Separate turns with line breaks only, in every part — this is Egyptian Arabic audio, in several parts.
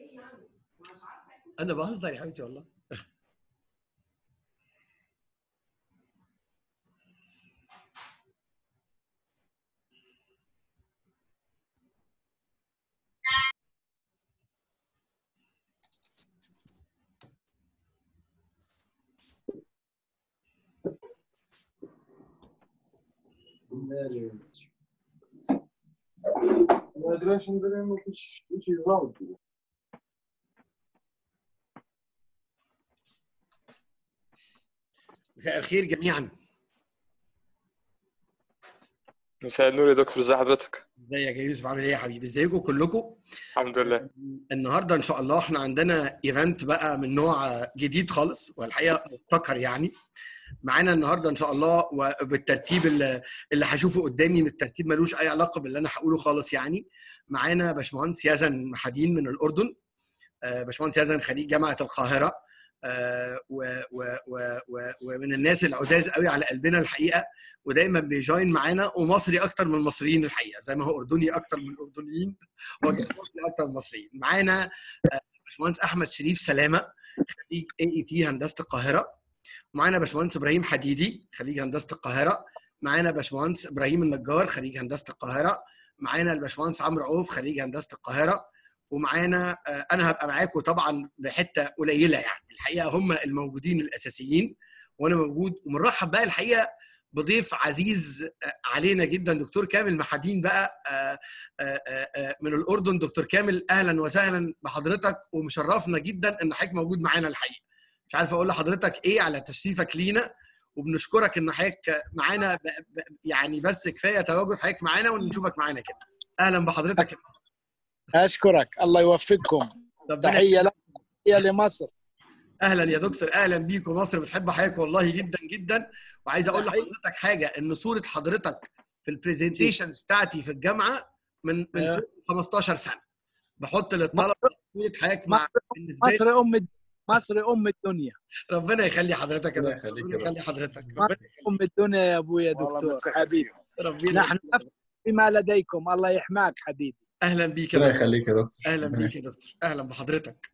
انا بهزر يا حبيبتي والله
ما ادري ايش عندنا ايش ايش يضاوي
مساء الخير جميعا
مساء النور يا دكتور ازي حضرتك
ازيك يا يوسف عامل ايه يا حبيبي ازيكم كلكم
الحمد لله
النهارده ان شاء الله احنا عندنا ايفنت بقى من نوع جديد خالص والحقيقه مبتكر يعني معانا النهارده ان شاء الله وبالترتيب اللي, اللي هشوفه قدامي من الترتيب ملوش اي علاقه باللي انا هقوله خالص يعني معانا باشمهندس يزن محادين من الاردن آه، باشمهندس يزن خريج جامعه القاهره آه، و- و- و- و- ومن الناس العزاز قوي على قلبنا الحقيقه ودايما بيجوين معانا ومصري اكتر من المصريين الحقيقه زي ما هو اردني اكتر من الاردنيين هو كان مصري اكتر من المصريين معانا آه، باشمهندس احمد شريف سلامه خريج اي اي تي هندسه القاهره معانا باشمهندس ابراهيم حديدي خريج هندسه القاهره معانا باشمهندس ابراهيم النجار خريج هندسه القاهره معانا الباشمهندس عمرو عوف خريج هندسه القاهره ومعانا آه، انا هبقى معاكم طبعا بحته قليله يعني الحقيقه هم الموجودين الاساسيين وانا موجود ومرحب بقى الحقيقه بضيف عزيز آه، علينا جدا دكتور كامل محادين بقى آه، آه، آه، آه، من الاردن دكتور كامل اهلا وسهلا بحضرتك ومشرفنا جدا ان حضرتك موجود معانا الحقيقه مش عارف اقول لحضرتك ايه على تشريفك لينا وبنشكرك ان حضرتك معانا ب... ب... يعني بس كفايه تواجد حضرتك معانا ونشوفك معانا كده اهلا بحضرتك
اشكرك الله يوفقكم
ربنا
تحيه لك تحيه لمصر
اهلا يا دكتور اهلا بيكم مصر بتحب حضرتك والله جدا جدا وعايز اقول لحضرتك حاجه ان صوره حضرتك في البرزنتيشنز بتاعتي في الجامعه من من
أيوه.
فوق 15 سنه بحط للطلبه صوره حضرتك مع بالنسبه لي
مصر ام مصر ام الدنيا
ربنا يخلي حضرتك يا
الله
دكتور
يخليك
ربنا
يا
يخلي حضرتك
مصر
ربنا
ام الدنيا يا ابويا
والله
دكتور
مفتخر
حبيبي
ربنا
نحن
يخليك.
نفرح بما لديكم الله يحماك حبيبي
اهلا بيك يا
الله
دكتور
يخليك يا دكتور
اهلا بيك يا دكتور اهلا بحضرتك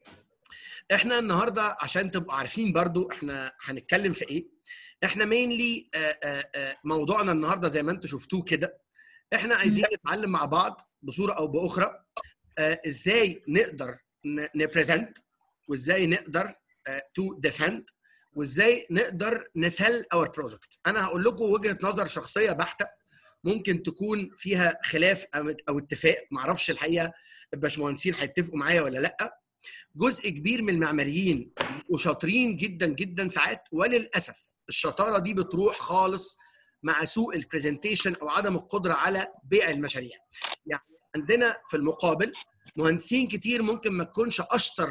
احنا النهارده عشان تبقوا عارفين برضو احنا هنتكلم في ايه احنا مينلي موضوعنا النهارده زي ما انتم شفتوه كده احنا عايزين نتعلم مع بعض بصوره او باخرى آه، ازاي نقدر نبريزنت وازاي نقدر تو ديفند وازاي نقدر نسل اور بروجكت انا هقول لكم وجهه نظر شخصيه بحته ممكن تكون فيها خلاف او أو اتفاق معرفش الحقيقه الباشمهندسين هيتفقوا معايا ولا لا جزء كبير من المعماريين وشاطرين جدا جدا ساعات وللاسف الشطاره دي بتروح خالص مع سوء البرزنتيشن او عدم القدره على بيع المشاريع يعني عندنا في المقابل مهندسين كتير ممكن ما تكونش اشطر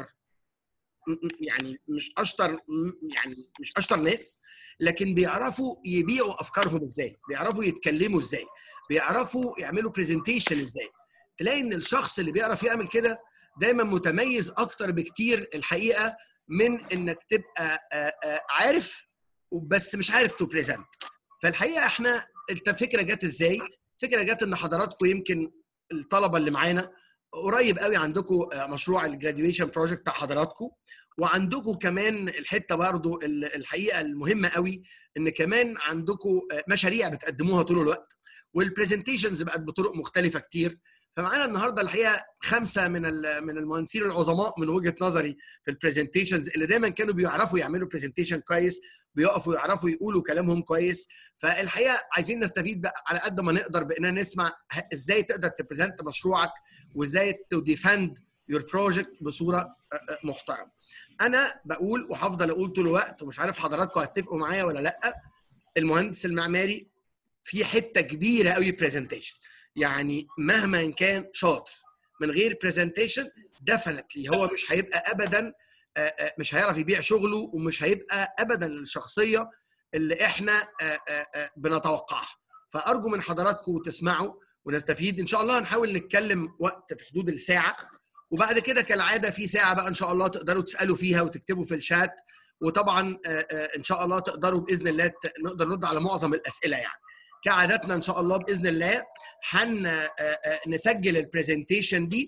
م- م- يعني مش اشطر م- يعني مش اشطر ناس لكن بيعرفوا يبيعوا افكارهم ازاي بيعرفوا يتكلموا ازاي بيعرفوا يعملوا برزنتيشن ازاي تلاقي ان الشخص اللي بيعرف يعمل كده دايما متميز اكتر بكتير الحقيقه من انك تبقى آه، آه، عارف بس مش عارف تو بريزنت فالحقيقه احنا انت الفكره جت ازاي الفكره جت ان حضراتكم يمكن الطلبه اللي معانا قريب قوي عندكم مشروع الجراديويشن بروجكت بتاع حضراتكم وعندكم كمان الحته برضو ال- الحقيقه المهمه قوي ان كمان عندكم مشاريع بتقدموها طول الوقت والبرزنتيشنز بقت بطرق مختلفه كتير فمعانا النهارده الحقيقه خمسه من ال- من المهندسين العظماء من وجهه نظري في البرزنتيشنز اللي دايما كانوا بيعرفوا يعملوا برزنتيشن كويس بيقفوا يعرفوا يقولوا كلامهم كويس فالحقيقه عايزين نستفيد بقى على قد ما نقدر باننا نسمع ه- ازاي تقدر تبريزنت مشروعك وازاي تو ديفند يور بروجكت بصوره آه، آه، محترمه. انا بقول وهفضل اقول طول الوقت ومش عارف حضراتكم هتتفقوا معايا ولا لا المهندس المعماري في حته كبيره قوي برزنتيشن يعني مهما إن كان شاطر من غير برزنتيشن ديفنتلي هو مش هيبقى ابدا آه، آه، مش هيعرف يبيع شغله ومش هيبقى ابدا الشخصيه اللي احنا آه، آه، آه، بنتوقعها فارجو من حضراتكم تسمعوا ونستفيد ان شاء الله هنحاول نتكلم وقت في حدود الساعه وبعد كده كالعاده في ساعه بقى ان شاء الله تقدروا تسالوا فيها وتكتبوا في الشات وطبعا آه، آه، ان شاء الله تقدروا باذن الله ت- نقدر نرد على معظم الاسئله يعني كعادتنا ان شاء الله باذن الله هن آه، آه، نسجل البرزنتيشن دي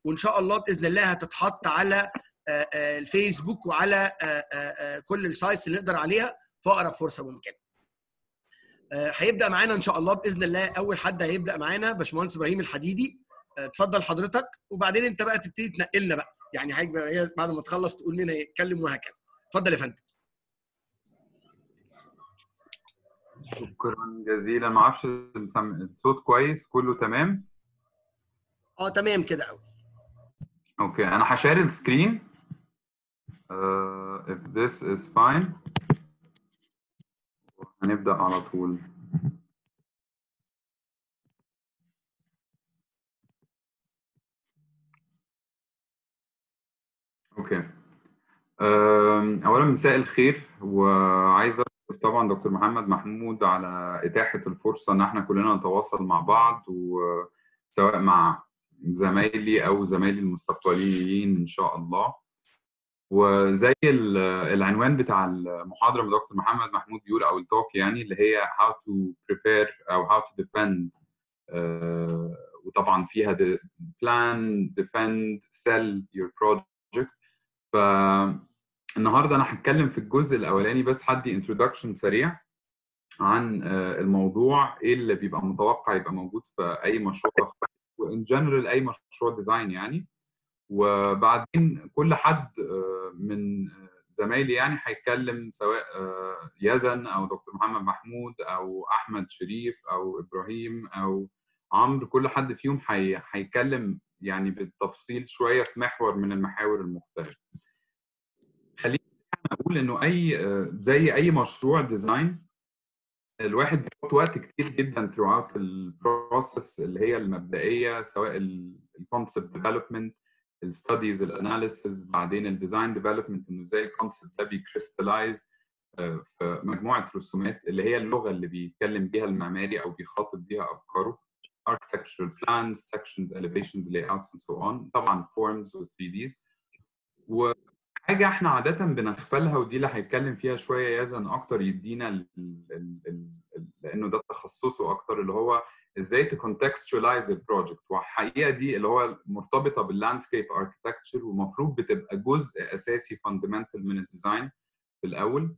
وان شاء الله باذن الله هتتحط على آه، آه، الفيسبوك وعلى آه، آه، آه، كل السايتس اللي نقدر عليها في اقرب فرصه ممكنه. آه، هيبدا معانا ان شاء الله باذن الله اول حد هيبدا معانا باشمهندس ابراهيم الحديدي آه، اتفضل حضرتك وبعدين انت بقى تبتدي تنقلنا بقى يعني هيبقى هي بعد ما تخلص تقول مين هيتكلم وهكذا. اتفضل يا فندم.
شكرا جزيلا ما اعرفش السم- الصوت كويس كله تمام
اه تمام كده قوي.
اوكي انا هشير السكرين uh, if this is fine هنبدأ على طول اوكي أم، اولا مساء الخير وعايز اشكر طبعا دكتور محمد محمود على اتاحه الفرصه ان احنا كلنا نتواصل مع بعض وسواء مع زمايلي او زمايلي المستقبليين ان شاء الله وزي ال- العنوان بتاع المحاضره من دكتور محمد محمود بيقول او التوك يعني اللي هي how to prepare او how to defend آه، وطبعا فيها د- plan defend sell your project فالنهارده انا هتكلم في الجزء الاولاني بس هدي انترودكشن سريع عن آه، الموضوع ايه اللي بيبقى متوقع يبقى موجود في اي مشروع وان جنرال اي مشروع ديزاين يعني وبعدين كل حد آه، من آه، زمايلي يعني هيتكلم سواء آه، يزن او دكتور محمد محمود او احمد شريف او ابراهيم او عمرو كل حد فيهم هي- هيتكلم يعني بالتفصيل شويه في محور من المحاور المختلفه. خليني اقول انه اي آه، زي اي مشروع ديزاين الواحد بيحط وقت كتير جدا throughout البروسيس اللي هي المبدئيه سواء الكونسبت ديفلوبمنت الستاديز الاناليسيز بعدين الديزاين ديفلوبمنت انه ازاي الكونسبت ده بيكريستلايز في مجموعه رسومات اللي هي اللغه اللي بيتكلم بيها المعماري او بيخاطب بيها افكاره architectural plans sections elevations layouts and so on طبعا forms و 3Ds وحاجه احنا عاده بنغفلها ودي اللي هيتكلم فيها شويه يزن اكتر يدينا ال ال ال ال لانه ده تخصصه اكتر اللي هو ازاي تكونتكستشواليز البروجكت والحقيقه دي اللي هو مرتبطه باللاندسكيب اركتكتشر ومفروض بتبقى جزء اساسي فاندمنتال من الديزاين في الاول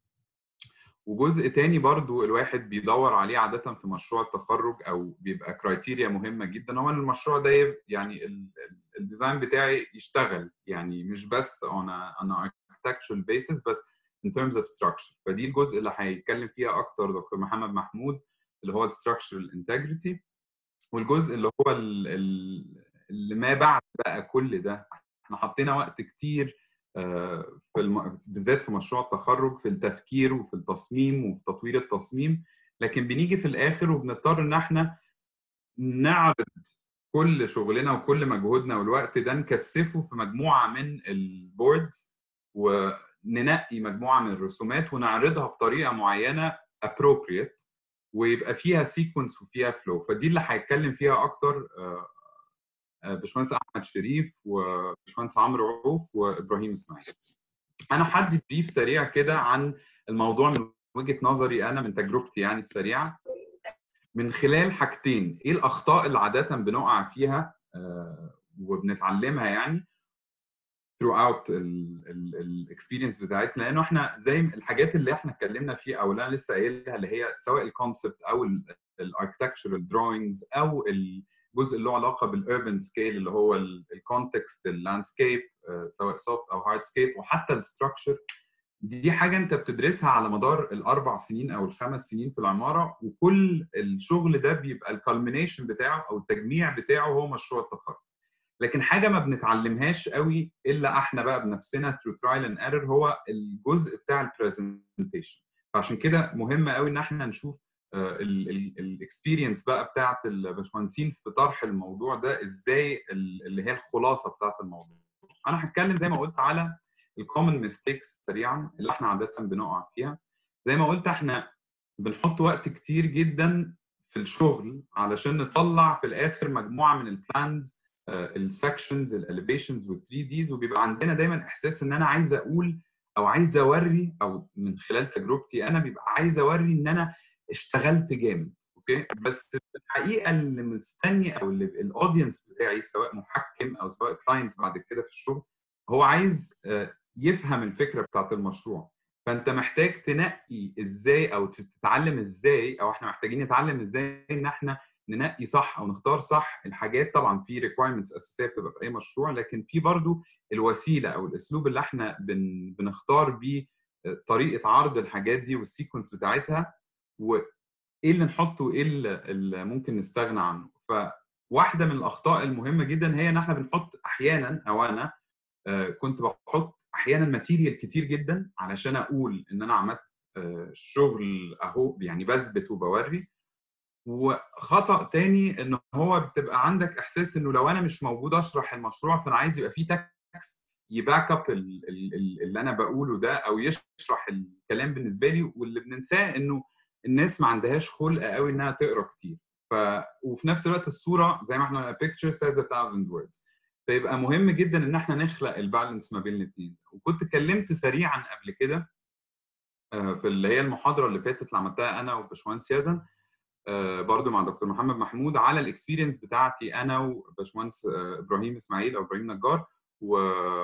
وجزء تاني برضو الواحد بيدور عليه عادة في مشروع التخرج أو بيبقى كرايتيريا مهمة جدا هو إن المشروع ده يب- يعني ال- ال- الديزاين بتاعي يشتغل يعني مش بس on a, on a architectural basis بس in terms of structure فدي الجزء اللي هيتكلم فيها أكتر دكتور محمد محمود اللي هو structural integrity والجزء اللي هو ال- ال- اللي ما بعد بقى كل ده احنا حطينا وقت كتير آه، في الم... بالذات في مشروع التخرج في التفكير وفي التصميم وفي تطوير التصميم لكن بنيجي في الاخر وبنضطر ان احنا نعرض كل شغلنا وكل مجهودنا والوقت ده نكثفه في مجموعه من البوردز وننقي مجموعه من الرسومات ونعرضها بطريقه معينه appropriate ويبقى فيها سيكونس وفيها فلو فدي اللي هيتكلم فيها اكتر آه، آه، باشمهندس احمد شريف وباشمهندس عمرو عوف وابراهيم اسماعيل. انا هدي بريف سريع كده عن الموضوع من وجهه نظري انا من تجربتي يعني السريعه من خلال حاجتين ايه الاخطاء اللي عاده بنقع فيها آه، وبنتعلمها يعني throughout الاكسبيرينس بتاعتنا لانه احنا زي الحاجات اللي احنا اتكلمنا فيها او اللي انا لسه قايلها اللي هي سواء الكونسبت او الاركتكتشرال دروينجز او الجزء اللي له علاقه بالاربن سكيل اللي هو الكونتكست اللاندسكيب سواء سوفت او هارد سكيب وحتى الستراكشر دي حاجه انت بتدرسها على مدار الاربع سنين او الخمس سنين في العماره وكل الشغل ده بيبقى الكالمينيشن بتاعه او التجميع بتاعه هو مشروع التخرج لكن حاجه ما بنتعلمهاش قوي الا احنا بقى بنفسنا through trial and error هو الجزء بتاع البرزنتيشن فعشان كده مهم قوي ان احنا نشوف الاكسبيرينس بقى بتاعت الباشمهندسين في طرح الموضوع ده ازاي ال- اللي هي الخلاصه بتاعت الموضوع انا هتكلم زي ما قلت على الكومن ميستيكس سريعا اللي احنا عاده بنقع فيها زي ما قلت احنا بنحط وقت كتير جدا في الشغل علشان نطلع في الاخر مجموعه من البلانز السكشنز الاليفيشنز وال 3 ديز وبيبقى عندنا دايما احساس ان انا عايز اقول او عايز اوري او من خلال تجربتي انا بيبقى عايز اوري ان انا اشتغلت جامد اوكي بس الحقيقه اللي مستني او اللي الاودينس بتاعي سواء محكم او سواء كلاينت بعد كده في الشغل هو عايز آه، يفهم الفكره بتاعت المشروع فانت محتاج تنقي ازاي او تتعلم ازاي او احنا محتاجين نتعلم ازاي ان احنا ننقي صح او نختار صح الحاجات طبعا في ريكوايرمنتس اساسيه بتبقى في اي مشروع لكن في برضو الوسيله او الاسلوب اللي احنا بن بنختار بيه طريقه عرض الحاجات دي والسيكونس بتاعتها وايه اللي نحطه وايه اللي اللي ممكن نستغنى عنه فواحده من الاخطاء المهمه جدا هي ان احنا بنحط احيانا او انا آه، كنت بحط احيانا ماتيريال كتير جدا علشان اقول ان انا عملت آه، شغل اهو يعني بثبت وبوري وخطا تاني ان هو بتبقى عندك احساس انه لو انا مش موجود اشرح المشروع فانا عايز يبقى فيه تكست يباك اب اللي انا بقوله ده او يشرح الكلام بالنسبه لي واللي بننساه انه الناس ما عندهاش خلق قوي انها تقرا كتير ف وفي نفس الوقت الصوره زي ما احنا picture says a thousand words فيبقى مهم جدا ان احنا نخلق البالانس ما بين الاثنين وكنت اتكلمت سريعا قبل كده آه، في اللي هي المحاضره اللي فاتت اللي عملتها انا وباشمهندس يزن آه، برضو مع دكتور محمد محمود على الاكسبيرينس بتاعتي انا وباشمهندس آه، ابراهيم اسماعيل او ابراهيم نجار و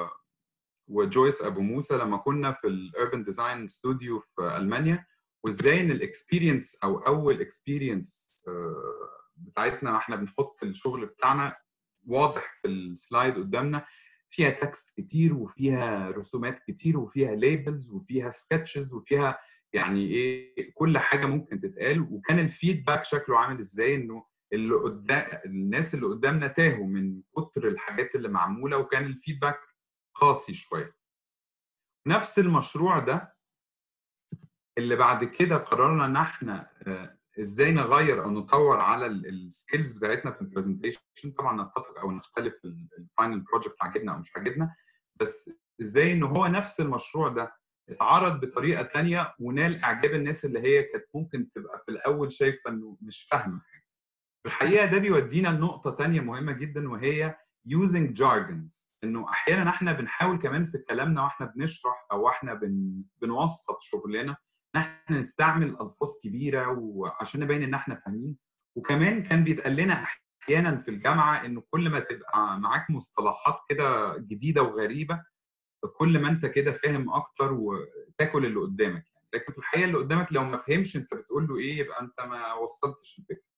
وجويس ابو موسى لما كنا في الاربن ديزاين ستوديو في المانيا وازاي ان الاكسبيرينس او اول اكسبيرينس بتاعتنا احنا بنحط الشغل بتاعنا واضح في السلايد قدامنا فيها تكست كتير وفيها رسومات كتير وفيها ليبلز وفيها سكتشز وفيها يعني ايه كل حاجه ممكن تتقال وكان الفيدباك شكله عامل ازاي انه اللي قدام الناس اللي قدامنا تاهوا من كتر الحاجات اللي معموله وكان الفيدباك قاسي شويه نفس المشروع ده اللي بعد كده قررنا ان احنا آه، ازاي نغير او نطور على السكيلز بتاعتنا في البرزنتيشن طبعا نتفق او نختلف الفاينل بروجكت عجبنا او مش عجبنا بس ازاي ان هو نفس المشروع ده اتعرض بطريقه تانية ونال اعجاب الناس اللي هي كانت ممكن تبقى في الاول شايفه انه مش فاهمه حاجه. في الحقيقه ده بيودينا لنقطه تانية مهمه جدا وهي using jargons انه احيانا احنا بنحاول كمان في كلامنا واحنا بنشرح او احنا بن بنوسط شغلنا ان احنا نستعمل الفاظ كبيره وعشان نبين ان احنا فاهمين وكمان كان بيتقال لنا احيانا في الجامعه انه كل ما تبقى معاك مصطلحات كده جديده وغريبه كل ما انت كده فاهم اكتر وتاكل اللي قدامك يعني لكن في الحقيقه اللي قدامك لو ما فهمش انت بتقول له ايه يبقى انت ما وصلتش الفكره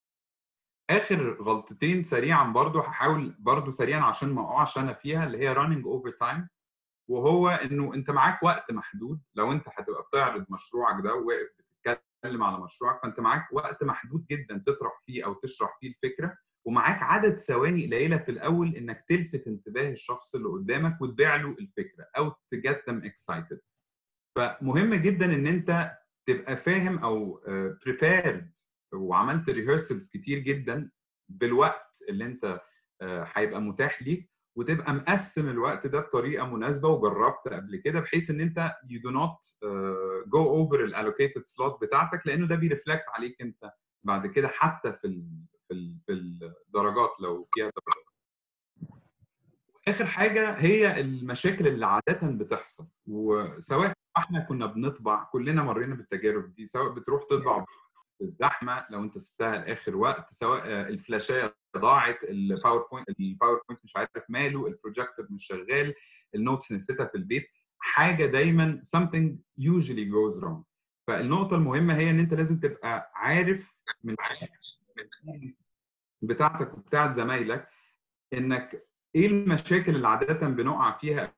اخر غلطتين سريعا برضو هحاول برضو سريعا عشان ما اقعش انا فيها اللي هي running over time وهو انه انت معاك وقت محدود لو انت هتبقى بتعرض مشروعك ده وواقف بتتكلم على مشروعك فانت معاك وقت محدود جدا تطرح فيه او تشرح فيه الفكره ومعاك عدد ثواني قليله في الاول انك تلفت انتباه الشخص اللي قدامك وتبيع له الفكره او تجت them excited فمهم جدا ان انت تبقى فاهم او بريبيرد وعملت ريهرسلز كتير جدا بالوقت اللي انت آه، هيبقى متاح ليك وتبقى مقسم الوقت ده بطريقه مناسبه وجربت قبل كده بحيث ان انت you do not uh, go over الالوكيتد سلوت بتاعتك لانه ده بيرفلكت عليك انت بعد كده حتى في ال في, ال في الدرجات لو فيها درجات. اخر حاجه هي المشاكل اللي عاده بتحصل وسواء احنا كنا بنطبع كلنا مرينا بالتجارب دي سواء بتروح تطبع في الزحمه لو انت سبتها لاخر وقت سواء آه، الفلاشايه ضاعت الباوربوينت الباوربوينت مش عارف ماله البروجيكتور مش شغال النوتس نسيتها في البيت حاجه دايما something usually goes wrong فالنقطه المهمه هي ان انت لازم تبقى عارف من من بتاعتك وبتاعت زمايلك انك ايه المشاكل اللي عاده بنقع فيها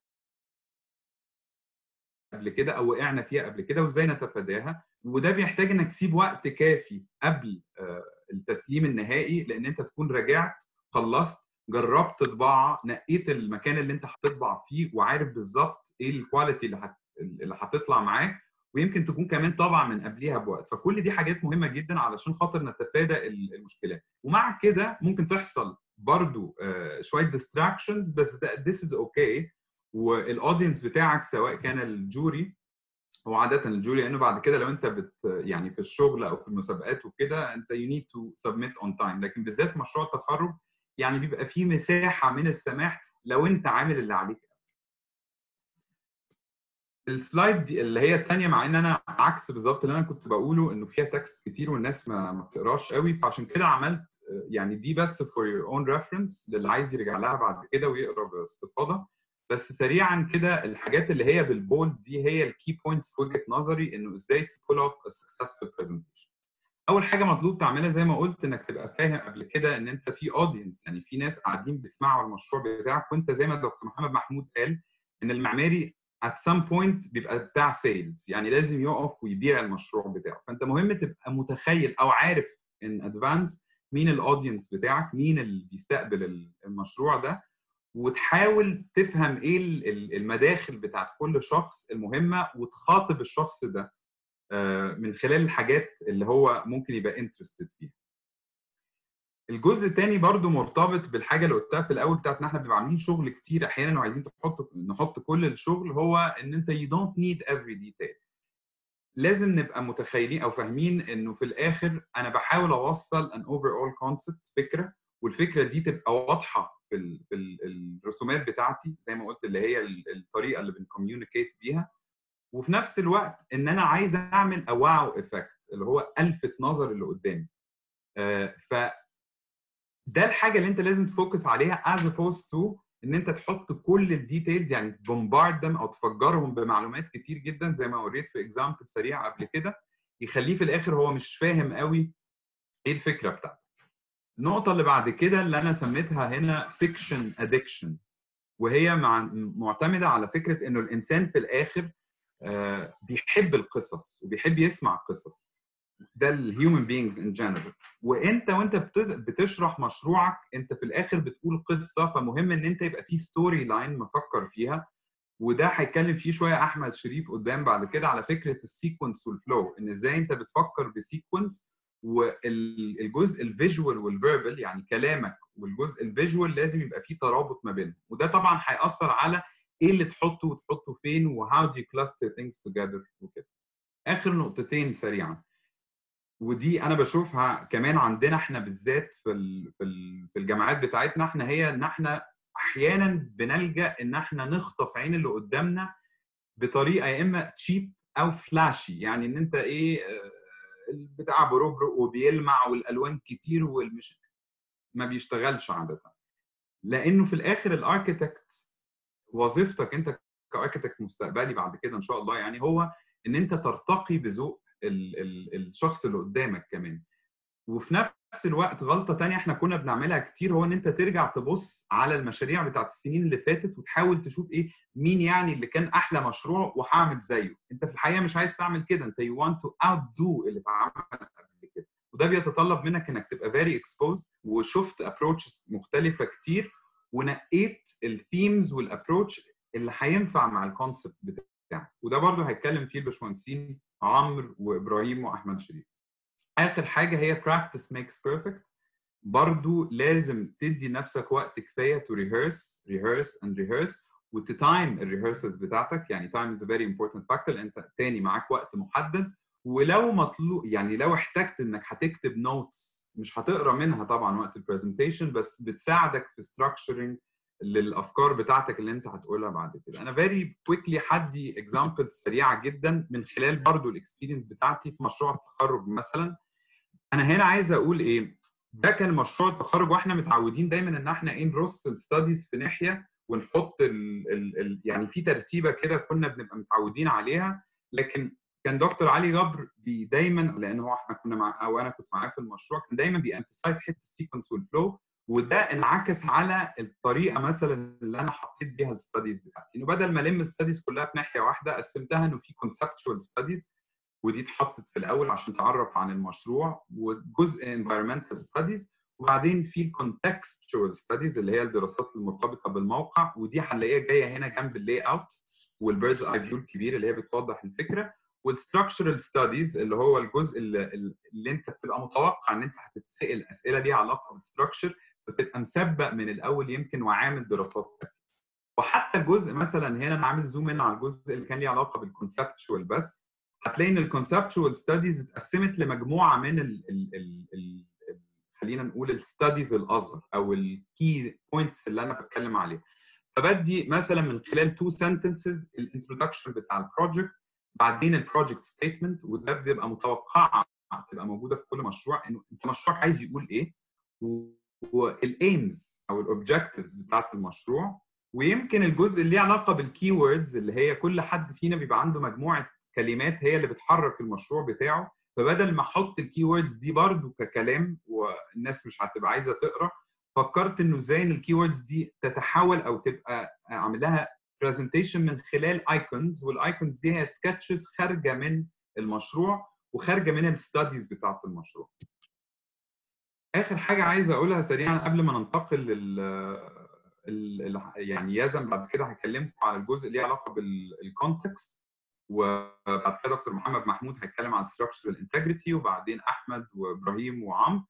قبل كده او وقعنا فيها قبل كده وازاي نتفاداها وده بيحتاج انك تسيب وقت كافي قبل آه، التسليم النهائي لان انت تكون راجعت خلصت جربت طباعه نقيت المكان اللي انت هتطبع فيه وعارف بالظبط ايه الكواليتي اللي هت... اللي هتطلع معاك ويمكن تكون كمان طبعا من قبليها بوقت فكل دي حاجات مهمه جدا علشان خاطر نتفادى ال- المشكلات ومع كده ممكن تحصل برضو آه، شويه ديستراكشنز بس ده this is okay والاودينس بتاعك سواء كان الجوري هو عاده الجوري لانه بعد كده لو انت بت يعني في الشغل او في المسابقات وكده انت you need to submit on time لكن بالذات في مشروع التخرج يعني بيبقى في مساحه من السماح لو انت عامل اللي عليك السلايد دي اللي هي الثانيه مع ان انا عكس بالظبط اللي انا كنت بقوله انه فيها تكست كتير والناس ما ما بتقراش قوي فعشان كده عملت آه، يعني دي بس فور يور اون ريفرنس للي عايز يرجع لها بعد كده ويقرا باستفاضه بس سريعا كده الحاجات اللي هي بالبولد دي هي الكي بوينتس في وجهه نظري انه ازاي تبول اوف ا سكسسفul برزنتيشن اول حاجه مطلوب تعملها زي ما قلت انك تبقى فاهم قبل كده ان انت في اودينس يعني في ناس قاعدين بيسمعوا المشروع بتاعك وانت زي ما دكتور محمد محمود قال ان المعماري at some point بيبقى بتاع سيلز يعني لازم يقف ويبيع المشروع بتاعه فانت مهم تبقى متخيل او عارف ان ادفانس مين الاودينس بتاعك مين اللي بيستقبل المشروع ده وتحاول تفهم ايه ال- ال- المداخل بتاعت كل شخص المهمه وتخاطب الشخص ده آه، من خلال الحاجات اللي هو ممكن يبقى انترستد فيها الجزء الثاني برضو مرتبط بالحاجه اللي قلتها في الاول بتاعت ان احنا بنبقى عاملين شغل كتير احيانا وعايزين تحط نحط كل الشغل هو ان انت you don't need every detail لازم نبقى متخيلين او فاهمين انه في الاخر انا بحاول اوصل ان اوفر اول كونسبت فكره والفكره دي تبقى واضحه في, ال في ال الرسومات بتاعتي زي ما قلت اللي هي ال- الطريقه اللي بنكوميونيكيت بيها وفي نفس الوقت ان انا عايز اعمل واو افكت اللي هو الفت نظر اللي قدامي آه، ف ده الحاجه اللي انت لازم تفوكس عليها as opposed to ان انت تحط كل الديتيلز يعني تبومبارد them او تفجرهم بمعلومات كتير جدا زي ما وريت في اكزامبل سريع قبل كده يخليه في الاخر هو مش فاهم قوي ايه الفكره بتاعته. النقطه اللي بعد كده اللي انا سميتها هنا فيكشن ادكشن وهي مع معتمده على فكره انه الانسان في الاخر آه، بيحب القصص وبيحب يسمع قصص ده الهيومن بينجز ان جنرال وانت وانت بت- بتشرح مشروعك انت في الاخر بتقول قصه فمهم ان انت يبقى في ستوري لاين مفكر فيها وده هيتكلم فيه شويه احمد شريف قدام بعد كده على فكره السيكونس والفلو ان ازاي انت بتفكر بسيكونس والجزء الفيجوال والفيربال يعني كلامك والجزء الفيجوال لازم يبقى فيه ترابط ما بينهم وده طبعا هياثر على ايه اللي تحطه وتحطه فين وهاو دو كلاستر ثينجز توجذر وكده اخر نقطتين سريعا ودي انا بشوفها كمان عندنا احنا بالذات في ال- في ال- في الجامعات بتاعتنا احنا هي ان احنا احيانا بنلجا ان احنا نخطف عين اللي قدامنا بطريقه يا اما تشيب او فلاشي يعني ان انت ايه آه، البتاع بربرق وبيلمع والالوان كتير والمش ما بيشتغلش عاده لانه في الاخر الاركيتكت وظيفتك انت كاركيتكت مستقبلي بعد كده ان شاء الله يعني هو ان انت ترتقي بذوق ال ال الشخص اللي قدامك كمان وفي نفس الوقت غلطه تانية احنا كنا بنعملها كتير هو ان انت ترجع تبص على المشاريع بتاعت السنين اللي فاتت وتحاول تشوف ايه مين يعني اللي كان احلى مشروع وهعمل زيه انت في الحقيقه مش عايز تعمل كده انت you want to outdo اللي اتعمل قبل كده وده بيتطلب منك انك تبقى very exposed وشفت approaches مختلفه كتير ونقيت الثيمز والابروتش اللي هينفع مع الكونسبت بتاعك وده برضو هيتكلم فيه الباشمهندسين عمرو وابراهيم واحمد شريف اخر حاجه هي practice makes perfect برضو لازم تدي نفسك وقت كفايه to rehearse rehearse and rehearse وتتايم الريهرسلز بتاعتك يعني time is a very important factor لأن انت تاني معاك وقت محدد ولو مطلوب يعني لو احتجت انك هتكتب نوتس مش هتقرا منها طبعا وقت البرزنتيشن بس بتساعدك في structuring للافكار بتاعتك اللي انت هتقولها بعد كده انا فيري كويكلي هدي اكزامبل سريعه جدا من خلال برضو الاكسبيرينس بتاعتي في مشروع التخرج مثلا انا هنا عايز اقول ايه ده كان مشروع التخرج واحنا متعودين دايما ان احنا ايه نرص الستاديز في ناحيه ونحط ال ال ال يعني في ترتيبه كده كنا بنبقى متعودين عليها لكن كان دكتور علي جبر بي دايما لان هو احنا كنا مع او انا كنت معاه في المشروع كان دايما بيأمفسايز حته السيكونس والفلو وده انعكس على الطريقه مثلا اللي انا حطيت بيها الستاديز بتاعتي انه بدل ما الم الستاديز كلها في ناحيه واحده قسمتها انه في كونسبتشوال ستاديز ودي اتحطت في الاول عشان تعرف عن المشروع وجزء environmental studies وبعدين في الكونتكستشوال ستاديز اللي هي الدراسات المرتبطه بالموقع ودي هنلاقيها جايه هنا جنب اللاي اوت والبيردز اي فيو الكبير اللي هي بتوضح الفكره والستراكشرال ستاديز اللي هو الجزء اللي, اللي انت بتبقى متوقع ان انت هتتسال اسئله ليها علاقه بالستراكشر فتبقى مسبق من الاول يمكن وعامل دراسات وحتى الجزء مثلا هنا انا عامل زوم ان على الجزء اللي كان ليه علاقه بالكونسبتشوال بس هتلاقي ان الكونسبتشوال ستاديز اتقسمت لمجموعه من ال ال ال ال خلينا نقول الستاديز الاصغر او الكي بوينتس اللي انا بتكلم عليها فبدي مثلا من خلال تو sentences الانترودكشن بتاع البروجكت بعدين البروجكت ستيتمنت وده بيبقى متوقعه تبقى موجوده في كل مشروع انه انت مشروعك عايز يقول ايه والايمز او الاوبجكتيفز بتاعت المشروع ويمكن الجزء اللي ليه علاقه بالكي ووردز اللي هي كل حد فينا بيبقى عنده مجموعه كلمات هي اللي بتحرك المشروع بتاعه فبدل ما احط الكي ووردز دي برضو ككلام والناس مش هتبقى عايزه تقرا فكرت انه ازاي ان الكي ووردز دي تتحول او تبقى اعمل لها برزنتيشن من خلال ايكونز والايكونز دي هي سكتشز خارجه من المشروع وخارجه من الستاديز بتاعه المشروع. اخر حاجه عايز اقولها سريعا قبل ما ننتقل لل ال- ال- يعني يزن بعد كده هكلمكم على الجزء اللي ليه علاقه بالكونتكست وبعد كده دكتور محمد محمود هيتكلم عن structural integrity وبعدين احمد وابراهيم وعمرو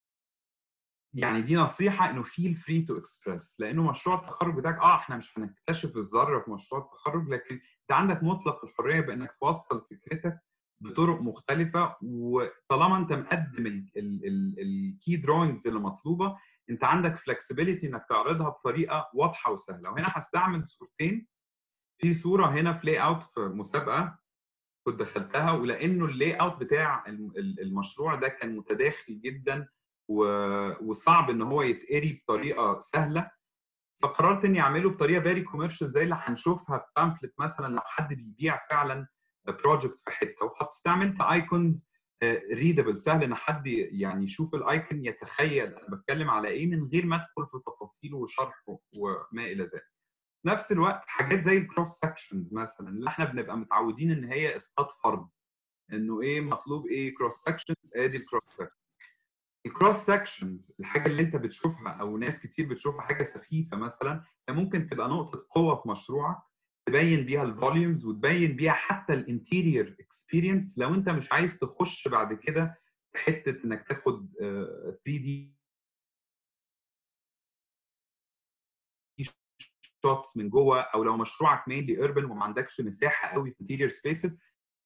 يعني دي نصيحه انه feel free to express لانه مشروع التخرج بتاعك اه احنا مش هنكتشف الذره في مشروع التخرج لكن انت عندك مطلق الحريه بانك توصل فكرتك بطرق مختلفه وطالما انت مقدم الكي دروينجز اللي مطلوبه انت عندك فلكسبيليتي انك تعرضها بطريقه واضحه وسهله وهنا هستعمل صورتين في صوره هنا في لاي اوت في مسابقه كنت دخلتها ولانه اللاي اوت بتاع الم- ال- المشروع ده كان متداخل جدا و- وصعب ان هو يتقري بطريقه سهله فقررت اني اعمله بطريقه فيري كوميرشال زي اللي هنشوفها في بامفلت مثلا لو حد بيبيع فعلا بروجكت في حته واستعملت ايكونز ريدبل سهل ان حد يعني يشوف الايكون يتخيل انا بتكلم على ايه من غير ما ادخل في تفاصيله وشرحه وما الى ذلك. في نفس الوقت حاجات زي الكروس سكشنز مثلا اللي احنا بنبقى متعودين ان هي اسقاط فرض انه ايه مطلوب ايه كروس سكشنز ادي الكروس سكشنز الكروس سكشنز الحاجه اللي انت بتشوفها او ناس كتير بتشوفها حاجه سخيفه مثلا هي ممكن تبقى نقطه قوه في مشروعك تبين بيها الفوليومز وتبين بيها حتى الانتيريور اكسبيرينس لو انت مش عايز تخش بعد كده في حته انك تاخد آه، 3 دي شوتس من جوه او لو مشروعك مينلي اوربن وما عندكش مساحه قوي في انتيريور سبيسز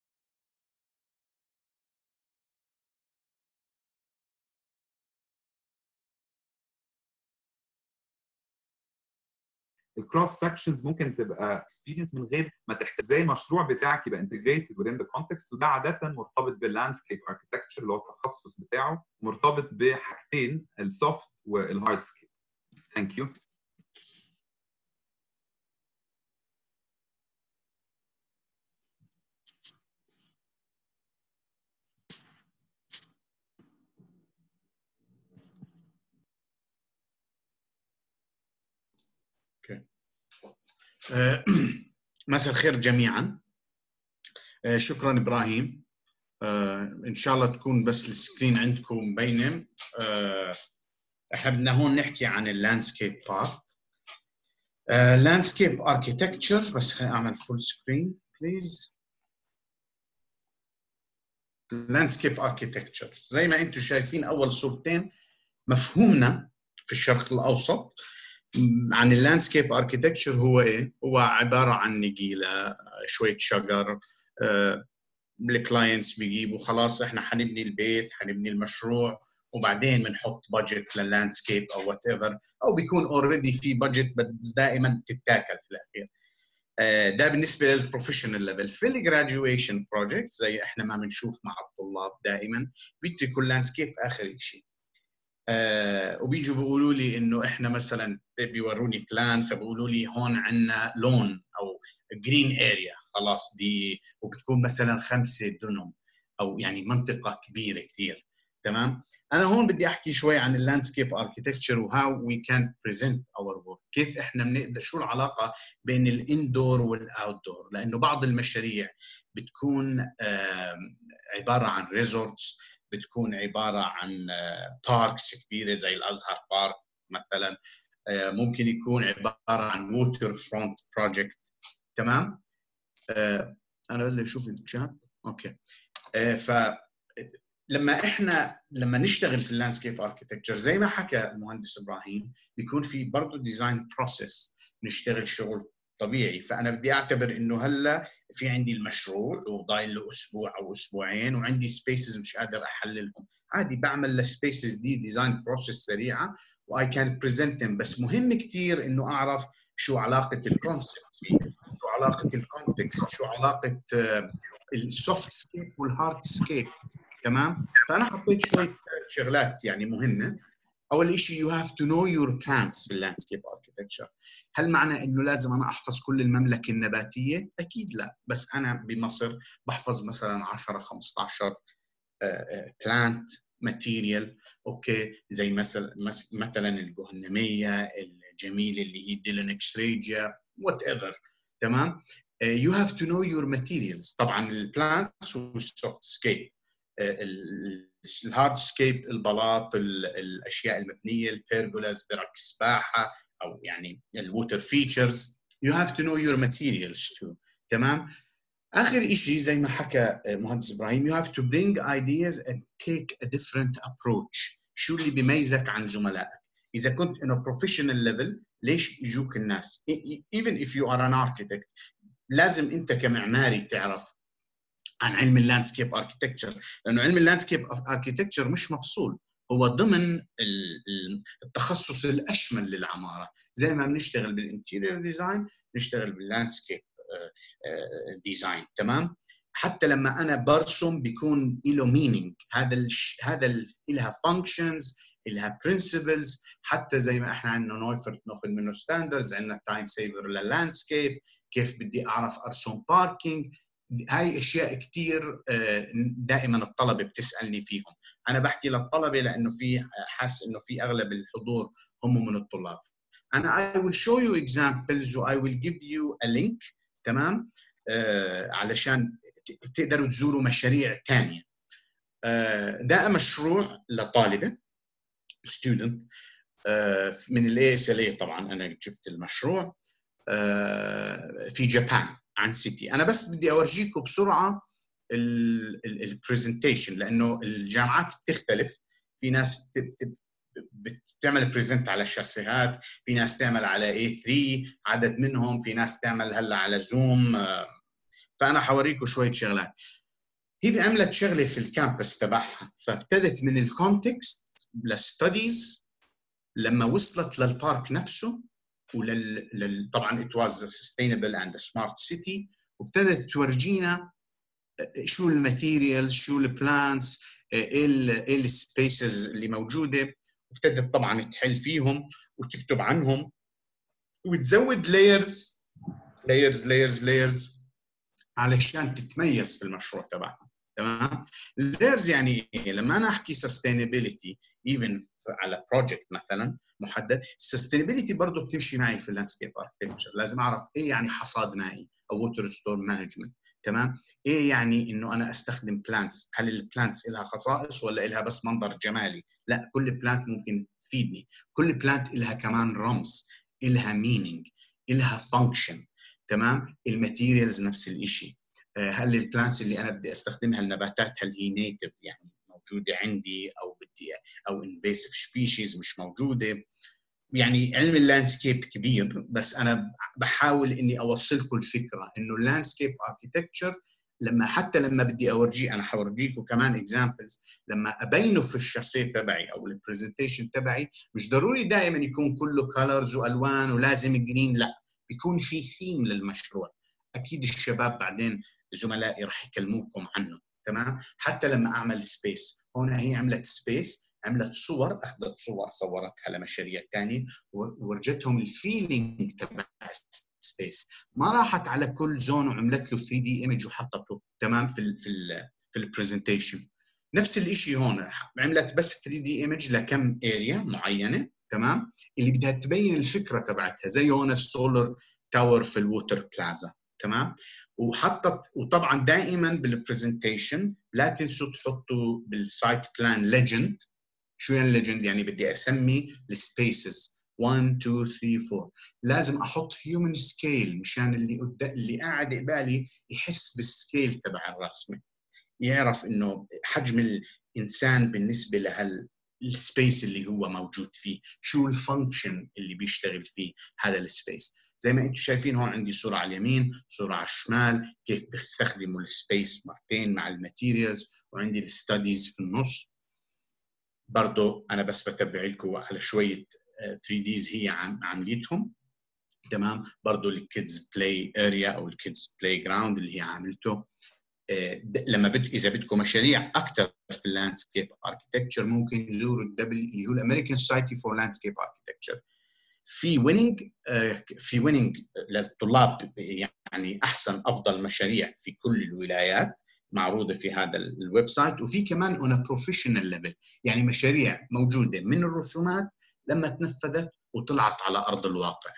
الكروس سكشنز ممكن تبقى اكسبيرينس من غير ما تحتاج ازاي المشروع بتاعك يبقى انتجريتد within the context وده عاده مرتبط باللاندسكيب اركتكتشر اللي هو التخصص بتاعه مرتبط بحاجتين السوفت والهارد سكيب ثانك يو
آه، مساء الخير جميعا آه، شكرا ابراهيم آه، ان شاء الله تكون بس السكرين عندكم مبينه آه، احنا بدنا هون نحكي عن اللاندسكيب بارت لاندسكيب اركيتكتشر بس خليني اعمل فول سكرين بليز لاندسكيب اركيتكتشر زي ما انتم شايفين اول صورتين مفهومنا في الشرق الاوسط عن اللاندسكيب اركيتكتشر هو ايه؟ هو عباره عن نجيله شويه شجر آه، الكلاينتس بيجيبوا خلاص احنا حنبني البيت حنبني المشروع وبعدين بنحط بادجت لللاندسكيب او وات ايفر او بيكون اوريدي في بادجت بس دائما تتاكل في الاخير آه، ده بالنسبه للبروفيشنال ليفل في الجراديويشن بروجكت زي احنا ما بنشوف مع الطلاب دائما بيتركوا اللاندسكيب اخر شيء آه وبيجوا بيقولوا لي انه احنا مثلا بيوروني بلان فبيقولوا لي هون عندنا لون او جرين اريا خلاص دي وبتكون مثلا خمسه دنم او يعني منطقه كبيره كثير تمام انا هون بدي احكي شوي عن اللاندسكيب اركيتكتشر وهاو وي كان بريزنت اور ورك كيف احنا بنقدر شو العلاقه بين الاندور والاوت دور لانه بعض المشاريع بتكون آم، عباره عن ريزورتس بتكون عباره عن باركس كبيره زي الازهر بارك مثلا آه، ممكن يكون عباره عن ووتر فرونت بروجكت تمام آه، انا بدي اشوف الشات اوكي آه، ف لما احنا لما نشتغل في اللاندسكيب اركيتكتشر زي ما حكى المهندس ابراهيم بيكون في برضه ديزاين بروسيس نشتغل شغل طبيعي فانا بدي اعتبر انه هلا في عندي المشروع وضايل له اسبوع او اسبوعين وعندي سبيسز مش قادر احللهم عادي بعمل للسبيسز دي ديزاين بروسيس سريعه واي كان بريزنت بس مهم كثير انه اعرف شو علاقه الكونسبت فيه شو علاقه الكونتكست شو علاقه السوفت سكيب والهارد سكيب تمام فانا حطيت شويه شغلات يعني مهمه اول شيء يو هاف تو نو يور بلانتس في اللاندسكيب اركتكتشر هل معنى انه لازم انا احفظ كل المملكه النباتيه اكيد لا بس انا بمصر بحفظ مثلا 10 15 بلانت ماتيريال اوكي زي مثلا مثلا الجهنميه الجميله اللي هي ديلونكستريجيا وات ايفر تمام يو هاف تو نو يور ماتيريالز طبعا البلانتس والسوفت سكيب الهارد سكيب البلاط الاشياء المبنيه البيرجولاز برك السباحه او يعني الووتر فيتشرز يو هاف تو نو يور ماتيريالز تو تمام اخر شيء زي ما حكى مهندس ابراهيم يو هاف تو برينج ايدياز اند تيك ا ديفرنت ابروتش شو اللي بيميزك عن زملائك اذا كنت in a professional level ليش يجوك الناس even if you are an architect لازم انت كمعماري تعرف عن علم اللاندسكيب اركتكتشر لانه علم اللاندسكيب اركتكتشر مش مفصول هو ضمن التخصص الاشمل للعماره زي ما بنشتغل بالانتيريور ديزاين نشتغل باللاندسكيب ديزاين تمام حتى لما انا برسم بيكون له مينينج هذا الش... هذا ال... لها فانكشنز لها برنسبلز حتى زي ما احنا عندنا نويفرت ناخذ منه ستاندردز عندنا تايم سيفر لللاندسكيب كيف بدي اعرف ارسم باركينج هاي اشياء كثير دائما الطلبه بتسالني فيهم انا بحكي للطلبه لانه في حاسس انه في اغلب الحضور هم من الطلاب انا I will show you examples و I will give you a link تمام آه علشان تقدروا تزوروا مشاريع ثانيه آه ده مشروع لطالبه ستودنت آه من الاي اس ال طبعا انا جبت المشروع آه في جابان عن سيتي انا بس بدي اورجيكم بسرعه البرزنتيشن لانه الجامعات بتختلف في ناس بتعمل بريزنت على الشاسيهات في ناس تعمل على اي 3 عدد منهم في ناس تعمل هلا على زوم فانا حوريكم شويه شغلات هي عملت شغله في الكامبس تبعها فابتدت من الكونتكست للستديز لما وصلت للبارك نفسه ولل لل... طبعا it was a sustainable and a smart city وابتدت تورجينا شو الماتيريالز شو البلانتس ايه السبيسز اللي موجوده وابتدت طبعا تحل فيهم وتكتب عنهم وتزود لايرز لايرز لايرز لايرز علشان تتميز في المشروع تبعها تمام لايرز يعني ايه لما انا احكي sustainability even على بروجكت مثلا محدد السستينابيلتي برضه بتمشي معي في اللاندسكيب اركتكتشر لازم اعرف ايه يعني حصاد مائي او ووتر ستور مانجمنت تمام ايه يعني انه انا استخدم بلانتس هل البلانتس لها خصائص ولا لها بس منظر جمالي لا كل بلانت ممكن تفيدني كل بلانت لها كمان رمز لها مينينج لها فانكشن تمام الماتيريالز نفس الشيء هل البلانتس اللي انا بدي استخدمها النباتات هل هي نيتف يعني موجوده عندي او بدي او انفيسيف سبيشيز مش موجوده يعني علم اللاندسكيب كبير بس انا بحاول اني اوصلكم الفكره انه اللاندسكيب اركيتكتشر لما حتى لما بدي اورجيه انا حورجيكم كمان اكزامبلز لما ابينه في الشخصيه تبعي او البرزنتيشن تبعي مش ضروري دائما يكون كله كلرز والوان ولازم جرين لا بيكون في ثيم للمشروع اكيد الشباب بعدين زملائي راح يكلموكم عنه تمام حتى لما اعمل سبيس هون هي عملت سبيس عملت صور اخذت صور صورتها لمشاريع ثانيه وورجتهم الفيلينج تبع سبيس ما راحت على كل زون وعملت له 3 دي ايمج وحطته تمام في ال في ال في البرزنتيشن نفس الشيء هون عملت بس 3 دي ايمج لكم اريا معينه تمام اللي بدها تبين الفكره تبعتها زي هون السولار تاور في الووتر بلازا تمام وحطت وطبعا دائما بالبرزنتيشن لا تنسوا تحطوا بالسايت بلان ليجند شو يعني ليجند يعني بدي اسمي السبيسز 1 2 3 4 لازم احط هيومن سكيل مشان اللي قدام اللي قاعد قبالي يحس بالسكيل تبع الرسمه يعرف انه حجم الانسان بالنسبه لهال السبيس اللي هو موجود فيه شو الفانكشن اللي بيشتغل فيه هذا السبيس زي ما انتم شايفين هون عندي صوره على اليمين صوره على الشمال كيف بيستخدموا السبيس مرتين مع الماتيريالز وعندي الستاديز في النص برضه انا بس بتبع لكم على شويه 3 ديز هي عم عمليتهم تمام برضه الكيدز بلاي اريا او الكيدز بلاي جراوند اللي هي عملته آه، د- لما بد اذا بدكم مشاريع اكثر في اللاندسكيب اركتكتشر ممكن تزوروا الدبل اللي هو الامريكان سوسايتي فور لاندسكيب اركتكتشر في ويننج في ويننج للطلاب يعني احسن افضل مشاريع في كل الولايات معروضه في هذا الويب سايت وفي كمان اون بروفيشنال ليفل يعني مشاريع موجوده من الرسومات لما تنفذت وطلعت على ارض الواقع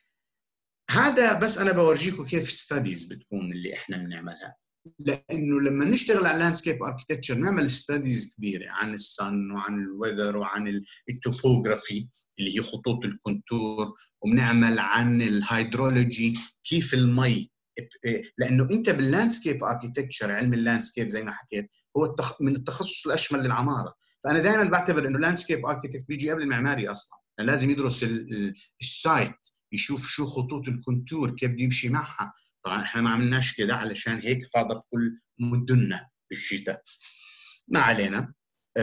هذا بس انا بورجيكم كيف ستاديز بتكون اللي احنا بنعملها لانه لما نشتغل على اللاندسكيب اركتكتشر نعمل ستاديز كبيره عن السن وعن الويذر وعن التوبوغرافي اللي هي خطوط الكونتور وبنعمل عن الهيدرولوجي كيف المي لانه انت باللاندسكيب اركتكتشر علم اللاندسكيب زي ما حكيت هو التخ... من التخصص الاشمل للعماره فانا دائما بعتبر انه اللاندسكيب اركتكت بيجي قبل المعماري اصلا يعني لازم يدرس ال... ال... السايت يشوف شو خطوط الكونتور كيف بده يمشي معها طبعا احنا ما عملناش كده علشان هيك فاضت كل مدننا بالشتاء ما علينا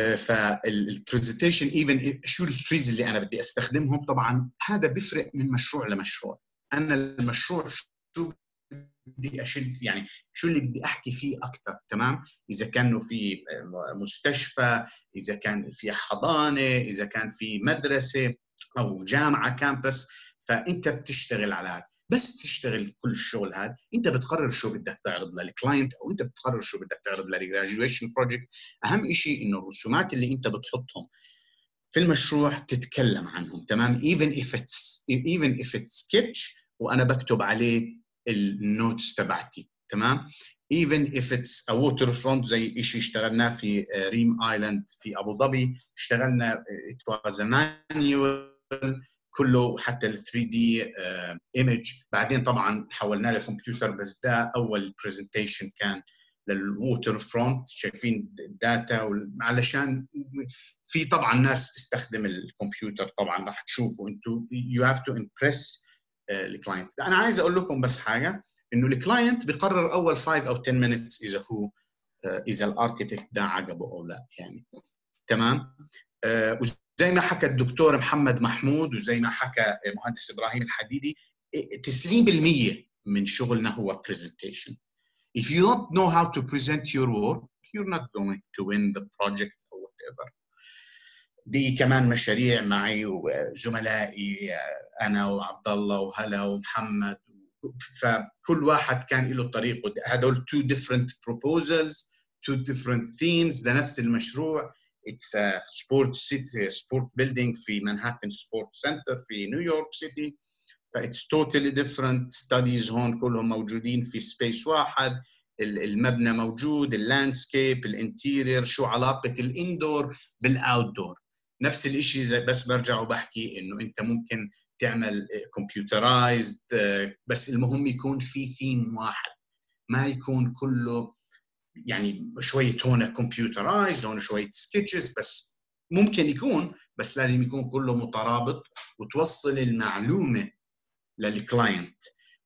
فالبرزنتيشن ايفن شو التريز اللي انا بدي استخدمهم طبعا هذا بيفرق من مشروع لمشروع انا المشروع شو بدي اشد يعني شو اللي بدي احكي فيه اكثر تمام اذا كانوا في مستشفى اذا كان في حضانه اذا كان في مدرسه او جامعه كامبس فانت بتشتغل على هذا بس تشتغل كل الشغل هذا انت بتقرر شو بدك تعرض للكلاينت او انت بتقرر شو بدك تعرض للجراجويشن بروجكت اهم شيء انه الرسومات اللي انت بتحطهم في المشروع تتكلم عنهم تمام even if it's even if it's sketch وانا بكتب عليه النوتس تبعتي تمام even if it's a waterfront زي شيء اشتغلناه في ريم ايلاند في ابو ظبي اشتغلنا it was a manual كله حتى ال 3 دي ايمج بعدين طبعا حولناه لكمبيوتر بس ده اول برزنتيشن كان للووتر فرونت شايفين الداتا علشان في طبعا ناس تستخدم الكمبيوتر طبعا راح تشوفوا انتم يو هاف تو امبرس الكلاينت انا عايز اقول لكم بس حاجه انه الكلاينت بيقرر اول 5 او 10 مينتس اذا هو اذا الاركتكت ده عجبه او لا يعني تمام زي ما حكى الدكتور محمد محمود وزي ما حكى مهندس ابراهيم الحديدي 90% من شغلنا هو presentation. If you don't know how to present your work, you're not going to win the project or whatever. دي كمان مشاريع معي وزملائي انا وعبد الله وهلا ومحمد فكل واحد كان له طريقه هدول two different proposals two different themes لنفس المشروع it's a sport city sport building في مانهاتن سبورت سنتر في نيويورك سيتي فايتس totally different studies هون كلهم موجودين في سبيس واحد المبنى موجود اللاندسكيب الانتيرير شو علاقه الاندور بالاوتدور نفس الشيء بس برجع وبحكي انه انت ممكن تعمل كمبيوترايزد بس المهم يكون في ثيم واحد ما يكون كله يعني شويه هون كمبيوترايزد هون شويه سكتشز بس ممكن يكون بس لازم يكون كله مترابط وتوصل المعلومه للكلاينت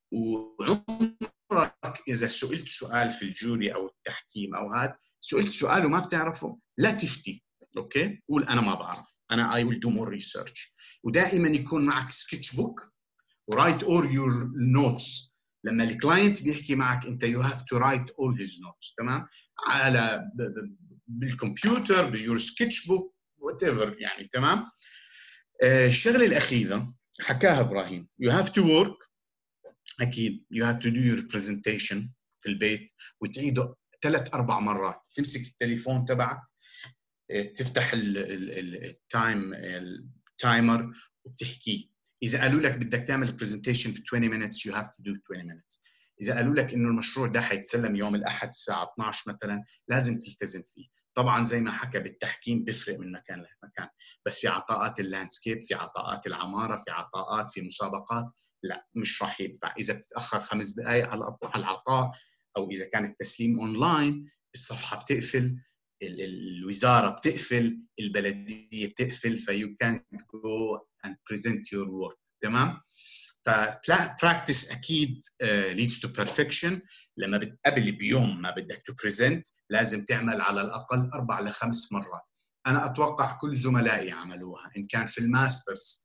وعمرك اذا سئلت سؤال في الجوري او التحكيم او هذا سئلت سؤال وما بتعرفه لا تفتي اوكي قول انا ما بعرف انا اي ويل دو مور ريسيرش ودائما يكون معك سكتش بوك ورايت اول يور نوتس لما الكلاينت بيحكي معك انت يو هاف تو رايت اول هيز نوتس تمام على بالكمبيوتر بيور سكتش بوك وات ايفر يعني تمام الشغله الاخيره حكاها ابراهيم يو هاف تو ورك اكيد يو هاف تو دو يور برزنتيشن في البيت وتعيده ثلاث اربع مرات تمسك التليفون تبعك تفتح التايم التايمر وبتحكيه اذا قالوا لك بدك تعمل برزنتيشن ب 20 minutes you have to do 20 minutes اذا قالوا لك انه المشروع ده حيتسلم يوم الاحد الساعه 12 مثلا لازم تلتزم فيه طبعا زي ما حكى بالتحكيم بيفرق من مكان لمكان بس في عطاءات اللاندسكيب في عطاءات العماره في عطاءات في مسابقات لا مش راح ينفع اذا بتتاخر خمس دقائق على العطاء او اذا كان التسليم اونلاين الصفحه بتقفل الوزاره بتقفل البلديه بتقفل فيو كانت جو اند بريزنت يور ورك تمام فبراكتس اكيد ليدز تو بيرفكشن لما بتقابل بيوم ما بدك تو بريزنت لازم تعمل على الاقل اربع لخمس مرات انا اتوقع كل زملائي عملوها ان كان في الماسترز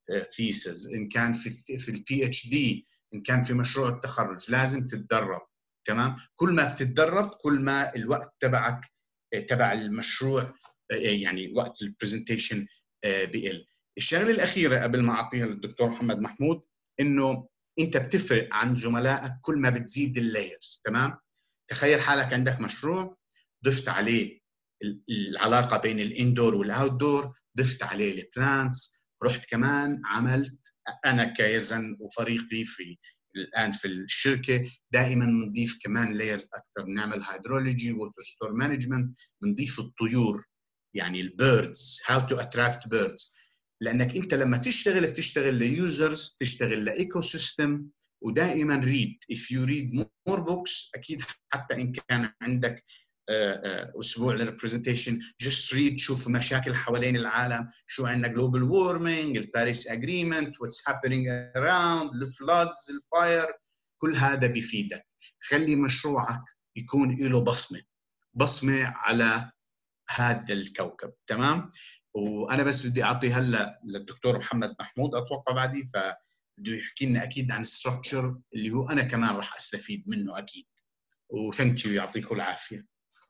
ثيسز ان كان في في البي اتش دي ان كان في مشروع التخرج لازم تتدرب تمام كل ما بتتدرب كل ما الوقت تبعك آه، تبع المشروع آه، يعني وقت البرزنتيشن بيقل الشغله الاخيره قبل ما اعطيها للدكتور محمد محمود انه انت بتفرق عن زملائك كل ما بتزيد اللايرز تمام تخيل حالك عندك مشروع ضفت عليه ال- العلاقه بين الاندور والاوتدور ضفت عليه البلانتس رحت كمان عملت انا كيزن وفريقي في الان في الشركه دائما بنضيف كمان لايرز اكثر بنعمل هيدرولوجي ووتر ستور مانجمنت بنضيف الطيور يعني البيردز هاو تو اتراكت بيردز لانك انت لما تشتغل بتشتغل ليوزرز تشتغل لايكو سيستم ودائما ريد if you read more books اكيد حتى ان كان عندك آه، آه، اسبوع للبرزنتيشن just read شوف مشاكل حوالين العالم شو عندنا جلوبال وورمينج الباريس اجريمنت واتس هابينج اراوند الفلودز الفاير كل هذا بيفيدك خلي مشروعك يكون له بصمه بصمه على هذا الكوكب تمام وانا بس بدي اعطي هلا للدكتور محمد محمود اتوقع بعدي ف بده يحكي لنا اكيد عن الستركتشر اللي هو انا كمان راح استفيد منه اكيد وثانك يو يعطيكم العافيه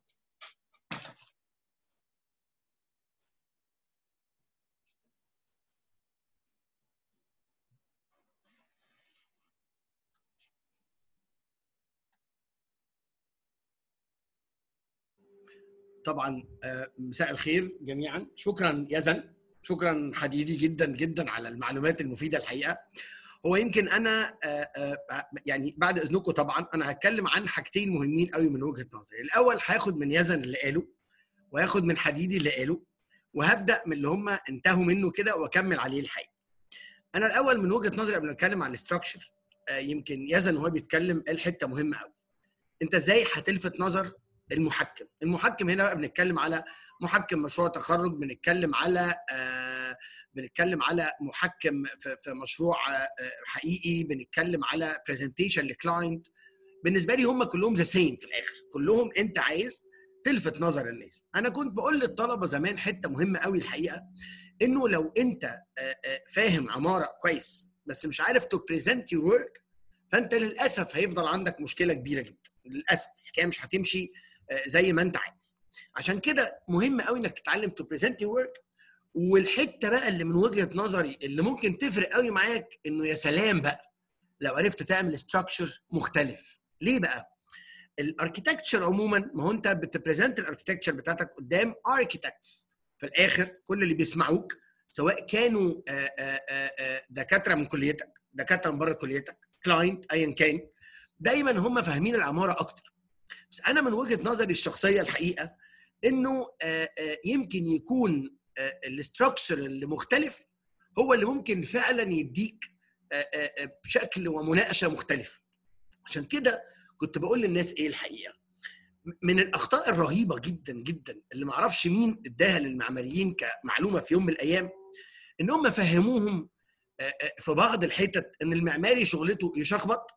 طبعا آه، مساء الخير جميعا شكرا يزن شكرا حديدي جدا جدا على المعلومات المفيده الحقيقه هو يمكن انا آه، آه، يعني بعد اذنكم طبعا انا هتكلم عن حاجتين مهمين قوي من وجهه نظري الاول هاخد من يزن اللي قاله وهاخد من حديدي اللي قاله وهبدا من اللي هم انتهوا منه كده واكمل عليه الحقيقه انا الاول من وجهه نظري قبل ما اتكلم عن الاستراكشر يمكن يزن وهو بيتكلم قال حته مهمه قوي انت ازاي هتلفت نظر المحكم المحكم هنا بقى بنتكلم على محكم مشروع تخرج بنتكلم على آه بنتكلم على محكم في, في مشروع آه حقيقي بنتكلم على برزنتيشن لكلاينت بالنسبه لي هم كلهم ذا سيم في الاخر كلهم انت عايز تلفت نظر الناس انا كنت بقول للطلبه زمان حته مهمه قوي الحقيقه انه لو انت آه آه فاهم عماره كويس بس مش عارف تو بريزنت يور ورك فانت للاسف هيفضل عندك مشكله كبيره جدا للاسف الحكايه مش هتمشي زي ما انت عايز عشان كده مهم قوي انك تتعلم تو بريزنت يور ورك والحته بقى اللي من وجهه نظري اللي ممكن تفرق قوي معاك انه يا سلام بقى لو عرفت تعمل ستراكشر مختلف ليه بقى الاركيتكتشر عموما ما هو انت بتبريزنت الاركيتكتشر بتاعتك قدام اركيتكتس في الاخر كل اللي بيسمعوك سواء كانوا آآ آآ دكاتره من كليتك دكاتره من بره كليتك كلاينت ايا كان دايما هم فاهمين العماره اكتر بس انا من وجهه نظري الشخصيه الحقيقه انه يمكن يكون الاستراكشر اللي مختلف هو اللي ممكن فعلا يديك بشكل ومناقشه مختلفه عشان كده كنت بقول للناس ايه الحقيقه من الاخطاء الرهيبه جدا جدا اللي ما اعرفش مين اداها للمعماريين كمعلومه في يوم من الايام ان هم فهموهم في بعض الحتت ان المعماري شغلته يشخبط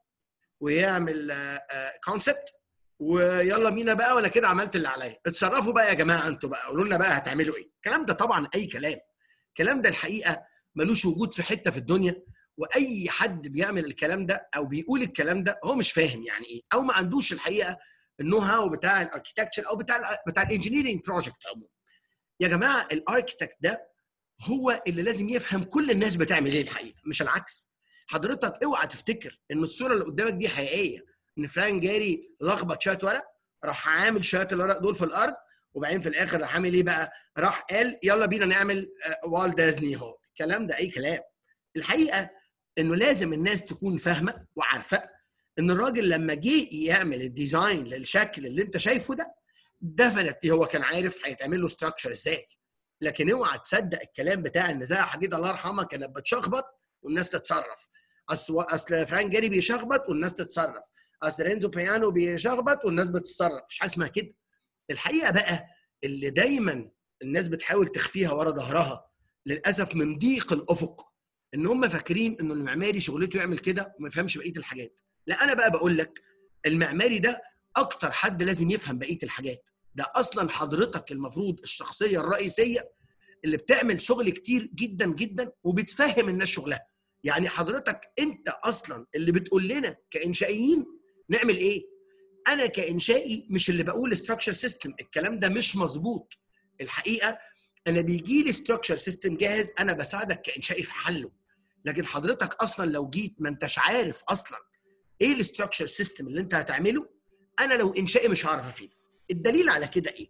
ويعمل كونسبت ويلا بينا بقى وانا كده عملت اللي عليا اتصرفوا بقى يا جماعه انتوا بقى قولوا لنا بقى هتعملوا ايه الكلام ده طبعا اي كلام الكلام ده الحقيقه ملوش وجود في حته في الدنيا واي حد بيعمل الكلام ده او بيقول الكلام ده هو مش فاهم يعني ايه او ما عندوش الحقيقه النو هاو بتاع الاركيتكتشر او بتاع ال بتاع الانجينيرنج بروجكت عموما يا جماعه الاركيتكت ده هو اللي لازم يفهم كل الناس بتعمل ايه الحقيقه مش العكس حضرتك اوعى تفتكر ان الصوره اللي قدامك دي حقيقيه ان فران جاري لخبط شويه ورق راح عامل شويه الورق دول في الارض وبعدين في الاخر راح عامل ايه بقى؟ راح قال يلا بينا نعمل والت ديزني هول الكلام ده اي كلام الحقيقه انه لازم الناس تكون فاهمه وعارفه ان الراجل لما جه يعمل الديزاين للشكل اللي انت شايفه ده دفنت هو كان عارف هيتعمل له ستراكشر ازاي لكن اوعى تصدق الكلام بتاع ان زي حديد الله يرحمها كانت بتشخبط والناس تتصرف اصل اصل فران جاري بيشخبط والناس تتصرف اصل رينزو بيانو بيشخبط والناس بتتصرف مش حاجه اسمها كده الحقيقه بقى اللي دايما الناس بتحاول تخفيها ورا ظهرها للاسف من ضيق الافق ان هم فاكرين انه المعماري شغلته يعمل كده وما يفهمش بقيه الحاجات لا انا بقى بقول لك المعماري ده اكتر حد لازم يفهم بقيه الحاجات ده اصلا حضرتك المفروض الشخصيه الرئيسيه اللي بتعمل شغل كتير جدا جدا وبتفهم الناس شغلها يعني حضرتك انت اصلا اللي بتقول لنا كانشائيين نعمل ايه انا كانشائي مش اللي بقول ستراكشر سيستم الكلام ده مش مظبوط الحقيقه انا بيجي لي ستراكشر سيستم جاهز انا بساعدك كانشائي في حله لكن حضرتك اصلا لو جيت ما انتش عارف اصلا ايه الستراكشر سيستم اللي انت هتعمله انا لو انشائي مش هعرف افيدك الدليل على كده ايه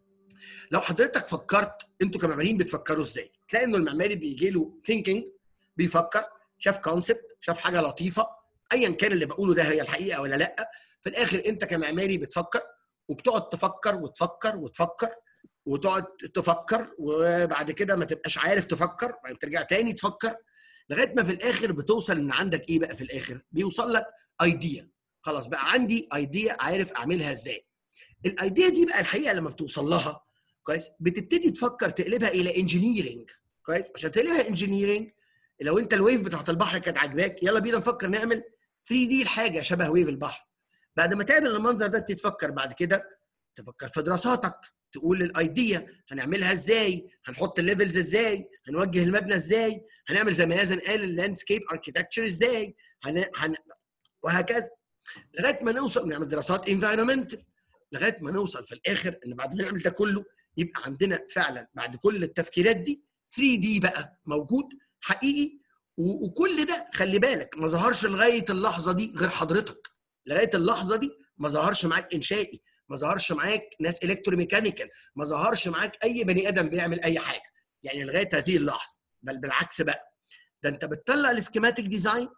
لو حضرتك فكرت انتوا كمعماريين بتفكروا ازاي تلاقي انه المعماري بيجي له ثينكينج بيفكر شاف كونسبت شاف حاجه لطيفه ايا كان اللي بقوله ده هي الحقيقه ولا لا في الاخر انت كمعماري بتفكر وبتقعد تفكر وتفكر وتفكر وتقعد تفكر وبعد كده ما تبقاش عارف تفكر بعدين ترجع تاني تفكر لغايه ما في الاخر بتوصل ان عندك ايه بقى في الاخر بيوصل لك ايديا خلاص بقى عندي ايديا عارف اعملها ازاي الايديا دي بقى الحقيقه لما بتوصل لها كويس بتبتدي تفكر تقلبها الى انجينيرنج كويس عشان تقلبها انجينيرنج لو انت الويف بتاعت البحر كانت عاجباك يلا بينا نفكر نعمل 3 دي الحاجه شبه ويف البحر بعد ما تعمل المنظر ده تتفكر بعد كده تفكر في دراساتك تقول الايديا هنعملها ازاي هنحط الليفلز ازاي هنوجه المبنى ازاي هنعمل زي ما يازن قال اللاندسكيب اركيتكتشر ازاي هن... هن... وهكذا لغايه ما نوصل نعمل دراسات انفايرمنتال لغايه ما نوصل في الاخر ان بعد ما نعمل ده كله يبقى عندنا فعلا بعد كل التفكيرات دي 3 دي بقى موجود حقيقي و- وكل ده خلي بالك ما ظهرش لغايه اللحظه دي غير حضرتك لغايه اللحظه دي ما ظهرش معاك انشائي ما ظهرش معاك ناس الكتروميكانيكال ما ظهرش معاك اي بني ادم بيعمل اي حاجه يعني لغايه هذه اللحظه بل بالعكس بقى ده انت بتطلع السكيماتيك ديزاين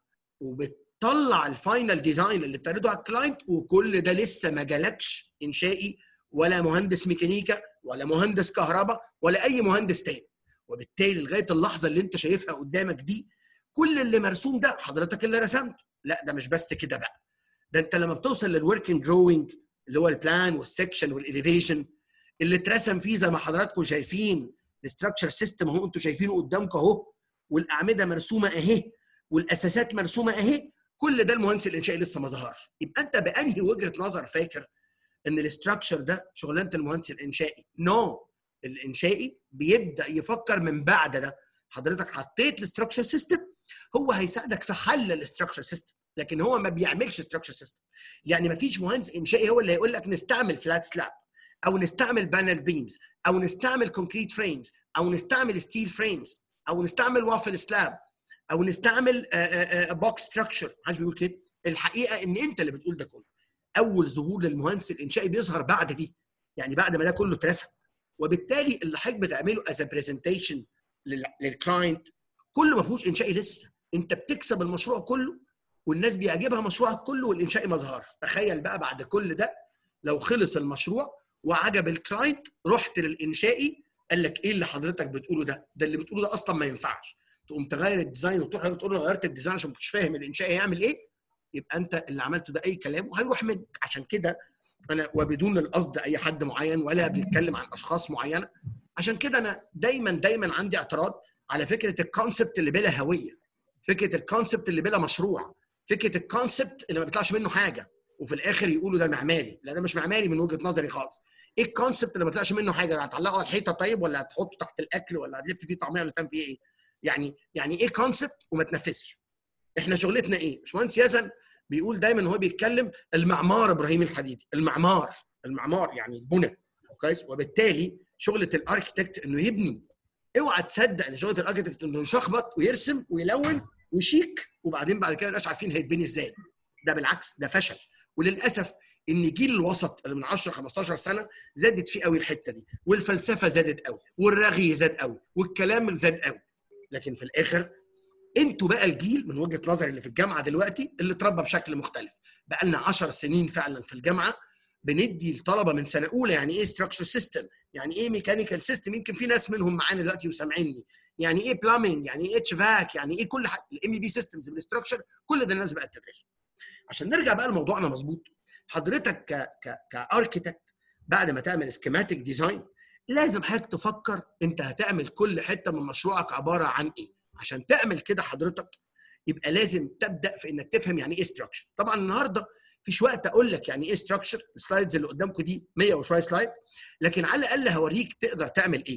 وبتطلع الفاينل ديزاين اللي بتعرضه على الكلاينت وكل ده لسه ما جالكش انشائي ولا مهندس ميكانيكا ولا مهندس كهرباء ولا اي مهندس تاني وبالتالي لغايه اللحظه اللي انت شايفها قدامك دي كل اللي مرسوم ده حضرتك اللي رسمته لا ده مش بس كده بقى ده انت لما بتوصل للوركينج دروينج اللي هو البلان والسكشن والاليفيشن اللي اترسم فيه زي ما حضراتكم شايفين الاستراكشر سيستم اهو انتوا شايفينه قدامكم اهو والاعمده مرسومه اهي والاساسات مرسومه اهي كل ده المهندس الانشائي لسه ما ظهرش يبقى انت بانهي وجهه نظر فاكر ان الاستراكشر ده شغلانه المهندس الانشائي نو no. الانشائي بيبدا يفكر من بعد ده حضرتك حطيت الاستراكشر سيستم هو هيساعدك في حل الاستراكشر سيستم لكن هو ما بيعملش استراكشر سيستم يعني ما فيش مهندس انشائي هو اللي هيقول لك نستعمل فلات سلاب او نستعمل بانل بيمز او نستعمل كونكريت فريمز او نستعمل ستيل فريمز او نستعمل وافل سلاب او نستعمل بوكس ستراكشر محدش بيقول كده الحقيقه ان انت اللي بتقول ده كله اول ظهور للمهندس الانشائي بيظهر بعد دي يعني بعد ما ده كله اترسم وبالتالي اللي حضرتك بتعمله از برزنتيشن للكلاينت كله ما فيهوش انشائي لسه انت بتكسب المشروع كله والناس بيعجبها مشروعك كله والانشائي ما ظهرش تخيل بقى بعد كل ده لو خلص المشروع وعجب الكلاينت رحت للانشائي قال لك ايه اللي حضرتك بتقوله ده ده اللي بتقوله ده اصلا ما ينفعش تقوم تغير الديزاين وتروح تقول له غيرت الديزاين عشان مش فاهم الانشائي هيعمل ايه يبقى انت اللي عملته ده اي كلام وهيروح منك عشان كده انا وبدون القصد اي حد معين ولا بنتكلم عن اشخاص معينه عشان كده انا دايما دايما عندي اعتراض على فكره الكونسبت اللي بلا هويه فكره الكونسبت اللي بلا مشروع فكره الكونسبت اللي ما بيطلعش منه حاجه وفي الاخر يقولوا ده معماري لا ده مش معماري من وجهه نظري خالص ايه الكونسبت اللي ما طلعش منه حاجه هتعلقه على الحيطه طيب ولا هتحطه تحت الاكل ولا هتلف فيه طعميه ولا تعمل فيه ايه يعني يعني ايه كونسبت وما تنفذش احنا شغلتنا ايه باشمهندس يزن بيقول دايما هو بيتكلم المعمار ابراهيم الحديدي المعمار المعمار يعني البنى كويس وبالتالي شغله الاركتكت انه يبني اوعى تصدق ان شغله الاركتكت انه يشخبط ويرسم ويلون وشيك وبعدين بعد كده مش عارفين هيتبني ازاي ده بالعكس ده فشل وللاسف ان جيل الوسط اللي من 10 15 سنه زادت فيه قوي الحته دي والفلسفه زادت قوي والرغي زاد قوي والكلام زاد قوي لكن في الاخر انتوا بقى الجيل من وجهه نظري اللي في الجامعه دلوقتي اللي اتربى بشكل مختلف بقى لنا 10 سنين فعلا في الجامعه بندي الطلبه من سنه اولى يعني ايه ستراكشر سيستم يعني ايه ميكانيكال سيستم يمكن في ناس منهم معانا دلوقتي وسامعيني يعني ايه بلامينج يعني ايه اتش فاك يعني ايه كل حاجه الام بي سيستمز بالاستراكشر كل ده الناس بقت تدرسه عشان نرجع بقى لموضوعنا مظبوط حضرتك ك ك كاركيتكت بعد ما تعمل سكيماتيك ديزاين لازم حضرتك تفكر انت هتعمل كل حته من مشروعك عباره عن ايه عشان تعمل كده حضرتك يبقى لازم تبدا في انك تفهم يعني ايه ستراكشر طبعا النهارده فيش وقت اقول لك يعني ايه ستراكشر السلايدز اللي قدامكم دي 100 وشويه سلايد لكن على الاقل هوريك تقدر تعمل ايه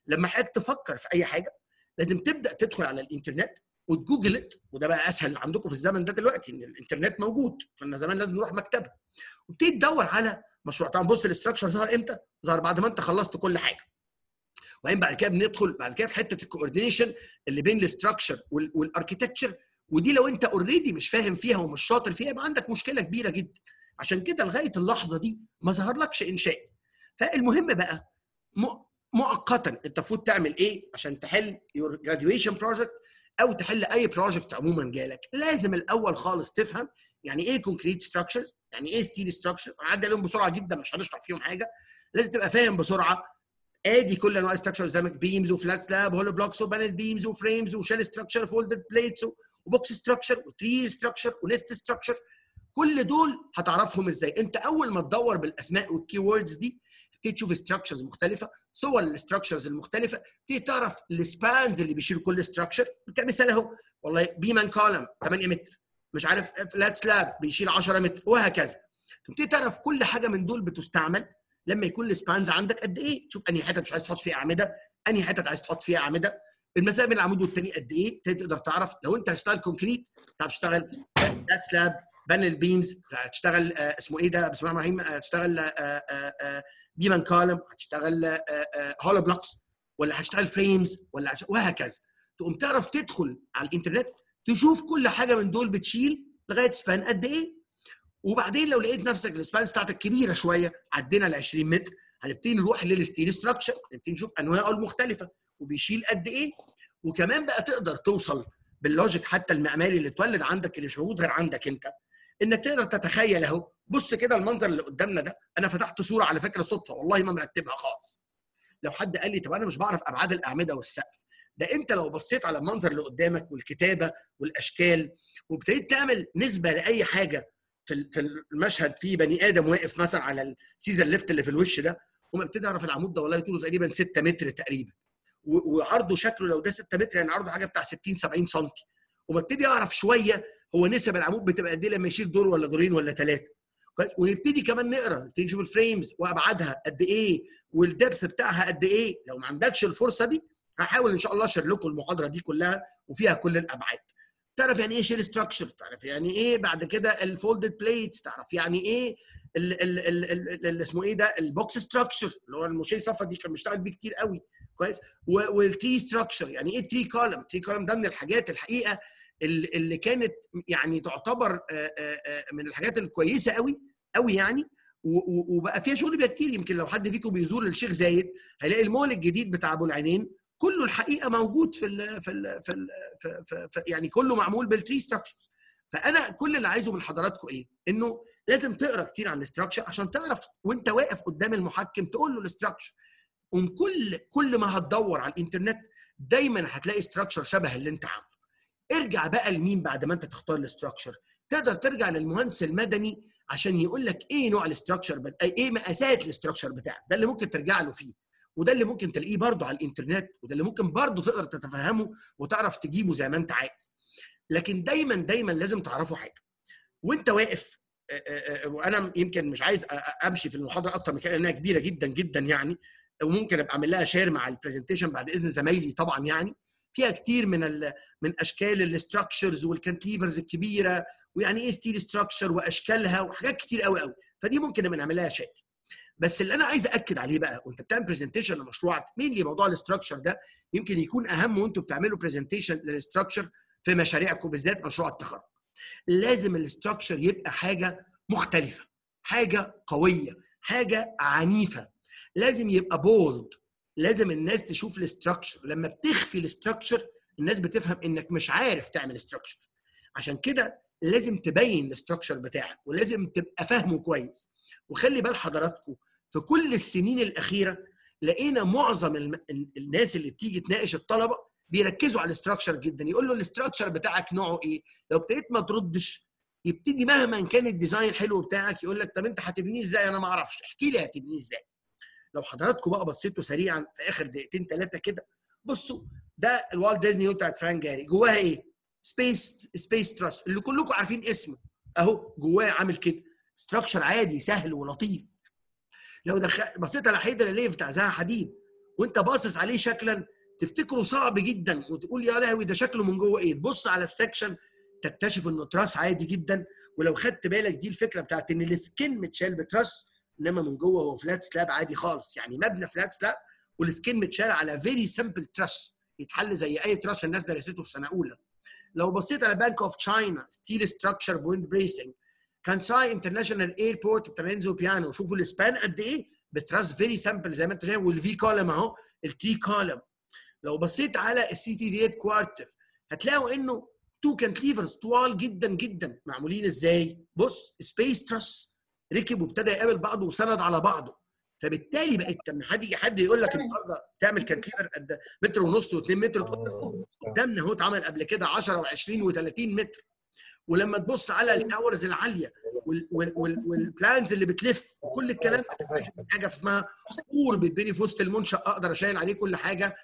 لما حضرتك تفكر في اي حاجه لازم تبدا تدخل على الانترنت وتجوجل وده بقى اسهل عندكم في الزمن ده دلوقتي ان الانترنت موجود كنا زمان لازم نروح مكتبه وتبتدي تدور على مشروع طبعا بص الاستراكشر ظهر امتى؟ ظهر بعد ما انت خلصت كل حاجه وبعدين بعد كده بندخل بعد كده في حته الكوردينيشن اللي بين الاستراكشر والاركيتكتشر ودي لو انت اوريدي مش فاهم فيها ومش شاطر فيها يبقى عندك مشكله كبيره جدا عشان كده لغايه اللحظه دي ما ظهرلكش انشائي فالمهم بقى م- مؤقتا انت المفروض تعمل ايه عشان تحل يور جراديويشن بروجكت او تحل اي بروجكت عموما جالك لازم الاول خالص تفهم يعني ايه كونكريت ستراكشرز يعني ايه ستيل ستراكشر هنعدي عليهم بسرعه جدا مش هنشرح فيهم حاجه لازم تبقى فاهم بسرعه ادي كل انواع الستراكشرز قدامك بيمز وفلات سلاب هولو بلوكس وبانل بيمز وفريمز وشيل ستراكشر فولدد بليتس وبوكس ستراكشر وتري ستراكشر ونست ستراكشر كل دول هتعرفهم ازاي انت اول ما تدور بالاسماء والكي ووردز دي تبتدي تشوف ستراكشرز مختلفه صور الستراكشرز المختلفه تبتدي تعرف السبانز اللي بيشيل كل ستراكشر كمثال اهو والله بيمان كولم 8 متر مش عارف فلات سلاب بيشيل 10 متر وهكذا تبتدي تعرف كل حاجه من دول بتستعمل لما يكون السبانز عندك قد ايه تشوف انهي حتت مش عايز تحط فيها اعمده انهي حتت عايز تحط فيها اعمده المسافه بين العمود والتاني قد ايه تقدر تعرف لو انت هتشتغل كونكريت تعرف تشتغل فلات سلاب بانل بيمز هتشتغل آه، اسمه ايه ده بسم الله الرحمن الرحيم هتشتغل آه، آه، آه، بيمان كولم هتشتغل هولو بلوكس ولا هتشتغل فريمز ولا هتش- وهكذا تقوم تعرف تدخل على الانترنت تشوف كل حاجه من دول بتشيل لغايه سبان قد ايه وبعدين لو لقيت نفسك السبانز بتاعتك كبيره شويه عدينا ال 20 متر هنبتدي نروح للستيل ستراكشر نبتدي نشوف انواعه المختلفه وبيشيل قد ايه وكمان بقى تقدر توصل باللوجيك حتى المعماري اللي اتولد عندك اللي مش موجود غير عندك انت انك تقدر تتخيل اهو بص كده المنظر اللي قدامنا ده انا فتحت صوره على فكره صدفه والله ما مرتبها خالص لو حد قال لي طب انا مش بعرف ابعاد الاعمده والسقف ده انت لو بصيت على المنظر اللي قدامك والكتابه والاشكال وابتديت تعمل نسبه لاي حاجه في ال- في المشهد في بني ادم واقف مثلا على السيزر ليفت اللي في الوش ده وما ابتدي اعرف العمود ده والله طوله تقريبا 6 متر تقريبا و- وعرضه شكله لو ده 6 متر يعني عرضه حاجه بتاع 60 70 سم وببتدي اعرف شويه هو نسب العمود بتبقى قد ايه لما يشيل دور ولا دورين ولا ثلاثه كويس ونبتدي كمان نقرا نبتدي نشوف الفريمز وابعادها قد ايه والدبث بتاعها قد ايه لو ما عندكش الفرصه دي هحاول ان شاء الله اشير لكم المحاضره دي كلها وفيها كل الابعاد تعرف يعني ايه شيل ستراكشر تعرف يعني ايه بعد كده الفولدد بليتس تعرف يعني ايه ال ال ال ال ال اسمه ايه ده البوكس ستراكشر اللي هو المشي صفا دي كان بيشتغل بيه كتير قوي كويس والتري ستراكشر يعني ايه تري كولم تري كولم ده من الحاجات الحقيقه اللي اللي كانت يعني تعتبر آه، آه، آه، من الحاجات الكويسه قوي قوي يعني و- و- وبقى فيها شغل بقى كتير يمكن لو حد فيكم بيزور الشيخ زايد هيلاقي المول الجديد بتاع ابو العينين كله الحقيقه موجود في ال في ال في, ال في, في, في يعني كله معمول بالتري ستراكشرز فانا كل اللي عايزه من حضراتكم ايه؟ انه لازم تقرا كتير عن الاستراكشر عشان تعرف وانت واقف قدام المحكم تقول له الاستراكشر وكل كل ما هتدور على الانترنت دايما هتلاقي استراكشر شبه اللي انت عامله ارجع بقى لمين بعد ما انت تختار الاستراكشر تقدر ترجع للمهندس المدني عشان يقول لك ايه نوع الاستراكشر بت... ايه مقاسات الاستراكشر بتاعك ده اللي ممكن ترجع له فيه وده اللي ممكن تلاقيه برضه على الانترنت وده اللي ممكن برضه تقدر تتفهمه وتعرف تجيبه زي ما انت عايز لكن دايما دايما لازم تعرفوا حاجه وانت واقف آه، آه، آه، وانا يمكن مش عايز أ- أ- امشي في المحاضره اكتر من كده لانها كبيره جدا جدا يعني وممكن ابقى اعمل لها شير مع البرزنتيشن بعد اذن زمايلي طبعا يعني فيها كتير من ال من اشكال الاستراكشرز والكانتليفرز الكبيره ويعني ايه ستيل ستراكشر واشكالها وحاجات كتير قوي قوي فدي ممكن نبقى نعمل لها شير بس اللي انا عايز اكد عليه بقى وانت بتعمل برزنتيشن لمشروعك مين اللي موضوع الاستراكشر ده يمكن يكون اهم وانتوا بتعملوا برزنتيشن للاستراكشر في مشاريعكم بالذات مشروع التخرج لازم الاستراكشر يبقى حاجه مختلفه حاجه قويه حاجه عنيفه لازم يبقى بولد لازم الناس تشوف الاستراكشر لما بتخفي الاستراكشر الناس بتفهم انك مش عارف تعمل استراكشر عشان كده لازم تبين الاستراكشر بتاعك ولازم تبقى فاهمه كويس وخلي بال حضراتكم في كل السنين الاخيره لقينا معظم الم... الناس اللي بتيجي تناقش الطلبه بيركزوا على الاستراكشر جدا يقول له الاستراكشر بتاعك نوعه ايه لو ابتديت ما تردش يبتدي مهما كان الديزاين حلو بتاعك يقول لك طب انت هتبنيه ازاي انا ما اعرفش احكي لي هتبنيه ازاي لو حضراتكم بقى بصيتوا سريعا في اخر دقيقتين ثلاثه كده بصوا ده الوالت ديزني بتاعت فرانك جاري جواها ايه سبيس سبيس تراست اللي كلكم عارفين اسمه اهو جواه عامل كده ستراكشر عادي سهل ولطيف لو دخل بصيت على حيدر الليف بتاع زها حديد وانت باصص عليه شكلا تفتكره صعب جدا وتقول يا لهوي ده شكله من جوه ايه تبص على السكشن تكتشف انه تراس عادي جدا ولو خدت بالك دي الفكره بتاعت ان السكن متشال بتراس انما من جوه هو فلات سلاب عادي خالص يعني مبنى فلات سلاب والسكن متشال على فيري سمبل تراس يتحل زي اي تراس الناس درسته في سنه اولى لو بصيت على بانك اوف تشاينا ستيل ستراكشر بوينت بريسنج كانساي انترناشونال ايربورت ترينزو بيانو شوفوا السبان قد ايه بتراس فيري سامبل زي ما انت شايف والفي كولم اهو التري كولم لو بصيت على السي تي في 8 كوارتر هتلاقوا انه تو كانتليفرز طوال جدا جدا معمولين ازاي؟ بص سبيس تراس ركب وابتدى يقابل بعضه وسند على بعضه فبالتالي بقت لما حد يجي حد يقول لك النهارده تعمل كانتليفر قد متر ونص و2 متر تقول له أوه، قدامنا اهو اتعمل قبل كده 10 و20 و30 متر ولما تبص على التاورز العاليه وال- وال- وال- والبلانز اللي بتلف وكل الكلام ده تكتشف إن حاجه اسمها قور بتبني في وسط المنشا اقدر اشيل عليه كل حاجه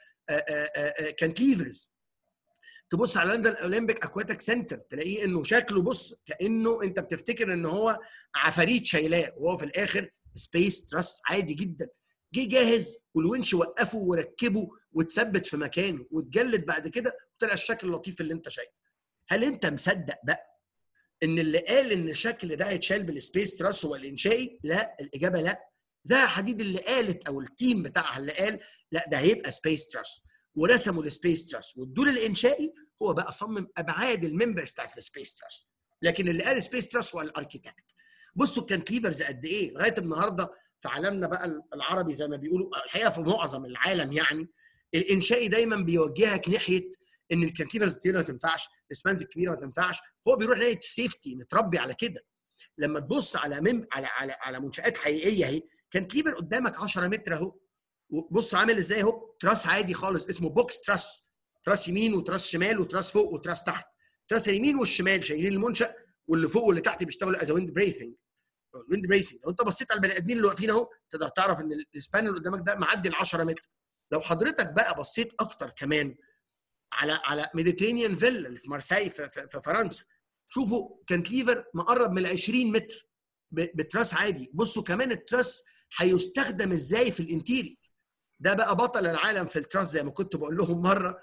كانتليفرز تبص على لندن اولمبيك اكواتيك سنتر تلاقيه انه شكله بص كانه انت بتفتكر ان هو عفاريت شايلاه وهو في الاخر سبيس تراس عادي جدا جه جاهز والونش وقفه وركبه واتثبت في مكانه واتجلد بعد كده وطلع الشكل اللطيف اللي انت شايفه هل انت مصدق بقى ان اللي قال ان الشكل ده هيتشال بالسبيس تراس هو الانشائي لا الاجابه لا زها حديد اللي قالت او التيم بتاعها اللي قال لا ده هيبقى سبيس تراس ورسموا السبيس تراس والدور الانشائي هو بقى صمم ابعاد الممبرز بتاعت السبيس تراس لكن اللي قال سبيس تراس هو الاركيتكت بصوا الكانتليفرز قد ايه لغايه النهارده في عالمنا بقى العربي زي ما بيقولوا الحقيقه في معظم العالم يعني الانشائي دايما بيوجهك ناحيه ان الكانتليفرز الكتير ما تنفعش السبانز الكبيره ما تنفعش هو بيروح ناحيه السيفتي متربي على كده لما تبص على مم على على على منشات حقيقيه اهي كانتليفر قدامك 10 متر اهو بص عامل ازاي اهو تراس عادي خالص اسمه بوكس تراس تراس يمين وتراس شمال وتراس فوق وتراس تحت تراس اليمين والشمال شايلين المنشا واللي فوق واللي تحت بيشتغلوا از ويند بريثنج الويند بريسنج لو انت بصيت على البني ادمين اللي واقفين اهو تقدر تعرف ان السبان اللي قدامك ده معدي ال 10 متر لو حضرتك بقى بصيت اكتر كمان على على ميديترينيان فيلا اللي في مارساي في, في, في فرنسا شوفوا كانتليفر مقرب من ال 20 متر ب- بتراس عادي بصوا كمان التراس هيستخدم ازاي في الانتيري ده بقى بطل العالم في التراس زي ما كنت بقول لهم مره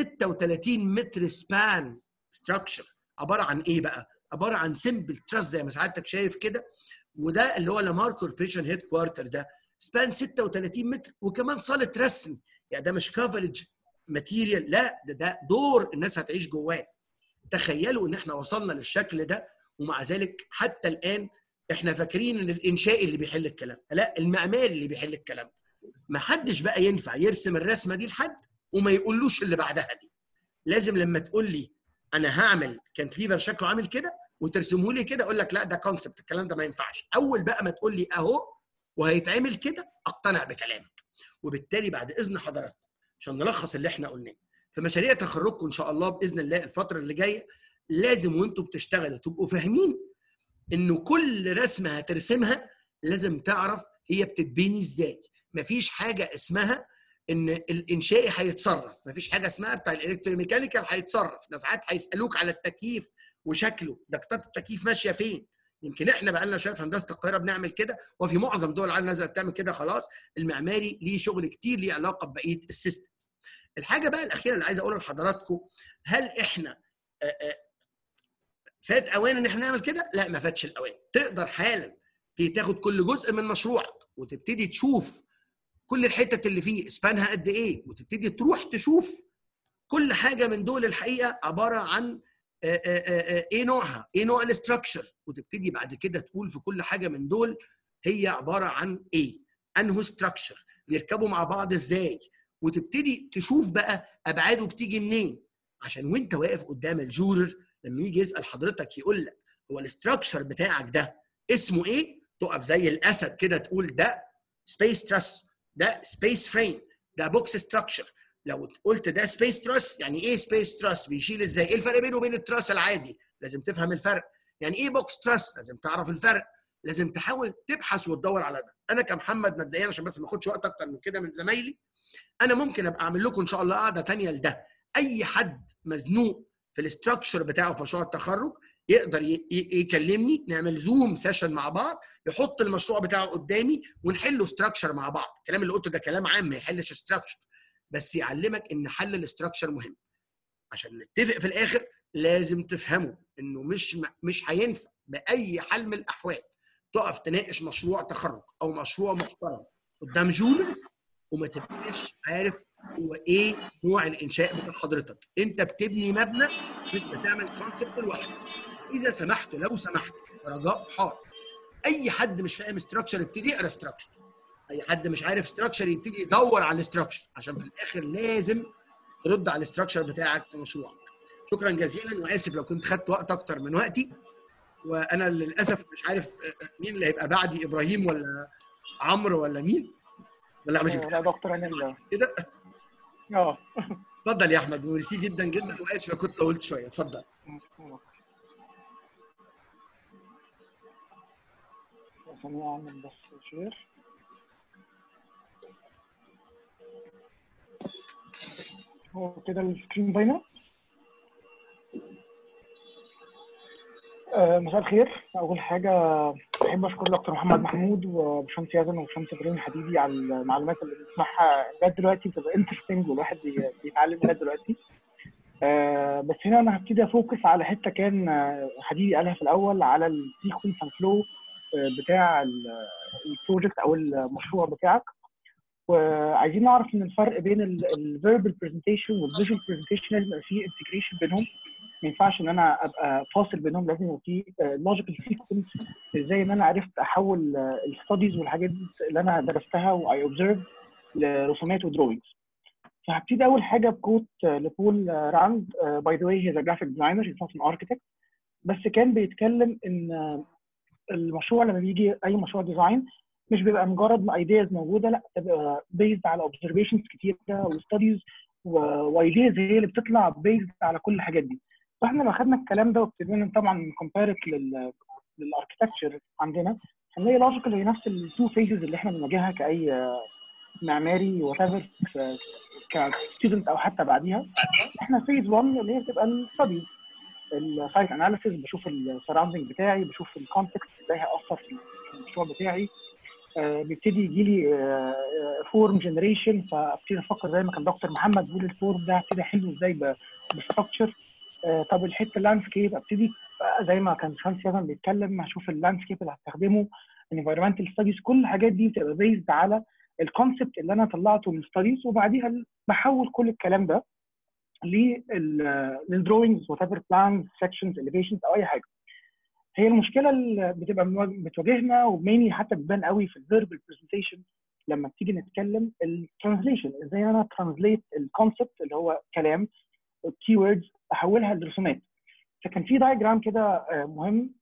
36 متر سبان ستراكشر عباره عن ايه بقى؟ عباره عن سمبل تراس زي ما سعادتك شايف كده وده اللي هو لامار كوربريشن هيد كوارتر ده سبان 36 متر وكمان صاله رسم يعني ده مش كافلج ماتيريال لا ده ده دور الناس هتعيش جواه تخيلوا ان احنا وصلنا للشكل ده ومع ذلك حتى الان احنا فاكرين ان الانشائي اللي بيحل الكلام لا المعماري اللي بيحل الكلام ما حدش بقى ينفع يرسم الرسمه دي لحد وما يقولوش اللي بعدها دي لازم لما تقول لي انا هعمل كانتليفر شكله عامل كده وترسمه لي كده اقول لك لا ده كونسبت الكلام ده ما ينفعش اول بقى ما تقول لي اهو وهيتعمل كده اقتنع بكلامك وبالتالي بعد اذن حضراتكم عشان نلخص اللي احنا قلناه في مشاريع تخرجكم ان شاء الله باذن الله الفتره اللي جايه لازم وانتم بتشتغلوا تبقوا فاهمين انه كل رسمه هترسمها لازم تعرف هي بتتبني ازاي مفيش حاجه اسمها ان الانشائي هيتصرف مفيش حاجه اسمها بتاع الالكتروميكانيكال هيتصرف ده ساعات هيسالوك على التكييف وشكله دكتات التكييف ماشيه فين يمكن احنا بقى لنا شويه في هندسه القاهره بنعمل كده وفي معظم دول العالم نازله بتعمل كده خلاص المعماري ليه شغل كتير ليه علاقه ببقيه السيستمز الحاجه بقى الاخيره اللي عايز اقولها لحضراتكم هل احنا آه، آه، فات اوان ان احنا نعمل كده لا ما فاتش الاوان تقدر حالا تيجي تاخد كل جزء من مشروعك وتبتدي تشوف كل الحتت اللي فيه اسبانها قد ايه وتبتدي تروح تشوف كل حاجه من دول الحقيقه عباره عن آه، آه، آه، آه، ايه نوعها ايه نوع الاستراكشر وتبتدي بعد كده تقول في كل حاجه من دول هي عباره عن ايه انه ستراكشر بيركبوا مع بعض ازاي وتبتدي تشوف بقى ابعاده بتيجي منين عشان وانت واقف قدام الجورر لما يجي يسال حضرتك يقول لك هو الاستراكشر بتاعك ده اسمه ايه تقف زي الاسد كده تقول ده سبيس تراس ده سبيس فريم ده بوكس ستراكشر لو قلت ده سبيس تراس يعني ايه سبيس تراس بيشيل ازاي ايه الفرق بينه وبين التراس العادي لازم تفهم الفرق يعني ايه بوكس تراس لازم تعرف الفرق لازم تحاول تبحث وتدور على ده انا كمحمد مبدئيا عشان بس ما اخدش وقت اكتر من كده من زمايلي انا ممكن ابقى اعمل لكم ان شاء الله قاعده تانية لده اي حد مزنوق في الاستراكشر بتاعه في مشروع التخرج يقدر ي- ي- يكلمني نعمل زوم سيشن مع بعض يحط المشروع بتاعه قدامي ونحله ستراكشر مع بعض الكلام اللي قلته ده كلام عام ما يحلش ستراكشر بس يعلمك ان حل الاستراكشر مهم عشان نتفق في الاخر لازم تفهموا انه مش مش هينفع باي حال من الاحوال تقف تناقش مشروع تخرج او مشروع محترم قدام جونرز وما تبقاش عارف هو ايه نوع الانشاء بتاع حضرتك انت بتبني مبنى مش بتعمل كونسبت لوحده اذا سمحت لو سمحت رجاء حار اي حد مش فاهم ستراكشر يبتدي يقرا ستراكشر اي حد مش عارف ستراكشر يبتدي يدور على الاستراكشر عشان في الاخر لازم ترد على الاستراكشر بتاعك في مشروعك شكرا جزيلا واسف لو كنت خدت وقت اكتر من وقتي وانا للاسف مش عارف مين اللي هيبقى بعدي ابراهيم ولا عمرو ولا مين لا مش
لا دكتور انا اللي
كده
اه
اتفضل يا احمد ميرسي جدا جدا واسف لو كنت طولت شويه اتفضل
ثانية اعمل بس شير هو كده السكرين باينة آه، مساء الخير أول حاجة بحب أشكر دكتور محمد محمود وباشمهندس يزن وباشمهندس إبراهيم حديدي على المعلومات اللي بنسمعها لغاية دلوقتي بتبقى انترستنج والواحد بي- بيتعلم لغاية دلوقتي آه، بس هنا أنا هبتدي أفوكس على حتة كان آه، حديدي قالها في الأول على السيكونس اند فلو بتاع البروجكت أو المشروع بتاعك وعايزين نعرف ان الفرق بين الفيربال برزنتيشن والفيجوال برزنتيشن لازم يبقى في انتجريشن بينهم ما ينفعش ان انا ابقى فاصل بينهم لازم يبقى في لوجيكال سيكونس ازاي ان انا عرفت احول الستاديز والحاجات دي اللي انا درستها واي اوبزرف لرسومات ودروينجز فهبتدي اول حاجه بكوت لبول راند باي ذا واي هيز ا جرافيك ديزاينر هيز نوت ان اركتكت بس كان بيتكلم ان المشروع لما بيجي اي مشروع ديزاين مش بيبقى مجرد ايدياز موجوده لا بتبقى بيزد على اوبزرفيشنز كتيره وستاديز وايدياز هي اللي بتطلع بيزد على كل الحاجات دي فاحنا لو خدنا الكلام ده وابتدينا طبعا نكمبير للاركتكتشر عندنا هنلاقي لوجيكال هي نفس التو فيزز اللي احنا بنواجهها كاي معماري وات ايفر كستودنت او حتى بعديها احنا فيز 1 اللي هي بتبقى الستاديز السايت اناليسيس بشوف السراوندنج بتاعي بشوف الكونتكست ازاي هيأثر في المشروع بتاعي آه، بيبتدي يجي لي فورم جنريشن فابتدي افكر زي ما كان دكتور محمد بيقول الفورم ده ابتدي احله ازاي بستراكشر طب الحته اللاندسكيب ابتدي بقى زي ما كان شانس يزن بيتكلم هشوف اللاندسكيب اللي هستخدمه الانفيرمنتال ستاديز كل الحاجات دي بتبقى بيزد على الكونسبت اللي انا طلعته من الستاديز وبعديها بحول كل الكلام ده للدروينجز وات ايفر بلانز سكشنز اليفيشنز او اي حاجه هي المشكله اللي بتبقى مواج- بتواجهنا وميني حتى بتبان قوي في الفيربال برزنتيشن لما بتيجي نتكلم الترانزليشن ازاي انا ترانزليت الكونسبت اللي هو كلام الكي ووردز احولها لرسومات فكان في دايجرام كده آه، مهم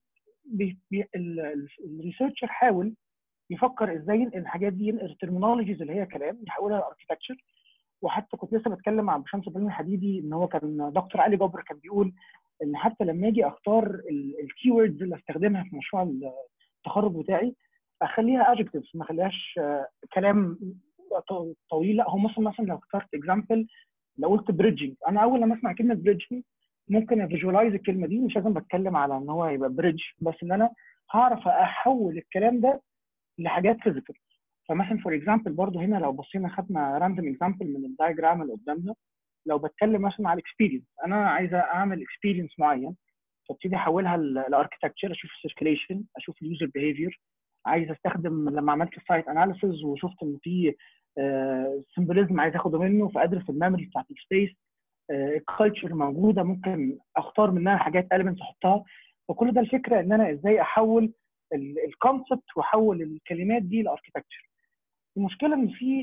الريسيرشر حاول يفكر ازاي ينقل الحاجات دي ينقل الترمينولوجيز اللي هي كلام يحولها لاركتكتشر وحتى كنت لسه بتكلم مع باشمهندس ابراهيم الحديدي ان هو كان دكتور علي جبر كان بيقول ان حتى لما اجي اختار الكي ووردز اللي استخدمها في مشروع التخرج بتاعي اخليها ادجكتيفز ما اخليهاش آه، كلام ط- طويل لا هو مثلا مثلا لو اخترت اكزامبل لو قلت بريدجنج انا اول لما اسمع كلمه بريدجنج ممكن افيجوالايز الكلمه دي مش لازم بتكلم على ان هو يبقى بريدج بس ان انا هعرف احول الكلام ده لحاجات فيزيكال فمثلا فور اكزامبل برضه هنا لو بصينا خدنا راندوم اكزامبل من الدايجرام اللي قدامنا لو بتكلم مثلا على الاكسبيرينس انا عايزه اعمل اكسبيرينس معين فابتدي احولها لاركتكتشر اشوف السيركيليشن اشوف اليوزر بيهيفير عايز استخدم لما عملت السايت اناليسز وشفت ان في سمبلزم عايز اخده منه فادرس الميموري بتاعت السبيس الكالتشر موجوده ممكن اختار منها حاجات elements احطها فكل ده الفكره ان انا ازاي احول الكونسبت واحول الكلمات دي لاركتكتشر المشكله ان في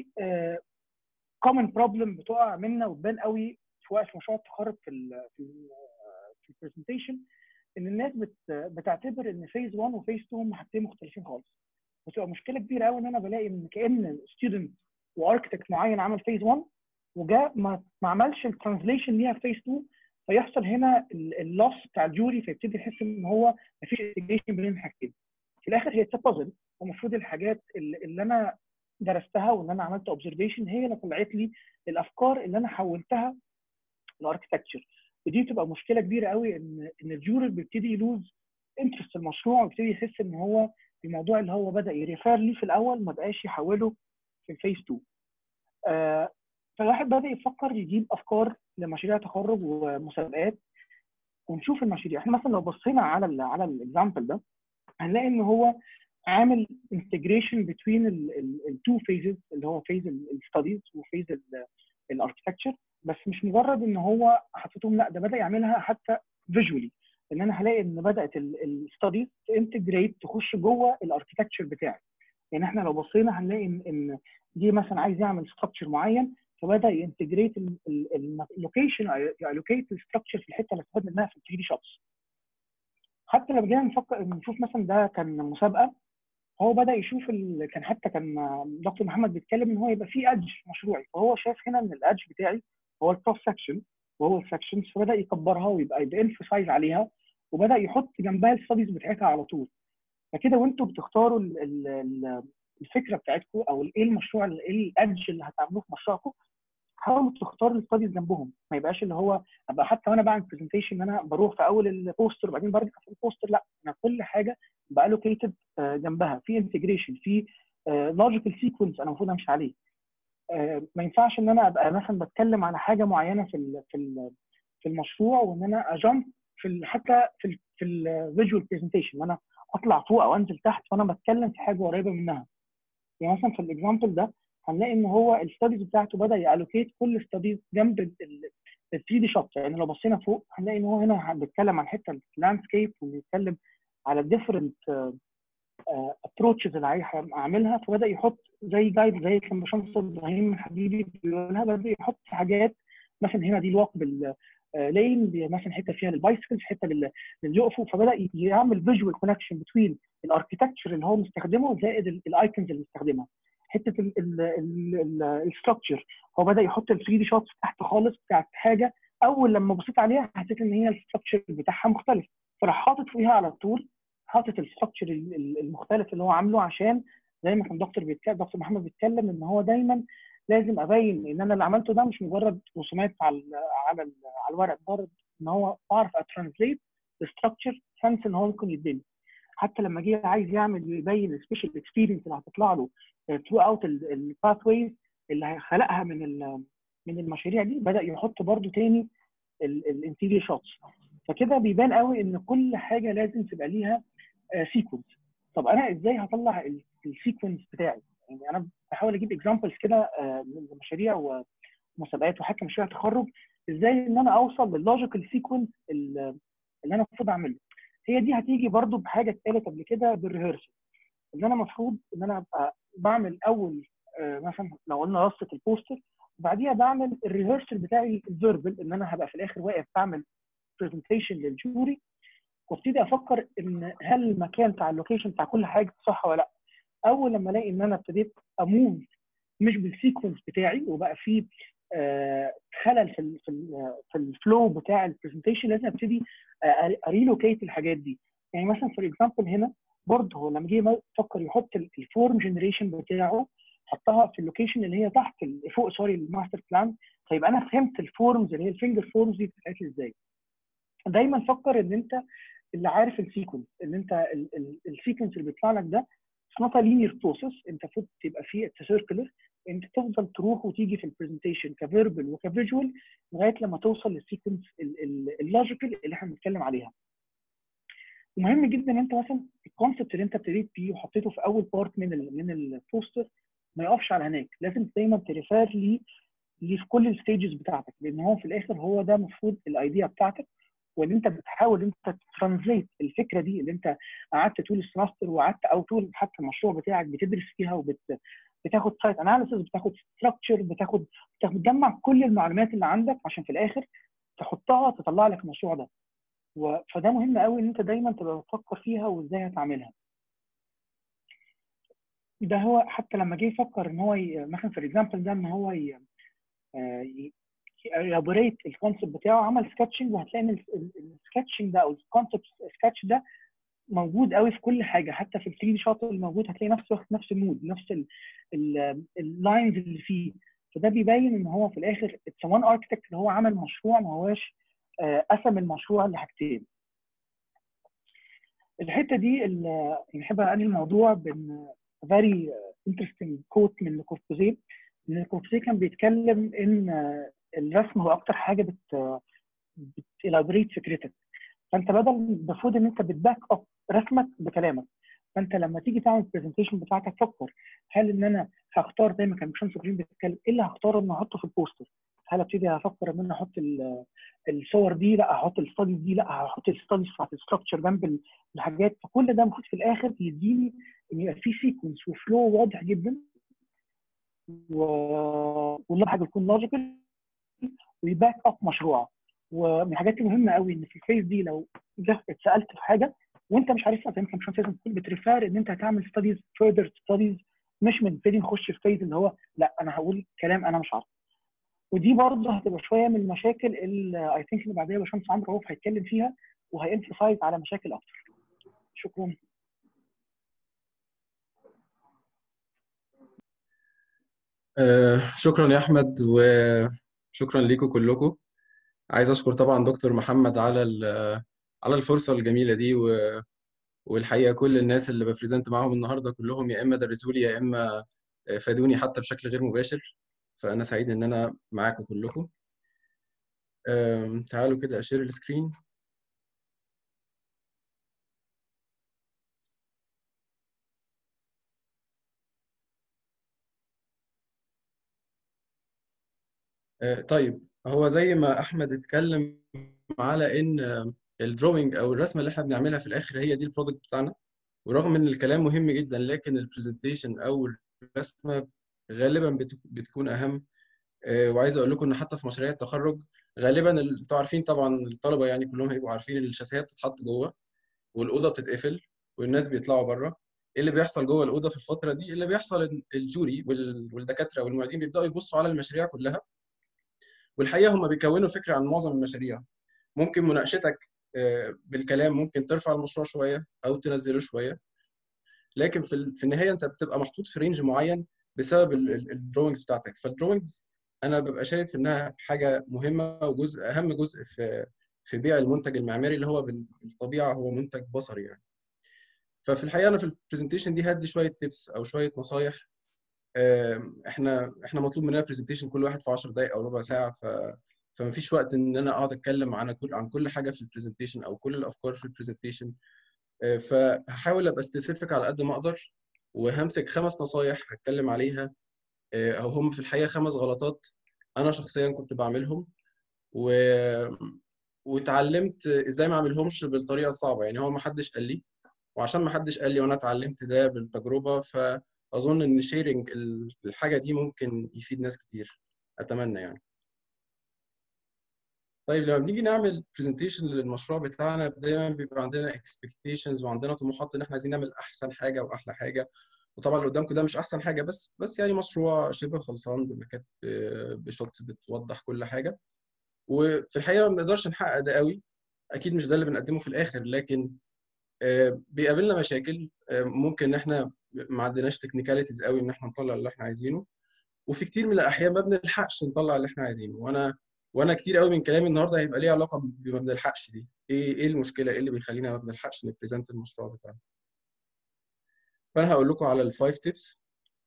كومن بروبلم بتقع منا وتبان قوي سواء في مشروع التخرج في ال في ال في البرزنتيشن ان الناس بت بتعتبر ان فيز 1 وفيز 2 هم حاجتين مختلفين خالص بتبقى مشكله كبيره قوي ان انا بلاقي ان كان ستودنت واركتكت معين عمل فيز 1 وجاء ما, ما عملش الترانزليشن ليها في فيز 2 فيحصل هنا اللوس بتاع الجوري فيبتدي يحس ان هو ما فيش انتجريشن بين الحاجتين في الاخر هي بازل ومفروض الحاجات اللي, اللي انا درستها وان انا عملت اوبزرفيشن هي اللي طلعت لي الافكار اللي انا حولتها لاركتكتشر ودي بتبقى مشكله كبيره قوي ان ان الجورر بيبتدي يلوز انترست المشروع ويبتدي يحس ان هو الموضوع اللي هو بدا يريفير ليه في الاول ما بقاش يحوله في الفيس 2 آه فالواحد بدا يفكر يجيب افكار لمشاريع تخرج ومسابقات ونشوف المشاريع احنا مثلا لو بصينا على ال على الاكزامبل ده هنلاقي ان هو عامل انتجريشن بين التو فيزز اللي هو فيز الستاديز وفيز الاركتكتشر بس مش مجرد ان هو حطيتهم لا ده بدا يعملها حتى فيجولي ان انا هلاقي ان بدات الستاديز تنتجريت تخش جوه الاركتكتشر بتاعي يعني احنا لو بصينا هنلاقي ان ان دي مثلا عايز يعمل ستراكشر معين فبدا ينتجريت اللوكيشن يالوكيت الستراكشر في الحته اللي استفاد منها في 3 دي شوتس حتى لما جينا نفكر نشوف مثلا ده كان مسابقه هو بدا يشوف ال... كان حتى كان دكتور محمد بيتكلم ان هو يبقى في ادج مشروعي فهو شاف هنا ان الادج بتاعي هو الكروس سكشن وهو السكشنز فبدا يكبرها ويبقى بانفسايز عليها وبدا يحط جنبها الستاديز بتاعتها على طول فكده وانتوا بتختاروا ال ال الفكره بتاعتكم او ايه المشروع ايه الادج اللي هتعملوه في مشروعكم حاولوا تختاروا الستاديز جنبهم ما يبقاش اللي هو ابقى حتى وانا بعمل برزنتيشن ان انا بروح في اول البوستر وبعدين برجع في البوستر لا انا كل حاجه بالوكيتد جنبها في انتجريشن في لوجيكال سيكونس انا المفروض امشي عليه ما ينفعش ان انا ابقى مثلا بتكلم على حاجه معينه في ال في ال في المشروع وان انا اجامب في ال حتى في ال في الفيجوال برزنتيشن ان انا اطلع فوق او انزل تحت وانا بتكلم في حاجه قريبه منها يعني مثلا في الاكزامبل ده هنلاقي ان هو الستاديز بتاعته بدا يالوكيت كل ستاديز جنب ال 3 دي شوت يعني لو بصينا فوق هنلاقي ان هو هنا بيتكلم عن حته اللاندسكيب وبيتكلم على الديفرنت ابروتشز اللي عايز اعملها فبدا يحط زي جايد زي كان باشمهندس ابراهيم حبيبي بيقولها بدا يحط حاجات مثلا هنا دي الواق بال لين مثلا حته فيها للبايسكلز حته للي يقفوا فبدا يعمل فيجوال كونكشن بين الاركتكتشر اللي هو مستخدمه زائد الايكونز اللي مستخدمها حته الستراكشر هو بدا يحط ال 3 دي شوتس تحت خالص بتاعت حاجه اول لما بصيت عليها حسيت ان هي الستراكشر بتاعها مختلف فراح حاطط فوقيها على طول حاطط الستراكشر المختلف اللي هو عامله عشان زي ما كان دكتور بيتكلم دكتور محمد بيتكلم ان هو دايما لازم ابين ان انا اللي عملته ده مش مجرد رسومات على على على الورق مجرد ان هو بعرف اترانسليت الستراكشر سنس ان هو ممكن يديني حتى لما جه عايز يعمل يبين السبيشال اكسبيرينس اللي هتطلع له ثرو اوت الباث ويز اللي خلقها من من المشاريع دي بدا يحط برده تاني الانتيريور شوتس فكده بيبان قوي ان كل حاجه لازم تبقى ليها سيكونس طب انا ازاي هطلع السيكونس بتاعي يعني انا بحاول اجيب اكزامبلز كده من مشاريع ومسابقات وحتى مشاريع تخرج ازاي ان انا اوصل لللوجيكال سيكونس اللي انا المفروض اعمله هي دي هتيجي برضو بحاجه اتقالت قبل كده بالريهرسل ان انا المفروض ان انا ابقى بعمل اول مثلا لو قلنا رصه البوستر وبعديها بعمل الريهرسل بتاعي الفيربال ان انا هبقى في الاخر واقف بعمل برزنتيشن للجوري وابتدي افكر ان هل المكان بتاع اللوكيشن بتاع كل حاجه صح ولا لا اول لما الاقي ان انا ابتديت اموف مش بالسيكونس بتاعي وبقى في آه خلل في ال في ال في الفلو بتاع البرزنتيشن لازم ابتدي اريلوكيت الحاجات دي يعني مثلا في الاكزامبل هنا برضه هو لما جه يفكر يحط الفورم جنريشن بتاعه حطها في اللوكيشن اللي هي تحت فوق سوري الماستر بلان فيبقى انا فهمت الفورمز اللي هي الفينجر فورمز دي بتتعمل ازاي دايما فكر ان انت اللي عارف السيكونس ان انت السيكونس اللي بيطلع لك ده نوت لينير بروسيس انت المفروض تبقى فيه سيركلر انت تفضل تروح وتيجي في البرزنتيشن كفيربال وكفيجوال لغايه لما توصل للسيكونس اللوجيكال اللي احنا بنتكلم عليها. مهم جدا ان انت مثلا الكونسبت اللي انت ابتديت بيه وحطيته في اول بارت من ال من البوستر ما يقفش على هناك لازم دايما تريفير ليه ليه في كل الستيجز بتاعتك لان هو في الاخر هو ده المفروض الايديا بتاعتك وان انت بتحاول انت ترانزليت الفكره دي اللي انت قعدت طول السمستر وقعدت او طول حتى المشروع بتاعك بتدرس فيها وبت بتاخد سايت اناليسيس بتاخد ستراكشر بتاخد بتجمع كل المعلومات اللي عندك عشان في الاخر تحطها تطلع لك المشروع ده و... فده مهم قوي ان انت دايما تبقى بتفكر فيها وازاي هتعملها ده هو حتى لما جه يفكر ان هو ي... مثلا في الاكزامبل ده ان هو ي... ي... يابوريت الكونسبت بتاعه عمل سكتشنج وهتلاقي ان السكتشنج ده او الكونسبت سكتش ده موجود قوي في كل حاجه حتى في ال 3 دي شوت اللي موجود هتلاقي نفس نفس المود نفس اللاينز اللي فيه فده بيبين ان هو في الاخر اتس وان اركتكت اللي هو عمل مشروع ما هواش آه، قسم المشروع لحاجتين الحته دي اللي نحب انهي الموضوع بان very interesting quote من كورتوزيه ان كورتوزيه كان بيتكلم ان آه، الرسم هو اكتر حاجه بت بتelaborate فكرتك فانت بدل المفروض ان انت بتباك اب رسمك بكلامك فانت لما تيجي تعمل البرزنتيشن بتاعتك فكر هل ان انا هختار زي ما كان باشمهندس ابراهيم بيتكلم ايه اللي هختار ان احطه في البوستر هل ابتدي افكر ان انا احط ال- الصور دي لا احط الستاديز دي لا هحط الستاديز بتاعت الستراكشر جنب ال- الحاجات فكل ده المفروض في الاخر يديني ان يبقى في سيكونس وفلو واضح جدا و... وكل حاجه تكون لوجيكال ويباك اب مشروع ومن الحاجات المهمه قوي ان في الفيز دي لو جه اتسالت في حاجه وانت مش عارفها زي ما كان مش لازم تكون بتريفير ان انت هتعمل ستاديز فيرذر ستاديز مش بنبتدي نخش في فيز اللي هو لا انا هقول كلام انا مش عارفه ودي برضه هتبقى شويه من المشاكل اللي اي ثينك اللي بعديها باشمهندس عمرو رؤوف هيتكلم فيها وهينفسايز على مشاكل اكتر شكرا
آه، شكرا يا احمد وشكرا ليكم كلكم عايز اشكر طبعا دكتور محمد على ال- على الفرصه الجميله دي و- والحقيقه كل الناس اللي ببريزنت معاهم النهارده كلهم يا اما درسوا لي يا اما فادوني حتى بشكل غير مباشر فانا سعيد ان انا معاكم كلكم آم، تعالوا كده اشير السكرين آه، طيب هو زي ما احمد اتكلم على ان الدروينج او الرسمه اللي احنا بنعملها في الاخر هي دي البرودكت بتاعنا ورغم ان الكلام مهم جدا لكن البرزنتيشن او الرسمه غالبا بت- بتكون اهم آه، وعايز اقول لكم ان حتى في مشاريع التخرج غالبا ال- انتوا عارفين طبعا الطلبه يعني كلهم هيبقوا عارفين ان الشاسيهات بتتحط جوه والاوضه بتتقفل والناس بيطلعوا بره ايه اللي بيحصل جوه الاوضه في الفتره دي اللي بيحصل إن الجوري وال- والدكاتره والمعيدين بيبداوا يبصوا على المشاريع كلها والحقيقه هم بيكونوا فكره عن معظم المشاريع ممكن مناقشتك آه، بالكلام ممكن ترفع المشروع شويه او تنزله شويه لكن في ال- في النهايه انت بتبقى محطوط في رينج معين بسبب الدروينجز بتاعتك فالدروينجز انا ببقى شايف انها حاجه مهمه وجزء اهم جزء في في بيع المنتج المعماري اللي هو بال- بالطبيعه هو منتج بصري يعني ففي الحقيقه انا في البرزنتيشن دي هدي شويه تيبس او شويه نصايح آم، احنا احنا مطلوب مننا برزنتيشن كل واحد في 10 دقائق او ربع ساعه ف فما فيش وقت ان انا اقعد اتكلم عن كل عن كل حاجه في البرزنتيشن او كل الافكار في البرزنتيشن فهحاول ابقى سبيسيفيك على قد ما اقدر وهمسك خمس نصايح هتكلم عليها آه، او هم في الحقيقه خمس غلطات انا شخصيا كنت بعملهم و... واتعلمت ازاي ما اعملهمش بالطريقه الصعبه يعني هو ما حدش قال لي وعشان ما حدش قال لي وانا اتعلمت ده بالتجربه فاظن ان شيرنج الحاجه دي ممكن يفيد ناس كتير اتمنى يعني طيب لما بنيجي نعمل برزنتيشن للمشروع بتاعنا دايما بيبقى عندنا اكسبكتيشنز وعندنا طموحات ان احنا عايزين نعمل احسن حاجه واحلى حاجه وطبعا اللي قدامكم ده مش احسن حاجه بس بس يعني مشروع شبه خلصان بمكات بشوتس بتوضح كل حاجه وفي الحقيقه ما بنقدرش نحقق ده قوي اكيد مش ده اللي بنقدمه في الاخر لكن آه، بيقابلنا مشاكل آه، ممكن ان احنا ما عندناش تكنيكاليتيز قوي ان احنا نطلع اللي احنا عايزينه وفي كتير من الاحيان ما بنلحقش نطلع اللي احنا عايزينه وانا وانا كتير قوي من كلامي النهارده هيبقى ليه علاقه بما بنلحقش دي ايه ايه المشكله ايه اللي بيخلينا ما بنلحقش نبريزنت المشروع بتاعنا فانا هقول لكم على الفايف تيبس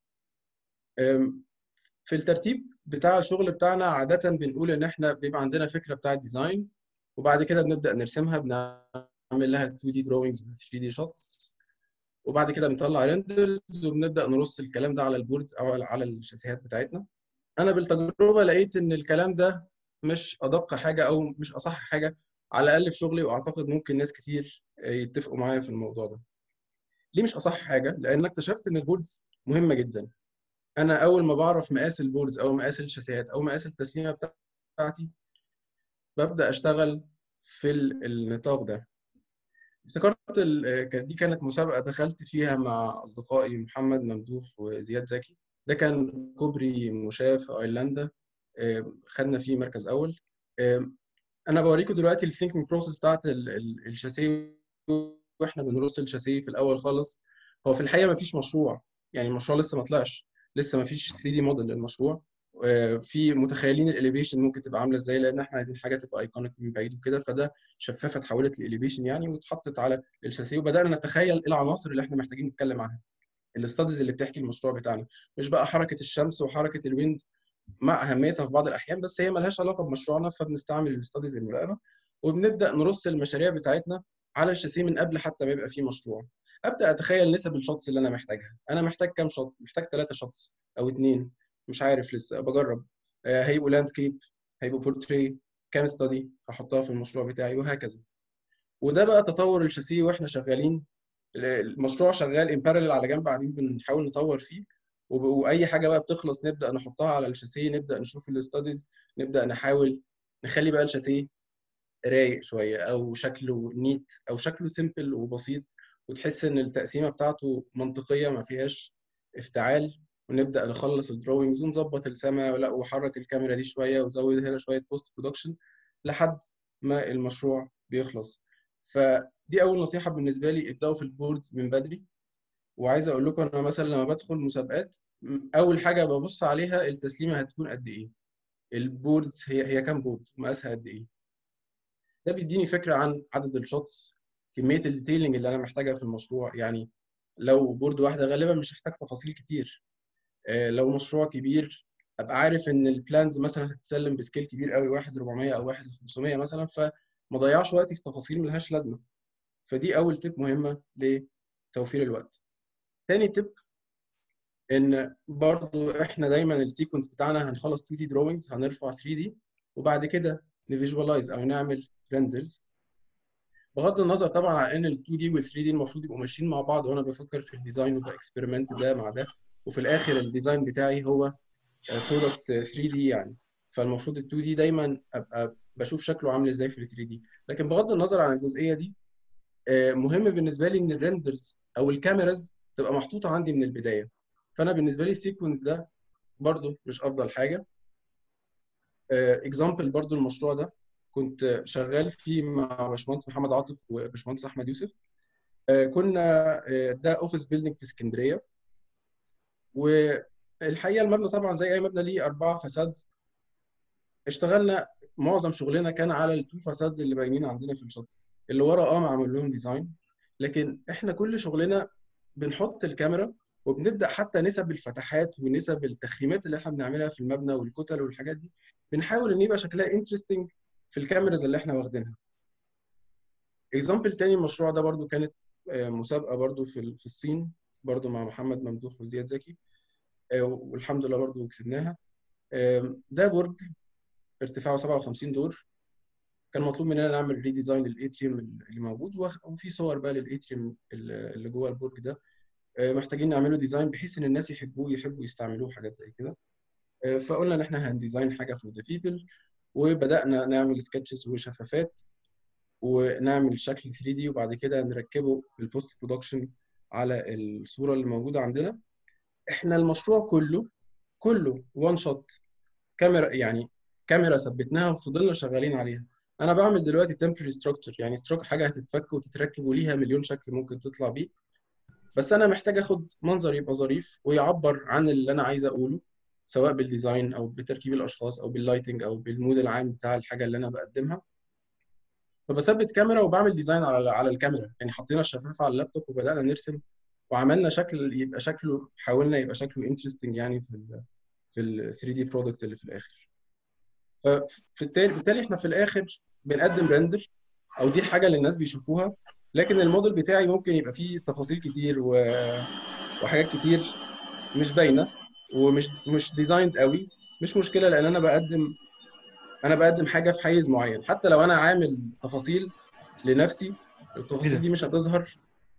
في الترتيب بتاع الشغل بتاعنا عاده بنقول ان احنا بيبقى عندنا فكره بتاع الديزاين وبعد كده بنبدا نرسمها بنعمل لها 2 دي دروينجز و 3 دي شوتس وبعد كده بنطلع ريندرز وبنبدا نرص الكلام ده على البوردز او على الشاسيهات بتاعتنا انا بالتجربه لقيت ان الكلام ده مش ادق حاجه او مش اصح حاجه على الاقل في شغلي واعتقد ممكن ناس كتير يتفقوا معايا في الموضوع ده ليه مش اصح حاجه لان أنا اكتشفت ان البوردز مهمه جدا انا اول ما بعرف مقاس البوردز او مقاس الشاسيهات او مقاس التسليمه بتاعتي ببدا اشتغل في ال- النطاق ده افتكرت ال- كانت دي كانت مسابقه دخلت فيها مع اصدقائي محمد ممدوح وزياد زكي ده كان كوبري مشاة في ايرلندا آه، خدنا فيه مركز اول آه، انا بوريكم دلوقتي الثينكينج بروسيس بتاعت ال- ال- الشاسيه واحنا بنرص الشاسيه في الاول خالص هو في الحقيقه ما فيش مشروع يعني المشروع لسه ما طلعش لسه ما فيش 3 دي موديل للمشروع آه، في متخيلين الاليفيشن ممكن تبقى عامله ازاي لان احنا عايزين حاجه تبقى ايكونيك من بعيد وكده فده شفافه اتحولت لاليفيشن يعني واتحطت على الشاسيه وبدانا نتخيل ايه العناصر اللي احنا محتاجين نتكلم عنها الاستاديز اللي بتحكي المشروع بتاعنا مش بقى حركه الشمس وحركه الويند مع اهميتها في بعض الاحيان بس هي ملهاش علاقه بمشروعنا فبنستعمل الاستاديز الملائمه وبنبدا نرص المشاريع بتاعتنا على الشاسيه من قبل حتى ما يبقى فيه مشروع ابدا اتخيل نسب الشوتس اللي انا محتاجها انا محتاج كام شوت محتاج ثلاثه شوتس او اثنين مش عارف لسه بجرب آه، هيبقوا لاندسكيب هيبقوا بورتري كام ستادي هحطها في المشروع بتاعي وهكذا وده بقى تطور الشاسيه واحنا شغالين المشروع شغال ان بارلل على جنب قاعدين بنحاول نطور فيه وب- واي حاجه بقى بتخلص نبدا نحطها على الشاسيه نبدا نشوف الاستاديز نبدا نحاول نخلي بقى الشاسيه رايق شويه او شكله نيت او شكله سيمبل وبسيط وتحس ان التقسيمه بتاعته منطقيه ما فيهاش افتعال ونبدا نخلص الدروينجز ونظبط السما لا وحرك الكاميرا دي شويه وزود هنا شويه بوست برودكشن لحد ما المشروع بيخلص فدي اول نصيحه بالنسبه لي ابداوا في البوردز من بدري وعايز اقول لكم انا مثلا لما بدخل مسابقات م- اول حاجه ببص عليها التسليمه هتكون قد ايه البوردز هي هي كام بورد مقاسها قد ايه ده بيديني فكره عن عدد الشوتس كميه الديتيلنج اللي انا محتاجها في المشروع يعني لو بورد واحده غالبا مش هحتاج تفاصيل كتير آه، لو مشروع كبير ابقى عارف ان البلانز مثلا هتتسلم بسكيل كبير قوي 1 400 او 1 500 مثلا فما ضيعش وقتي في تفاصيل ملهاش لازمه فدي اول تip مهمه لتوفير الوقت تاني تip ان برضو احنا دايما السيكونس بتاعنا هنخلص 2 دي دروينجز هنرفع 3 دي وبعد كده نفيجواليز او نعمل ريندرز بغض النظر طبعا عن ان ال 2 دي وال 3 دي المفروض يبقوا ماشيين مع بعض وانا بفكر في الديزاين وباكسبيرمنت ده مع ده وفي الاخر الديزاين بتاعي هو برودكت 3 دي يعني فالمفروض ال 2 دي دايما ابقى بشوف شكله عامل ازاي في ال 3 دي لكن بغض النظر عن الجزئيه دي آه، مهم بالنسبه لي ان الريندرز او الكاميراز تبقى محطوطه عندي من البدايه فانا بالنسبه لي السيكونس ده برضو مش افضل حاجه اكزامبل برضو المشروع ده كنت شغال فيه مع باشمهندس محمد عاطف وباشمهندس احمد يوسف آه، كنا آه، ده اوفيس بيلدينج في اسكندريه والحقيقه المبنى طبعا زي اي مبنى ليه اربعه فساد اشتغلنا معظم شغلنا كان على التو فسادز اللي باينين عندنا في الشط اللي ورا اه معمول لهم ديزاين لكن احنا كل شغلنا بنحط الكاميرا وبنبدا حتى نسب الفتحات ونسب التخريمات اللي احنا بنعملها في المبنى والكتل والحاجات دي بنحاول ان يبقى شكلها انترستنج في الكاميراز اللي احنا واخدينها اكزامبل تاني المشروع ده برضو كانت آه، مسابقه برضو في ال- في الصين برضو مع محمد ممدوح وزياد زكي آه، والحمد لله برضو كسبناها آه، ده برج ارتفاعه 57 دور كان مطلوب مننا نعمل ريديزاين للاتريوم اللي موجود وخ- وفي صور بقى للاتريوم اللي اللي جوه البرج ده آه، محتاجين نعمله ديزاين بحيث ان الناس يحبوه يحبوا يستعملوه حاجات زي كده آه، فقلنا ان احنا هنديزاين حاجه فور ذا بيبل وبدانا نعمل سكتشز وشفافات ونعمل شكل 3 دي وبعد كده نركبه بالبوست برودكشن على الصوره اللي موجوده عندنا احنا المشروع كله كله وان شوت كاميرا يعني كاميرا ثبتناها وفضلنا شغالين عليها انا بعمل دلوقتي temporary structure يعني structure حاجه هتتفك وتتركب وليها مليون شكل ممكن تطلع بيه بس انا محتاج اخد منظر يبقى ظريف ويعبر عن اللي انا عايز اقوله سواء بالديزاين او بتركيب الاشخاص او باللايتنج او بالمود العام بتاع الحاجه اللي انا بقدمها فبثبت كاميرا وبعمل ديزاين على على الكاميرا يعني حطينا الشفافه على اللابتوب وبدانا نرسم وعملنا شكل يبقى شكله حاولنا يبقى شكله انترستنج يعني في ال في ال 3 دي برودكت اللي في الاخر فبالتالي بالتالي احنا في الاخر بنقدم ريندر او دي الحاجه اللي الناس بيشوفوها لكن الموديل بتاعي ممكن يبقى فيه تفاصيل كتير و... وحاجات كتير مش باينه ومش مش ديزايند قوي مش مشكله لان انا بقدم انا بقدم حاجه في حيز معين حتى لو انا عامل تفاصيل لنفسي التفاصيل دي مش هتظهر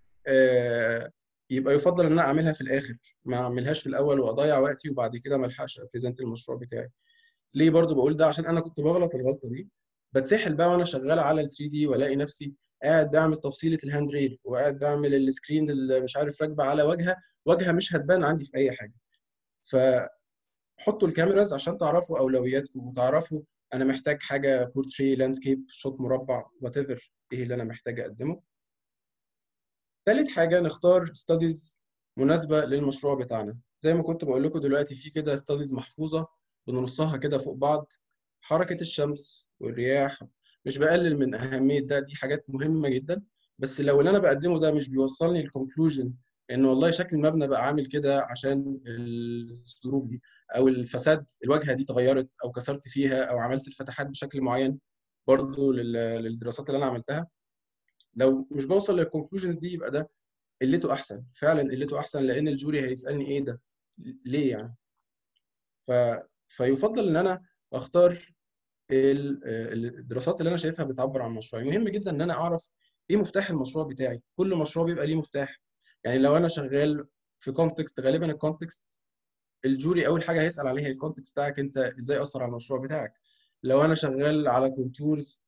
آه، يبقى يفضل ان انا اعملها في الاخر ما اعملهاش في الاول واضيع وقتي وبعد كده ما الحقش ابريزنت المشروع بتاعي ليه برضو بقول ده عشان انا كنت بغلط الغلطه دي بتسحل بقى وانا شغال على ال 3 دي والاقي نفسي قاعد بعمل تفصيله الهاند ريل وقاعد بعمل السكرين اللي مش عارف راكبه على واجهه واجهه مش هتبان عندي في اي حاجه فحطوا الكاميراز عشان تعرفوا اولوياتكم وتعرفوا انا محتاج حاجه بورتري لاندسكيب شوت مربع وات ايفر ايه اللي انا محتاج اقدمه ثالث حاجه نختار ستاديز مناسبه للمشروع بتاعنا زي ما كنت بقول لكم دلوقتي في كده ستاديز محفوظه بنرصها كده فوق بعض حركة الشمس والرياح مش بقلل من أهمية ده دي حاجات مهمة جدا بس لو اللي أنا بقدمه ده مش بيوصلني للكونكلوجن إن والله شكل المبنى بقى عامل كده عشان الظروف دي أو الفساد الواجهة دي اتغيرت أو كسرت فيها أو عملت الفتحات بشكل معين برضو لل- للدراسات اللي أنا عملتها لو مش بوصل للكونكلوجنز دي يبقى ده قلته احسن فعلا قلته احسن لان الجوري هيسالني ايه ده ليه يعني ف... فيفضل ان انا اختار ال- الدراسات اللي انا شايفها بتعبر عن مشروعي مهم جدا ان انا اعرف ايه مفتاح المشروع بتاعي كل مشروع بيبقى ليه مفتاح يعني لو انا شغال في كونتكست غالبا الكونتكست الجوري اول حاجه هيسال عليها الكونتكست بتاعك انت ازاي اثر على المشروع بتاعك لو انا شغال على كونتورز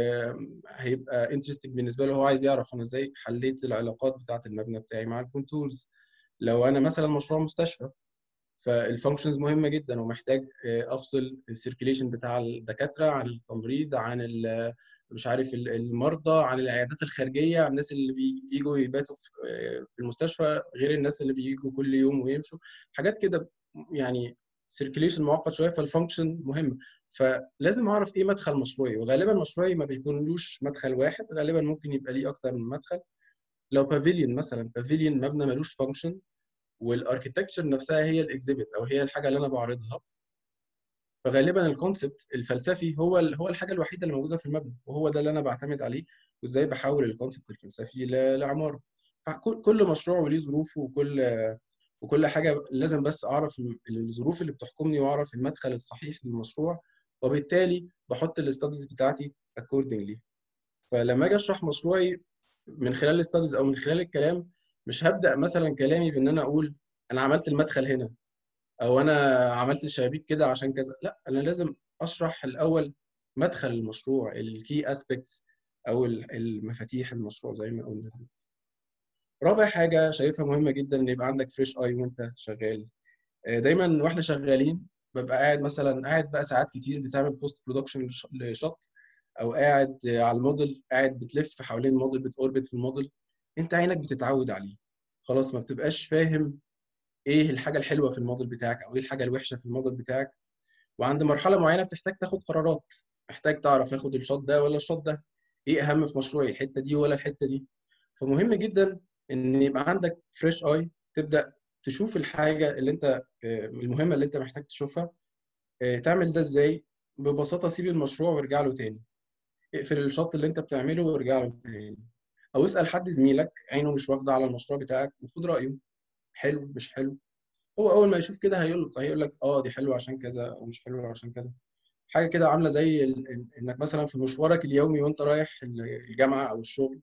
هيبقى انترستنج بالنسبه له هو عايز يعرف انا ازاي حليت العلاقات بتاعه المبنى بتاعي مع الكونتورز لو انا مثلا مشروع مستشفى فالفانكشنز مهمه جدا ومحتاج آه، افصل السيركيليشن بتاع الدكاتره عن التمريض عن ال- مش عارف ال- المرضى عن العيادات الخارجيه عن الناس اللي بي- بيجوا يباتوا في آه، في المستشفى غير الناس اللي بيجوا كل يوم ويمشوا حاجات كده يعني سيركيليشن معقد شويه فالفانكشن مهم فلازم اعرف ايه مدخل مشروعي وغالبا مشروعي ما بيكونلوش مدخل واحد غالبا ممكن يبقى ليه اكتر من مدخل لو بافيليون مثلا بافيليون مبنى ملوش فانكشن والاركتكتشر نفسها هي الاكزيبت او هي الحاجه اللي انا بعرضها فغالبا الكونسبت الفلسفي هو ال- هو الحاجه الوحيده اللي موجوده في المبنى وهو ده اللي انا بعتمد عليه وازاي بحول الكونسبت الفلسفي ل- لعماره فكل كل مشروع وليه ظروفه وكل وكل حاجه لازم بس اعرف ال- الظروف اللي بتحكمني واعرف المدخل الصحيح للمشروع وبالتالي بحط الاستاديز بتاعتي accordingly فلما اجي اشرح مشروعي من خلال الاستاديز او من خلال الكلام مش هبدا مثلا كلامي بان انا اقول انا عملت المدخل هنا او انا عملت الشبابيك كده عشان كذا لا انا لازم اشرح الاول مدخل المشروع الكي اسبيكتس او ال- المفاتيح المشروع زي ما قلنا رابع حاجه شايفها مهمه جدا ان يبقى عندك فريش اي وانت شغال آه، دايما واحنا شغالين ببقى قاعد مثلا قاعد بقى ساعات كتير بتعمل بوست برودكشن لشط او قاعد آه، على الموديل قاعد بتلف حوالين الموديل بتوربت في الموديل انت عينك بتتعود عليه خلاص ما بتبقاش فاهم ايه الحاجه الحلوه في الموديل بتاعك او ايه الحاجه الوحشه في الموديل بتاعك وعند مرحله معينه بتحتاج تاخد قرارات محتاج تعرف اخد الشوت ده ولا الشوت ده ايه اهم في مشروعي الحته دي ولا الحته دي فمهم جدا ان يبقى عندك فريش اي تبدا تشوف الحاجه اللي انت آه، المهمه اللي انت محتاج تشوفها آه، تعمل ده ازاي ببساطه سيب المشروع وارجع له تاني اقفل الشوت اللي انت بتعمله وارجع له تاني او اسال حد زميلك عينه مش واخده على المشروع بتاعك وخد رايه حلو مش حلو هو اول ما يشوف كده هيقول هيقول لك اه دي حلوه عشان كذا او مش حلوه عشان كذا حاجه كده عامله زي ال- ال- انك مثلا في مشوارك اليومي وانت رايح الجامعه او الشغل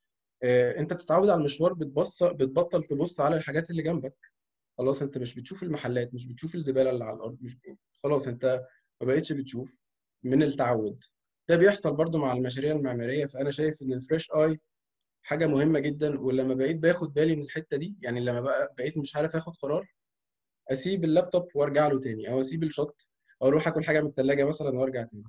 آه، انت بتتعود على المشوار بتبص بتبطل تبص على الحاجات اللي جنبك خلاص انت مش بتشوف المحلات مش بتشوف الزباله اللي على الارض مش خلاص انت ما بقتش بتشوف من التعود ده بيحصل برضو مع المشاريع المعماريه فانا شايف ان الفريش اي حاجه مهمه جدا ولما بقيت باخد بالي من الحته دي يعني لما بقى بقيت مش عارف اخد قرار اسيب اللابتوب وارجع له تاني او اسيب الشوت او اروح اكل حاجه من الثلاجه مثلا وارجع تاني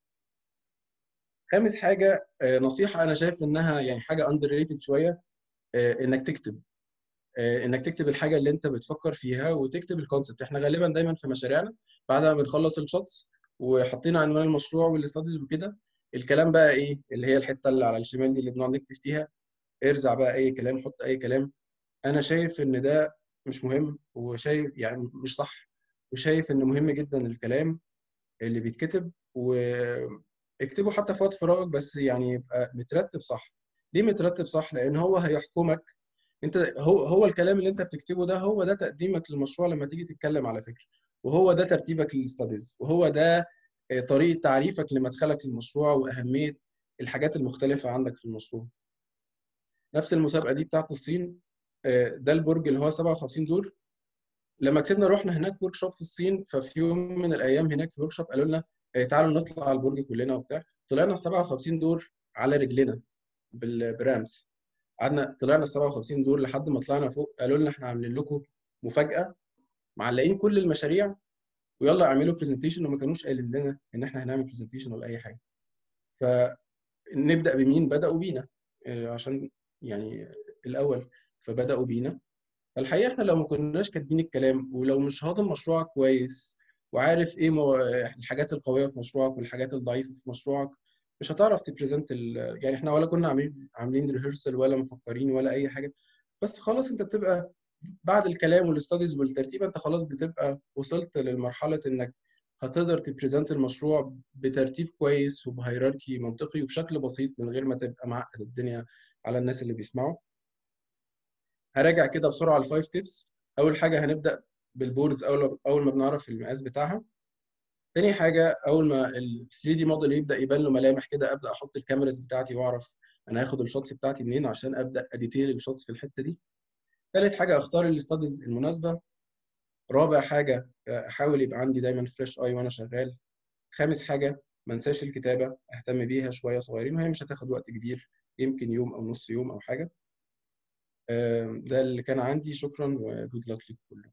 خامس حاجه آه، نصيحه انا شايف انها يعني حاجه اندر ريتد شويه آه، انك تكتب آه، انك تكتب الحاجه اللي انت بتفكر فيها وتكتب الكونسبت احنا غالبا دايما في مشاريعنا بعد ما بنخلص الشوتس وحطينا عنوان المشروع والاستاديز وكده الكلام بقى ايه اللي هي الحته اللي على الشمال دي اللي بنقعد نكتب فيها ارزع بقى اي كلام حط اي كلام انا شايف ان ده مش مهم وشايف يعني مش صح وشايف ان مهم جدا الكلام اللي بيتكتب واكتبه حتى في وقت فراغك بس يعني يبقى مترتب صح ليه مترتب صح لان هو هيحكمك انت هو هو الكلام اللي انت بتكتبه ده هو ده تقديمك للمشروع لما تيجي تتكلم على فكره وهو ده ترتيبك للاستاديز وهو ده آه، طريقه تعريفك لمدخلك للمشروع واهميه الحاجات المختلفه عندك في المشروع نفس المسابقه دي بتاعت الصين آه، ده البرج اللي هو 57 دور لما كسبنا رحنا هناك ورك شوب في الصين ففي يوم من الايام هناك في ورك شوب قالوا لنا آه، تعالوا نطلع على البرج كلنا وبتاع طلعنا 57 دور على رجلنا بال- برامس قعدنا طلعنا 57 دور لحد ما طلعنا فوق قالوا لنا احنا عاملين لكم مفاجاه معلقين كل المشاريع ويلا اعملوا برزنتيشن وما كانوش قايلين لنا ان احنا هنعمل برزنتيشن ولا اي حاجه فنبدا بمين بداوا بينا آه، عشان يعني الاول فبداوا بينا فالحقيقه احنا لو ما كناش كاتبين الكلام ولو مش هاضم مشروعك كويس وعارف ايه مو... الحاجات القويه في مشروعك والحاجات الضعيفه في مشروعك مش هتعرف تبريزنت ال... يعني احنا ولا كنا عاملين عاملين ريهرسل ولا مفكرين ولا اي حاجه بس خلاص انت بتبقى بعد الكلام والاستاديز والترتيب انت خلاص بتبقى وصلت للمرحله انك هتقدر تبريزنت المشروع بترتيب كويس وبهيراركي منطقي وبشكل بسيط من غير ما تبقى معقد الدنيا على الناس اللي بيسمعوا هراجع كده بسرعه الفايف تيبس اول حاجه هنبدا بالبوردز اول اول ما بنعرف المقاس بتاعها تاني حاجه اول ما ال 3 دي موديل يبدا يبان له ملامح كده ابدا احط الكاميراز بتاعتي واعرف انا هاخد الشوتس بتاعتي منين عشان ابدا اديتيل الشوتس في الحته دي ثالث حاجه اختار الاستاديز المناسبه رابع حاجه احاول يبقى عندي دايما فريش اي وانا شغال خامس حاجه ما انساش الكتابه اهتم بيها شويه صغيرين وهي مش هتاخد وقت كبير يمكن يوم او نص يوم او حاجه ده اللي كان عندي شكرا وجود لك لكم كلكم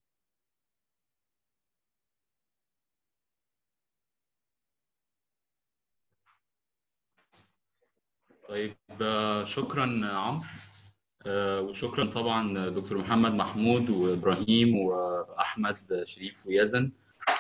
طيب شكرا عمرو وشكرا طبعا دكتور محمد محمود وابراهيم واحمد شريف ويزن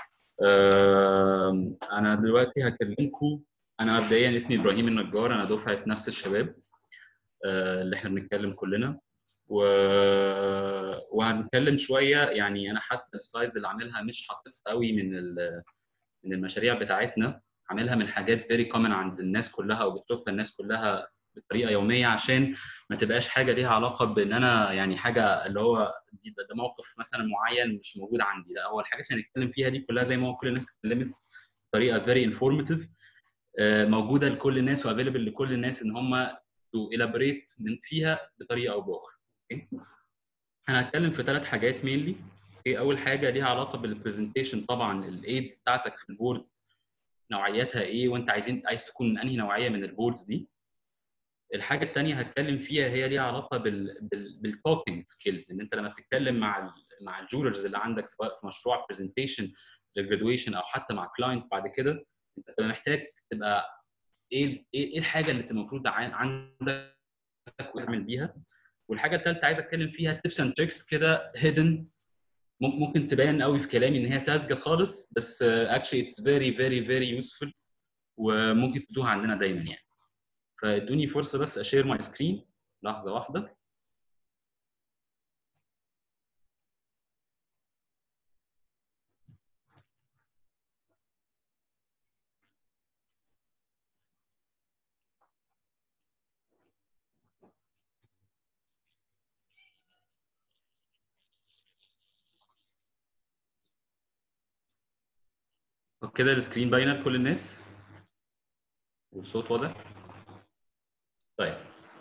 انا دلوقتي هكلمكم انا مبدئيا اسمي ابراهيم النجار انا دفعه نفس الشباب اللي احنا بنتكلم كلنا و... وهنتكلم شويه يعني انا حتى السلايدز اللي عاملها مش حاططها قوي من ال... من المشاريع بتاعتنا عاملها من حاجات فيري كومن عند الناس كلها وبتشوفها الناس كلها بطريقه يوميه عشان ما تبقاش حاجه ليها علاقه بان انا يعني حاجه اللي هو دي ده موقف مثلا معين مش موجود عندي لا هو الحاجات اللي هنتكلم فيها دي كلها زي ما هو كل الناس اتكلمت بطريقه فيري انفورماتيف موجوده لكل الناس وافيلبل لكل الناس ان هم تو الابريت من فيها بطريقه او باخرى انا هتكلم في ثلاث حاجات مينلي اول حاجه ليها علاقه بالبرزنتيشن طبعا الايدز بتاعتك في البورد نوعياتها ايه وانت عايزين عايز تكون من انهي نوعيه من البوردز دي الحاجه الثانيه هتكلم فيها هي ليها علاقه بال بالتوكينج سكيلز ان انت لما بتتكلم مع ال مع الجوررز اللي عندك سواء في مشروع برزنتيشن للجرادويشن او حتى مع كلاينت بعد كده انت بتبقى محتاج تبقى ايه ايه الحاجه اللي المفروض عندك تعمل بيها والحاجه الثالثه عايز اتكلم فيها تيبس اند تريكس كده هيدن ممكن تبان قوي في كلامي ان هي ساذجه خالص بس اكشلي اتس فيري فيري فيري يوسفول وممكن تدوها عندنا دايما يعني فادوني فرصه بس اشير ماي سكرين لحظه واحده طب كده السكرين باينه لكل الناس والصوت واضح طيب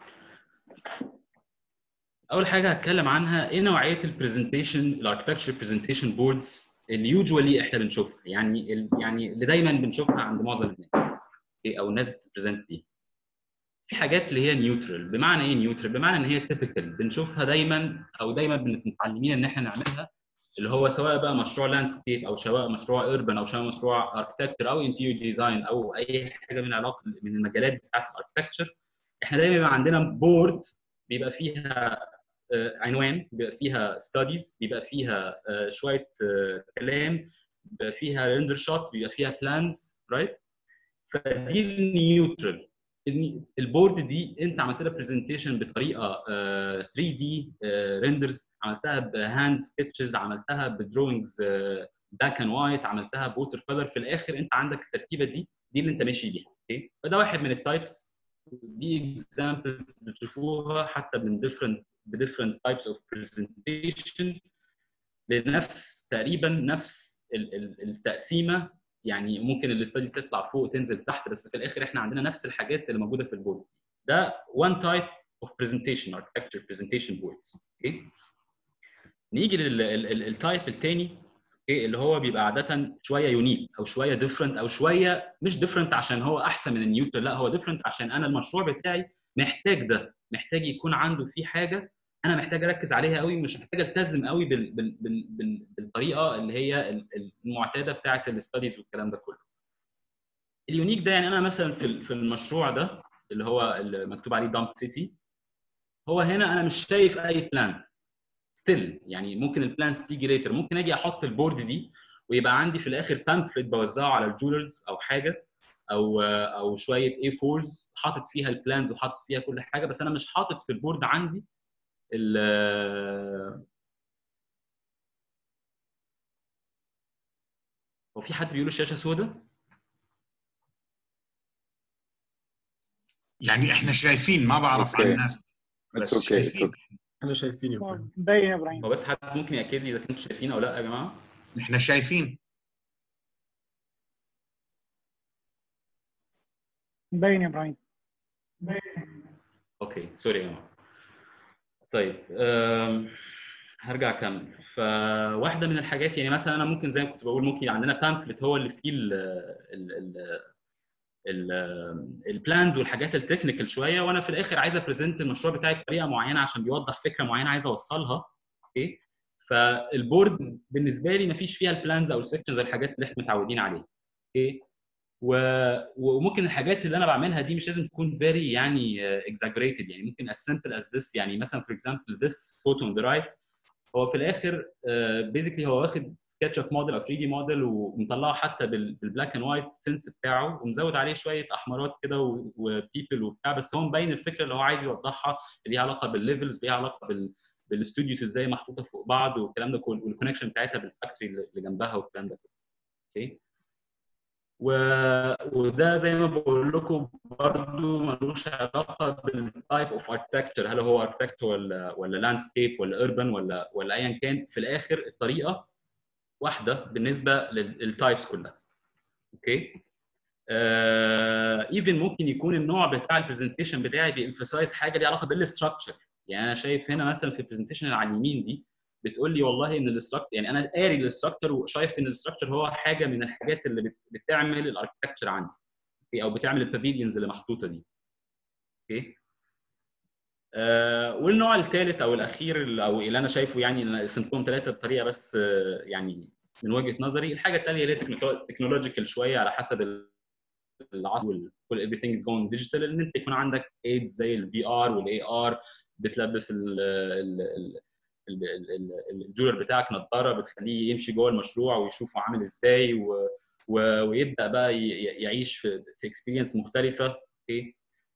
اول حاجه هتكلم عنها ايه نوعيه البرزنتيشن الاركتكتشر برزنتيشن بوردز اللي يوجوالي احنا بنشوفها يعني ال يعني اللي دايما بنشوفها عند معظم الناس او الناس بتبرزنت بيها في حاجات اللي هي نيوترال بمعنى ايه نيوترال بمعنى ان هي تيبيكال بنشوفها دايما او دايما متعلمين ان احنا نعملها اللي هو سواء بقى مشروع لاندسكيب او سواء مشروع اربن او سواء مشروع اركتكتشر او انتيريور ديزاين او اي حاجه من علاقه من المجالات بتاعت الاركتكتشر احنا دايما بيبقى عندنا بورد بيبقى فيها عنوان بيبقى فيها ستاديز بيبقى فيها شويه كلام بيبقى فيها ريندر شوت بيبقى فيها بلانز رايت فدي النيوترال البورد دي انت عملت لها برزنتيشن بطريقه 3 دي ريندرز عملتها بهاند سكتشز عملتها بدروينجز باك اند وايت عملتها بوتر كلر في الاخر انت عندك التركيبه دي دي اللي انت ماشي بيها اوكي فده واحد من التايبس دي اكزامبلز بتشوفوها حتى من different بديفرنت تايبس اوف برزنتيشن لنفس تقريبا نفس التقسيمه يعني ممكن الاستاديز تطلع فوق تنزل تحت بس في الاخر احنا عندنا نفس الحاجات اللي موجوده في البورد ده one type of presentation architecture presentation boards اوكي نيجي للتايب الثاني اوكي اللي هو بيبقى عاده شويه يونيك او شويه ديفرنت او شويه مش ديفرنت عشان هو احسن من النيوتن لا هو ديفرنت عشان انا المشروع بتاعي محتاج ده محتاج يكون عنده فيه حاجه انا محتاج اركز عليها قوي مش محتاج التزم قوي بال بال بال بال بالطريقه اللي هي المعتاده بتاعه الاستاديز والكلام ده كله اليونيك ده يعني انا مثلا في في المشروع ده اللي هو اللي مكتوب عليه دامب سيتي هو هنا انا مش شايف اي بلان ستيل يعني ممكن البلانز تيجي ليتر ممكن اجي احط البورد دي ويبقى عندي في الاخر بامفلت بوزعه على الجولرز او حاجه او او شويه اي 4 حاطط فيها البلانز وحاطط فيها كل حاجه بس انا مش حاطط في البورد عندي ال هو في حد بيقول الشاشه سوداء؟
يعني احنا شايفين ما بعرف عن
أوكي.
الناس بس
It's okay, it's
شايفين
احنا شايفين يا ابراهيم
باين يا ابراهيم
هو بس حد ممكن ياكد لي اذا كنتوا شايفين او لا يا جماعه؟
احنا شايفين
باين يا ابراهيم
اوكي سوري يا جماعه طيب أم، هرجع اكمل فواحده من الحاجات يعني مثلا انا ممكن زي ما كنت بقول ممكن عندنا بامفلت هو اللي فيه ال ال ال ال البلانز والحاجات التكنيكال شويه وانا في الاخر عايز ابريزنت المشروع بتاعي بطريقه معينه عشان بيوضح فكره معينه عايز اوصلها اوكي فالبورد بالنسبه لي ما فيش فيها البلانز او السكشنز الحاجات اللي احنا متعودين عليها اوكي و- وممكن الحاجات اللي انا بعملها دي مش لازم تكون very يعني exaggerated يعني ممكن as simple as this يعني مثلا for example this photo on the right هو في الاخر بيزيكلي هو واخد سكتش اب موديل او 3 دي موديل ومطلعه حتى بالبلاك اند وايت سنس بتاعه ومزود عليه شويه احمرات كده وبيبل وبتاع بس هو مبين الفكره اللي هو عايز يوضحها اللي ليها علاقه بالليفلز ليها علاقه بال بالاستوديوز ازاي محطوطه فوق بعض والكلام ده كله والكونكشن بتاعتها بالفاكتوري اللي جنبها والكلام ده كله اوكي و... وده زي ما بقول لكم برضه ملوش علاقه بالتايب اوف اركتكتشر هل هو اركتكتشر ولا ولا لاندسكيب ولا اربن ولا ولا ايا كان في الاخر الطريقه واحده بالنسبه للتايبس كلها اوكي ايفن ممكن يكون النوع بتاع البرزنتيشن بتاعي بيمفسايز حاجه ليها علاقه بالاستراكشر يعني انا شايف هنا مثلا في البرزنتيشن اللي على اليمين دي بتقول لي والله ان الاستراكشر يعني انا قاري الاستراكشر وشايف ان الاستراكشر هو حاجه من الحاجات اللي بت- بتعمل الاركتكتشر عندي اوكي او بتعمل البافيليونز اللي محطوطه دي اوكي آه والنوع الثالث او الاخير اللي- او اللي انا شايفه يعني اللي انا قسمتهم ثلاثه بطريقه بس آه يعني من وجهه نظري الحاجه الثانيه اللي هي تكنولوجيكال شويه على حسب ال- العصر وال everything is going digital ان انت يكون عندك ايدز زي الفي ار والاي ار بتلبس ال ال ال ال- ال- ال- الجولر بتاعك نظاره بتخليه يمشي جوه المشروع ويشوفه عامل ازاي و... و... ويبدا بقى ي- ي- يعيش في في اكسبيرينس مختلفه اوكي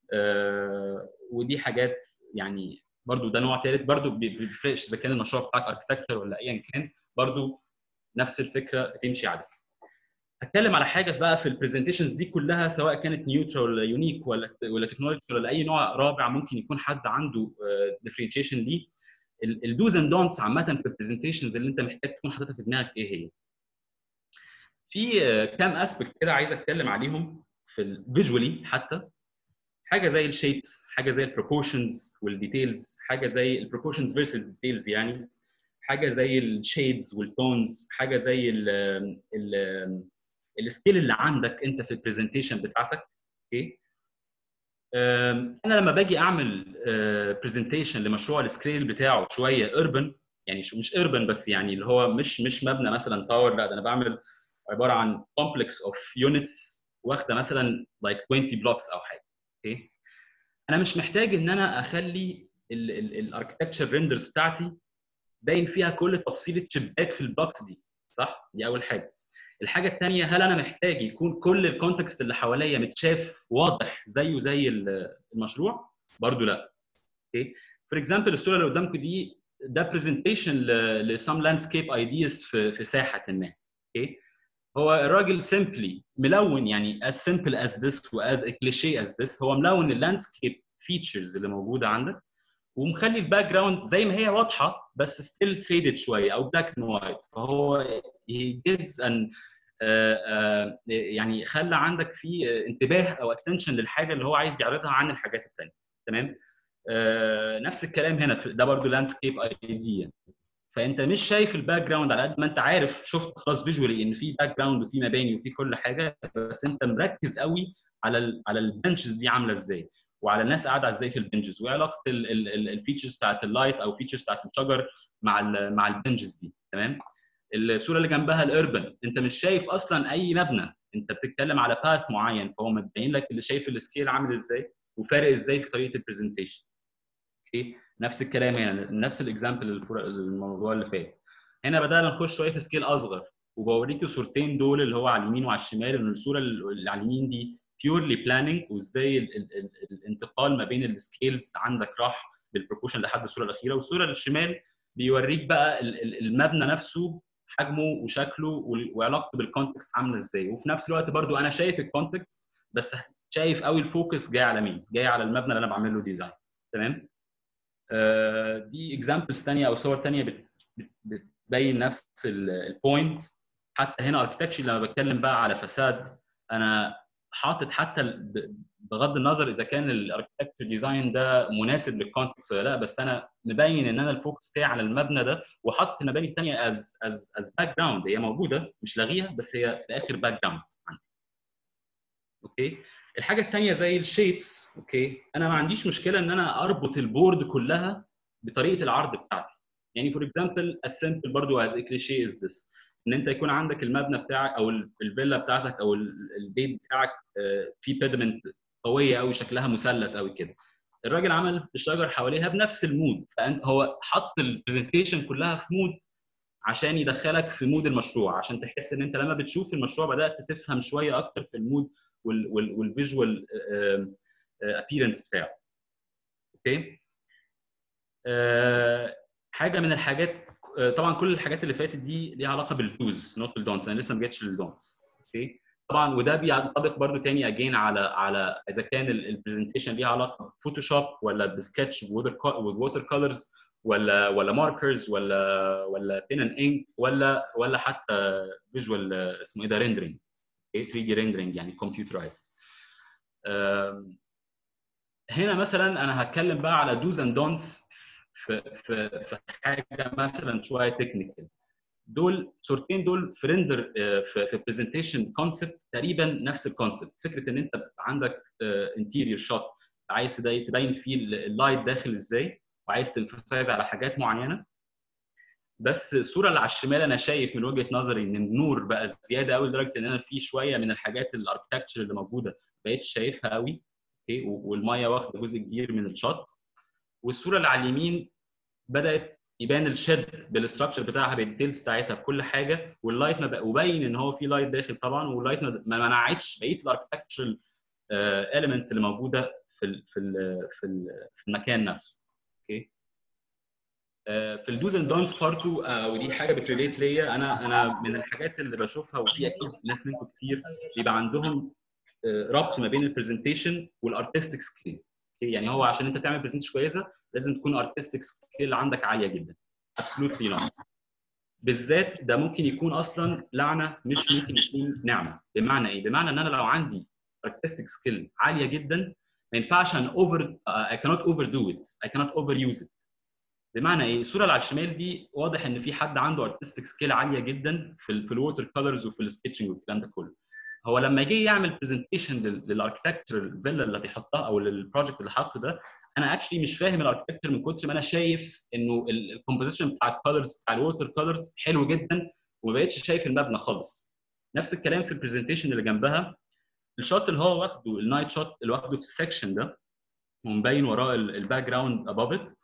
آه ودي حاجات يعني برضو ده نوع ثالث برضو بي- بيفرقش اذا كان المشروع بتاعك اركتكتشر ولا ايا كان برضو نفس الفكره بتمشي عليه هتكلم على حاجه بقى في البرزنتيشنز دي كلها سواء كانت نيوترال ولا يونيك ولا ولا تكنولوجي ولا اي نوع رابع ممكن يكون حد عنده ديفرنشيشن ليه الدوز اند دونتس عامه في البرزنتيشنز اللي انت محتاج تكون حاططها في دماغك ايه هي؟ في آه، كام اسبكت كده عايز اتكلم عليهم في الفيجوالي حتى حاجه زي الشيبس حاجه زي البروبورشنز والديتيلز حاجه زي البروبورشنز فيرسز الديتيلز يعني حاجه زي الشيدز والتونز حاجه زي ال ال السكيل اللي عندك انت في البرزنتيشن بتاعتك اوكي أم، انا لما باجي اعمل برزنتيشن لمشروع السكيل بتاعه شويه اربن يعني شو- مش اربن بس يعني اللي هو مش مش مبنى مثلا تاور لا ده انا بعمل عباره عن كومبلكس اوف يونتس واخده مثلا لايك 20 بلوكس او حاجه اوكي انا مش محتاج ان انا اخلي الاركتكتشر ريندرز بتاعتي باين فيها كل تفصيله شباك في البلوكس دي صح دي اول حاجه الحاجه الثانيه هل انا محتاج يكون كل الكونتكست اللي حواليا متشاف واضح زيه زي ال- المشروع برضو لا اوكي فور اكزامبل الصوره اللي قدامكم دي ده برزنتيشن لسام لاندسكيب ايدياز في في ساحه ما اوكي هو الراجل سيمبلي ملون يعني as simple as this و as a cliché as this هو ملون اللاندسكيب فيتشرز اللي موجوده عندك ومخلي الباك جراوند زي ما هي واضحه بس ستيل فيدد شويه او بلاك اند وايت فهو he gives an آه، آه، يعني خلى عندك في آه، انتباه او اتنشن للحاجه اللي هو عايز يعرضها عن الحاجات الثانيه تمام آه، نفس الكلام هنا في- ده برضو لاندسكيب اي دي يعني. فانت مش شايف الباك جراوند على قد ما انت عارف شفت خلاص فيجوالي ان في باك جراوند وفي مباني وفي كل حاجه بس انت مركز قوي على ال على البنشز دي عامله ازاي وعلى الناس قاعده ازاي في البنجز وعلاقه الفيتشرز بتاعت اللايت او فيتشرز بتاعت الشجر مع ال مع البنجز دي تمام الصوره اللي جنبها الاربن انت مش شايف اصلا اي مبنى انت بتتكلم على باث معين فهو مبين لك اللي شايف السكيل عامل ازاي وفارق ازاي في طريقه البرزنتيشن اوكي نفس الكلام يعني نفس الاكزامبل الموضوع اللي فات هنا بدانا نخش شويه في سكيل اصغر وبوريكي صورتين دول اللي هو على اليمين وعلى الشمال ان الصوره اللي على اليمين دي بيورلي بلاننج وازاي ال- ال- ال- الانتقال ما بين السكيلز عندك راح بالبروبوشن لحد الصوره الاخيره والصوره اللي الشمال بيوريك بقى ال- ال- المبنى نفسه حجمه وشكله وال- وعلاقته بالكونتكست عامله ازاي وفي نفس الوقت برضو انا شايف الكونتكست بس شايف قوي الفوكس جاي على مين جاي على المبنى اللي انا بعمل له ديزاين تمام آه، دي اكزامبلز ثانيه او صور ثانيه بت- بت- بتبين نفس البوينت حتى هنا اركتكشر لما بتكلم بقى على فساد انا حاطط حتى ال- ب- بغض النظر اذا كان الاركتكتشر ديزاين ده مناسب للكونتكست ولا لا بس انا مبين ان انا الفوكس بتاعي على المبنى ده وحاطط المباني الثانيه از از از باك جراوند هي موجوده مش لاغيها بس هي في الاخر باك جراوند عندي اوكي الحاجه الثانيه زي الشيبس اوكي انا ما عنديش مشكله ان انا اربط البورد كلها بطريقه العرض بتاعتي يعني فور اكزامبل السمبل برضو از كليشيه از ذس ان انت يكون عندك المبنى بتاعك او ال- الفيلا بتاعتك او ال- البيت بتاعك آه، فيه بيدمنت قويه قوي شكلها مثلث قوي كده الراجل عمل الشجر حواليها بنفس المود فانت هو حط البرزنتيشن كلها في مود عشان يدخلك في مود المشروع عشان تحس ان انت لما بتشوف المشروع بدات تفهم شويه اكتر في المود والفيجوال ابييرنس بتاعه اوكي آه، حاجه من الحاجات آه، طبعا كل الحاجات اللي فاتت دي ليها علاقه بالدوز نوت بالدونتس انا لسه ما جيتش للدونتس اوكي طبعا وده بينطبق برضو تاني اجين على على اذا كان البرزنتيشن ليها علاقه بفوتوشوب ولا بسكتش ووتر كولرز ولا ولا ماركرز ولا ولا بين اند انك ولا ولا حتى فيجوال اسمه ايه ده ريندرنج 3 دي ريندرنج يعني كمبيوترايزد هنا مثلا انا هتكلم بقى على دوز اند دونتس في في في حاجه مثلا شويه تكنيكال دول صورتين دول في ريندر في في برزنتيشن كونسبت تقريبا نفس الكونسبت فكره ان انت عندك انتيريور شوت عايز تبين تبين فيه اللايت داخل ازاي وعايز تنفسايز على حاجات معينه بس الصوره اللي على الشمال انا شايف من وجهه نظري ان النور بقى زياده قوي لدرجه ان انا في شويه من الحاجات الاركتكتشر اللي موجوده بقيت شايفها قوي اوكي والميه واخده جزء كبير من الشوت والصوره اللي على اليمين بدات يبان الشد بالاستراكشر بتاعها بالديتيلز بتاعتها بكل حاجه واللايت ما بقى وباين ان هو في لايت داخل طبعا واللايت ما ما منعتش بقيه الاركتكتشرال اليمنتس اللي موجوده في ال في ال في, ال في المكان نفسه اوكي في الدوز اند دونز بارتو ودي حاجه بتريليت ليا انا انا من الحاجات اللي بشوفها وفي اكيد ناس منكم كتير بيبقى عندهم آه، ربط ما بين البرزنتيشن والارتستيك سكيل يعني هو عشان انت تعمل برزنتيشن كويسه لازم تكون ارتستيك سكيل عندك عاليه جدا absolutely not بالذات ده ممكن يكون اصلا لعنه مش ممكن يكون نعمه بمعنى ايه بمعنى ان انا لو عندي artistic skill عاليه جدا ما ينفعش ان اوفر I cannot overdo it I cannot overuse it بمعنى ايه الصوره اللي على الشمال دي واضح ان في حد عنده artistic skill عاليه جدا في ال في الووتر كولرز وفي السكتشنج والكلام ده كله هو لما جه يعمل برزنتيشن للاركتكتشر الفيلا اللي بيحطها او للبروجكت اللي حاطه ده انا اكشلي مش فاهم الاركتكتشر من كتر ما انا شايف انه الكومبوزيشن بتاع الكولرز بتاع الووتر كولرز حلو جدا وما بقتش شايف المبنى خالص نفس الكلام في البرزنتيشن اللي جنبها الشوت اللي هو واخده النايت شوت اللي واخده في السكشن ده ومبين وراه الباك جراوند اباف ات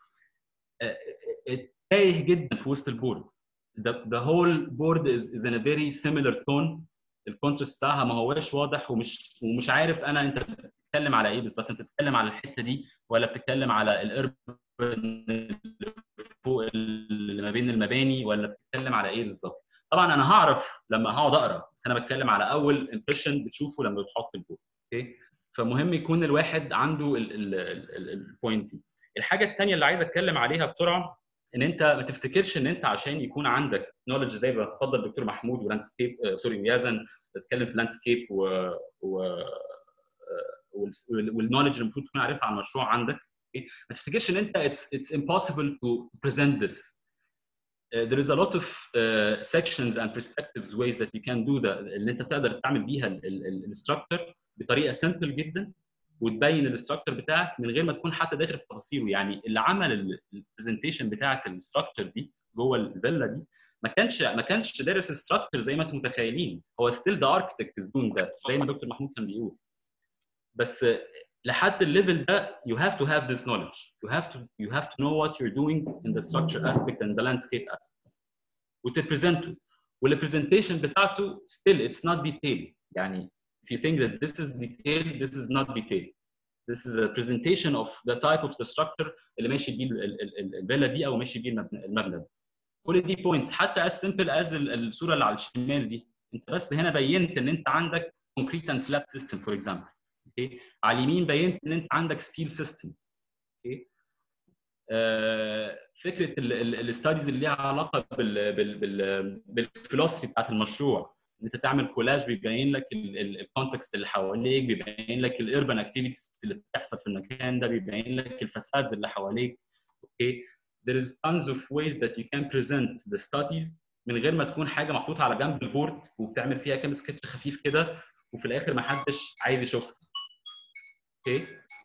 تايه جدا في وسط البورد the, the whole board is, is in a very similar tone الكونترست بتاعها ما هواش واضح ومش ومش عارف انا انت بتتكلم على ايه بالظبط انت بتتكلم على الحته دي ولا بتتكلم على الاربن اللي فوق اللي ما بين المباني ولا بتتكلم على ايه بالظبط طبعا انا هعرف لما هقعد اقرا بس انا بتكلم على اول امبريشن بتشوفه لما بتحط البورد اوكي فمهم يكون الواحد عنده البوينت دي الحاجه الثانيه اللي عايز اتكلم عليها بسرعه ان انت ما تفتكرش ان انت عشان يكون عندك نولج زي ما تفضل دكتور محمود ولاندسكيب آه سوري يازن بتتكلم في لاندسكيب و, و والنولج اللي المفروض تكون عارفها عن المشروع عندك ما تفتكرش ان انت it's, it's impossible to present this uh, there is a lot of uh, sections and perspectives ways that you can do that اللي انت تقدر تعمل بيها الستراكشر بطريقه سمبل جدا وتبين الاستراكشر بتاعك من غير ما تكون حتى داخل في تفاصيله يعني اللي عمل البرزنتيشن بتاعه الاستراكشر دي جوه الفيلا دي ما كانش ما كانش دارس استراكشر زي ما انتم متخيلين هو ستيل ذا اركتكت از دون ذات زي ما دكتور محمود كان بيقول بس لحد الليفل ده you have to have this knowledge you have to you have to know what you're doing in the structure aspect and the landscape aspect وتبريزنته والبرزنتيشن بتاعته still it's not detailed يعني if you think that this is detailed this is not detailed this is a presentation of the type of the structure اللي ماشي بيه ال- ال- ال- الفيلا دي او ماشي بيه المبنى المبنى ده كل دي بوينتس حتى as simple as ال- الصوره اللي على الشمال دي انت بس هنا بينت ان انت عندك concrete and slab system for example اوكي على اليمين بينت ان انت عندك steel system اوكي آه، فكره الستاديز اللي ليها علاقه بال بال بال بالفلوسفي بتاعت المشروع ان انت تعمل كولاج بيبين لك الكونتكست اللي حواليك بيبين لك الاربن اكتيفيتيز اللي بتحصل في المكان ده بيبين لك الفسادز اللي حواليك اوكي there is tons of ways that you can present the studies من غير ما تكون حاجه محطوطه على جنب البورد وبتعمل فيها كام سكتش خفيف كده وفي الاخر ما حدش عايز يشوفها اوكي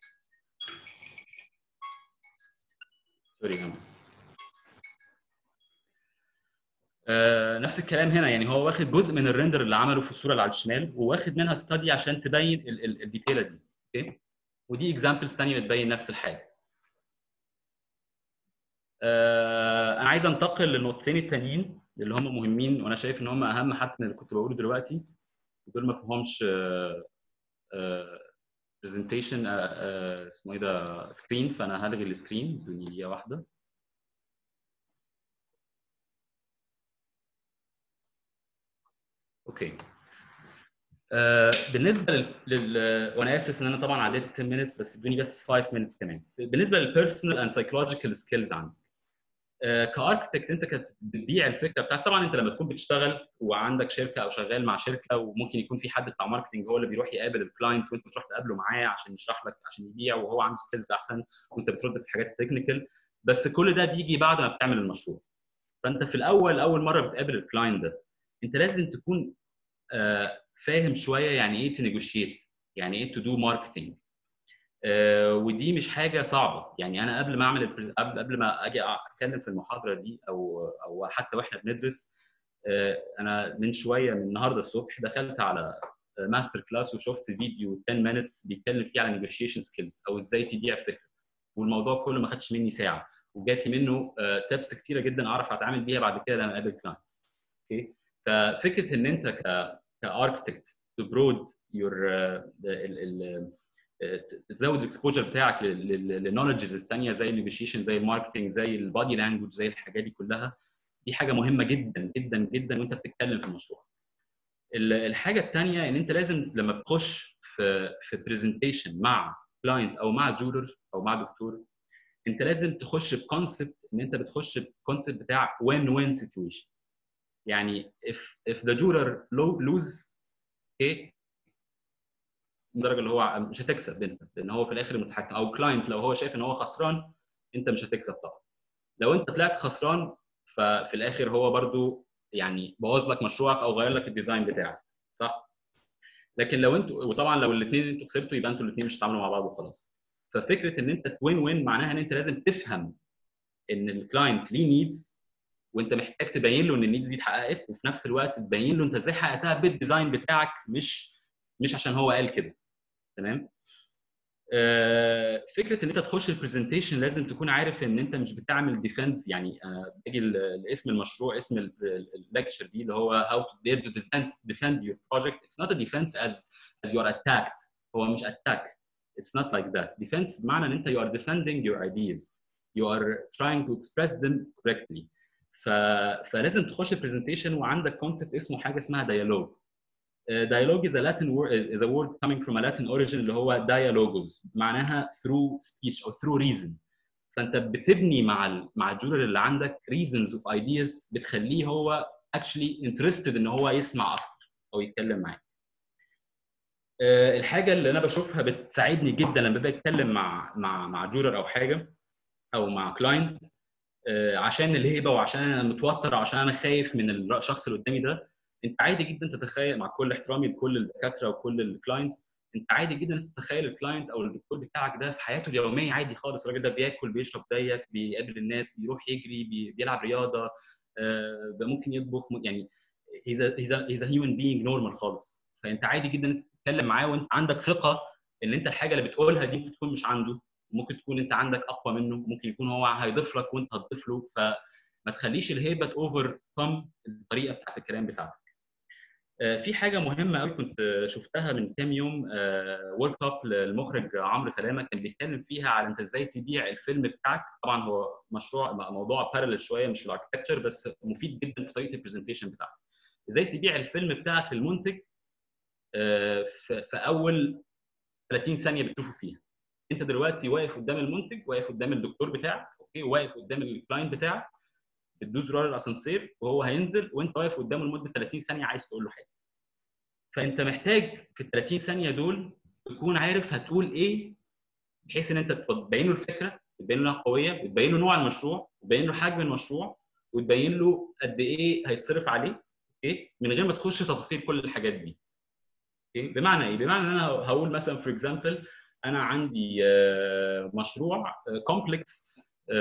سوري يا جماعة. آه، نفس الكلام هنا يعني هو واخد جزء من الريندر اللي عمله في الصوره اللي على الشمال وواخد منها ستادي عشان تبين ال- ال- الديتيله دي اوكي ودي اكزامبلز ثانيه بتبين نفس الحاجه آه، انا عايز انتقل للنقطتين التانيين اللي هم مهمين وانا شايف ان هم اهم حتى من اللي كنت بقوله دلوقتي دول ما فيهمش برزنتيشن اسمه ايه ده سكرين فانا هلغي السكرين ادوني دقيقه واحده اوكي آه، بالنسبه لل, لل... وانا اسف ان انا طبعا عديت 10 minutes بس ادوني بس 5 minutes كمان بالنسبه للبيرسونال اند سايكولوجيكال سكيلز عندك آه، كاركتكت انت كنت بتبيع الفكره بتاعت طبعا انت لما تكون بتشتغل وعندك شركه او شغال مع شركه وممكن يكون في حد بتاع ماركتنج هو اللي بيروح يقابل الكلاينت وانت بتروح تقابله معاه عشان يشرح لك عشان يبيع وهو عنده سكيلز احسن وانت بترد في الحاجات التكنيكال بس كل ده بيجي بعد ما بتعمل المشروع فانت في الاول اول مره بتقابل الكلاينت ده انت لازم تكون آه، فاهم شويه يعني ايه تنيجوشيت يعني ايه تو دو ماركتنج ودي مش حاجه صعبه يعني انا قبل ما اعمل البر- قبل قبل ما اجي اتكلم في المحاضره دي او او حتى واحنا بندرس آه، انا من شويه من النهارده الصبح دخلت على ماستر كلاس وشفت فيديو 10 minutes بيتكلم فيه على نيجوشيشن سكيلز او ازاي تبيع فكره والموضوع كله ما خدش مني ساعه وجات لي منه تابس كتيره جدا اعرف اتعامل بيها بعد كده لما اقابل كلاينتس اوكي ففكره ان انت ك كاركتكت تبرود يور تزود الاكسبوجر بتاعك للنولجز الثانيه زي النيجوشيشن زي الماركتنج زي البادي لانجوج زي الحاجات دي كلها دي حاجه مهمه جدا جدا جدا وانت بتتكلم في المشروع ال- الحاجه الثانيه ان انت لازم لما تخش في في برزنتيشن مع كلاينت او مع جورر او مع دكتور انت لازم تخش بكونسبت ان انت بتخش بكونسبت بتاع وين وين سيتويشن يعني if if the juror lo- lose اوكي الدرجه اللي هو مش هتكسب انت لان هو في الاخر متحكم او كلاينت لو هو شايف ان هو خسران انت مش هتكسب طبعا لو انت طلعت خسران ففي الاخر هو برضو يعني بوظ لك مشروعك او غير لك الديزاين بتاعك صح لكن لو انتوا وطبعا لو الاثنين انتوا خسرتوا يبقى انتوا الاثنين مش هتتعاملوا مع بعض وخلاص ففكره ان انت توين وين معناها ان انت لازم تفهم ان الكلاينت ليه نيدز وانت محتاج تبين له ان النيدز دي اتحققت وفي نفس الوقت تبين له انت ازاي حققتها بالديزاين بتاعك مش مش عشان هو قال كده تمام آه، فكره ان انت تخش البرزنتيشن لازم تكون عارف ان انت مش بتعمل ديفense يعني آه، باجي ل- لاسم المشروع اسم الليكتشر دي اللي هو how to dare to defend defend your project it's not a defense as as you are attacked هو مش attack it's not like that defense بمعنى ان انت you are defending your ideas you are trying to express them correctly ف... فلازم تخش البرزنتيشن وعندك كونسبت اسمه حاجه اسمها ديالوج dialogue is a Latin word is a word coming from a Latin origin اللي هو dialogos معناها through speech او through reason فانت بتبني مع ال مع الجورر اللي عندك reasons of ideas بتخليه هو actually interested ان هو يسمع اكتر او يتكلم معاك آه، الحاجه اللي انا بشوفها بتساعدني جدا لما باجي اتكلم مع مع مع جورر او حاجه او مع كلاينت عشان الهيبه وعشان انا متوتر وعشان انا خايف من الشخص اللي قدامي ده انت عادي جدا تتخيل مع كل احترامي لكل الدكاتره وكل الكلاينتس انت عادي جدا تتخيل الكلاينت او الدكتور بتاعك ده في حياته اليوميه عادي خالص الراجل ده بياكل بيشرب زيك بيقابل الناس بيروح يجري بي- بيلعب رياضه آه، ده ممكن يطبخ م- يعني he's a, he's a, he's a human being normal خالص فانت عادي جدا انت تتكلم معاه وانت عندك ثقه ان انت الحاجه اللي بتقولها دي ممكن تكون مش عنده ممكن تكون انت عندك اقوى منه ممكن يكون هو هيضيف لك وانت هتضيف له ف ما تخليش الهيبه اوفر كم الطريقه بتاعت الكلام بتاعتك آه، في حاجه مهمه قوي كنت شفتها من كام يوم ورك اب للمخرج عمرو سلامه كان بيتكلم فيها على انت ازاي تبيع الفيلم بتاعك طبعا هو مشروع موضوع بارلل شويه مش في الاركتكتشر بس مفيد جدا في طريقه البرزنتيشن بتاعتك ازاي تبيع الفيلم بتاعك للمنتج آه، في في اول 30 ثانيه بتشوفه فيها انت دلوقتي واقف قدام المنتج واقف قدام الدكتور بتاعك اوكي واقف قدام الكلاينت بتاعك بتدوس زرار الاسانسير وهو هينزل وانت واقف قدامه لمده 30 ثانيه عايز تقول له حاجه فانت محتاج في ال 30 ثانيه دول تكون عارف هتقول ايه بحيث ان انت تبين له الفكره تبين له انها قويه وتبين له نوع المشروع وتبين له حجم المشروع وتبين له قد ايه هيتصرف عليه اوكي من غير ما تخش تفاصيل كل الحاجات دي اوكي بمعنى ايه بمعنى ان انا هقول مثلا فور اكزامبل انا عندي آه، مشروع كومبلكس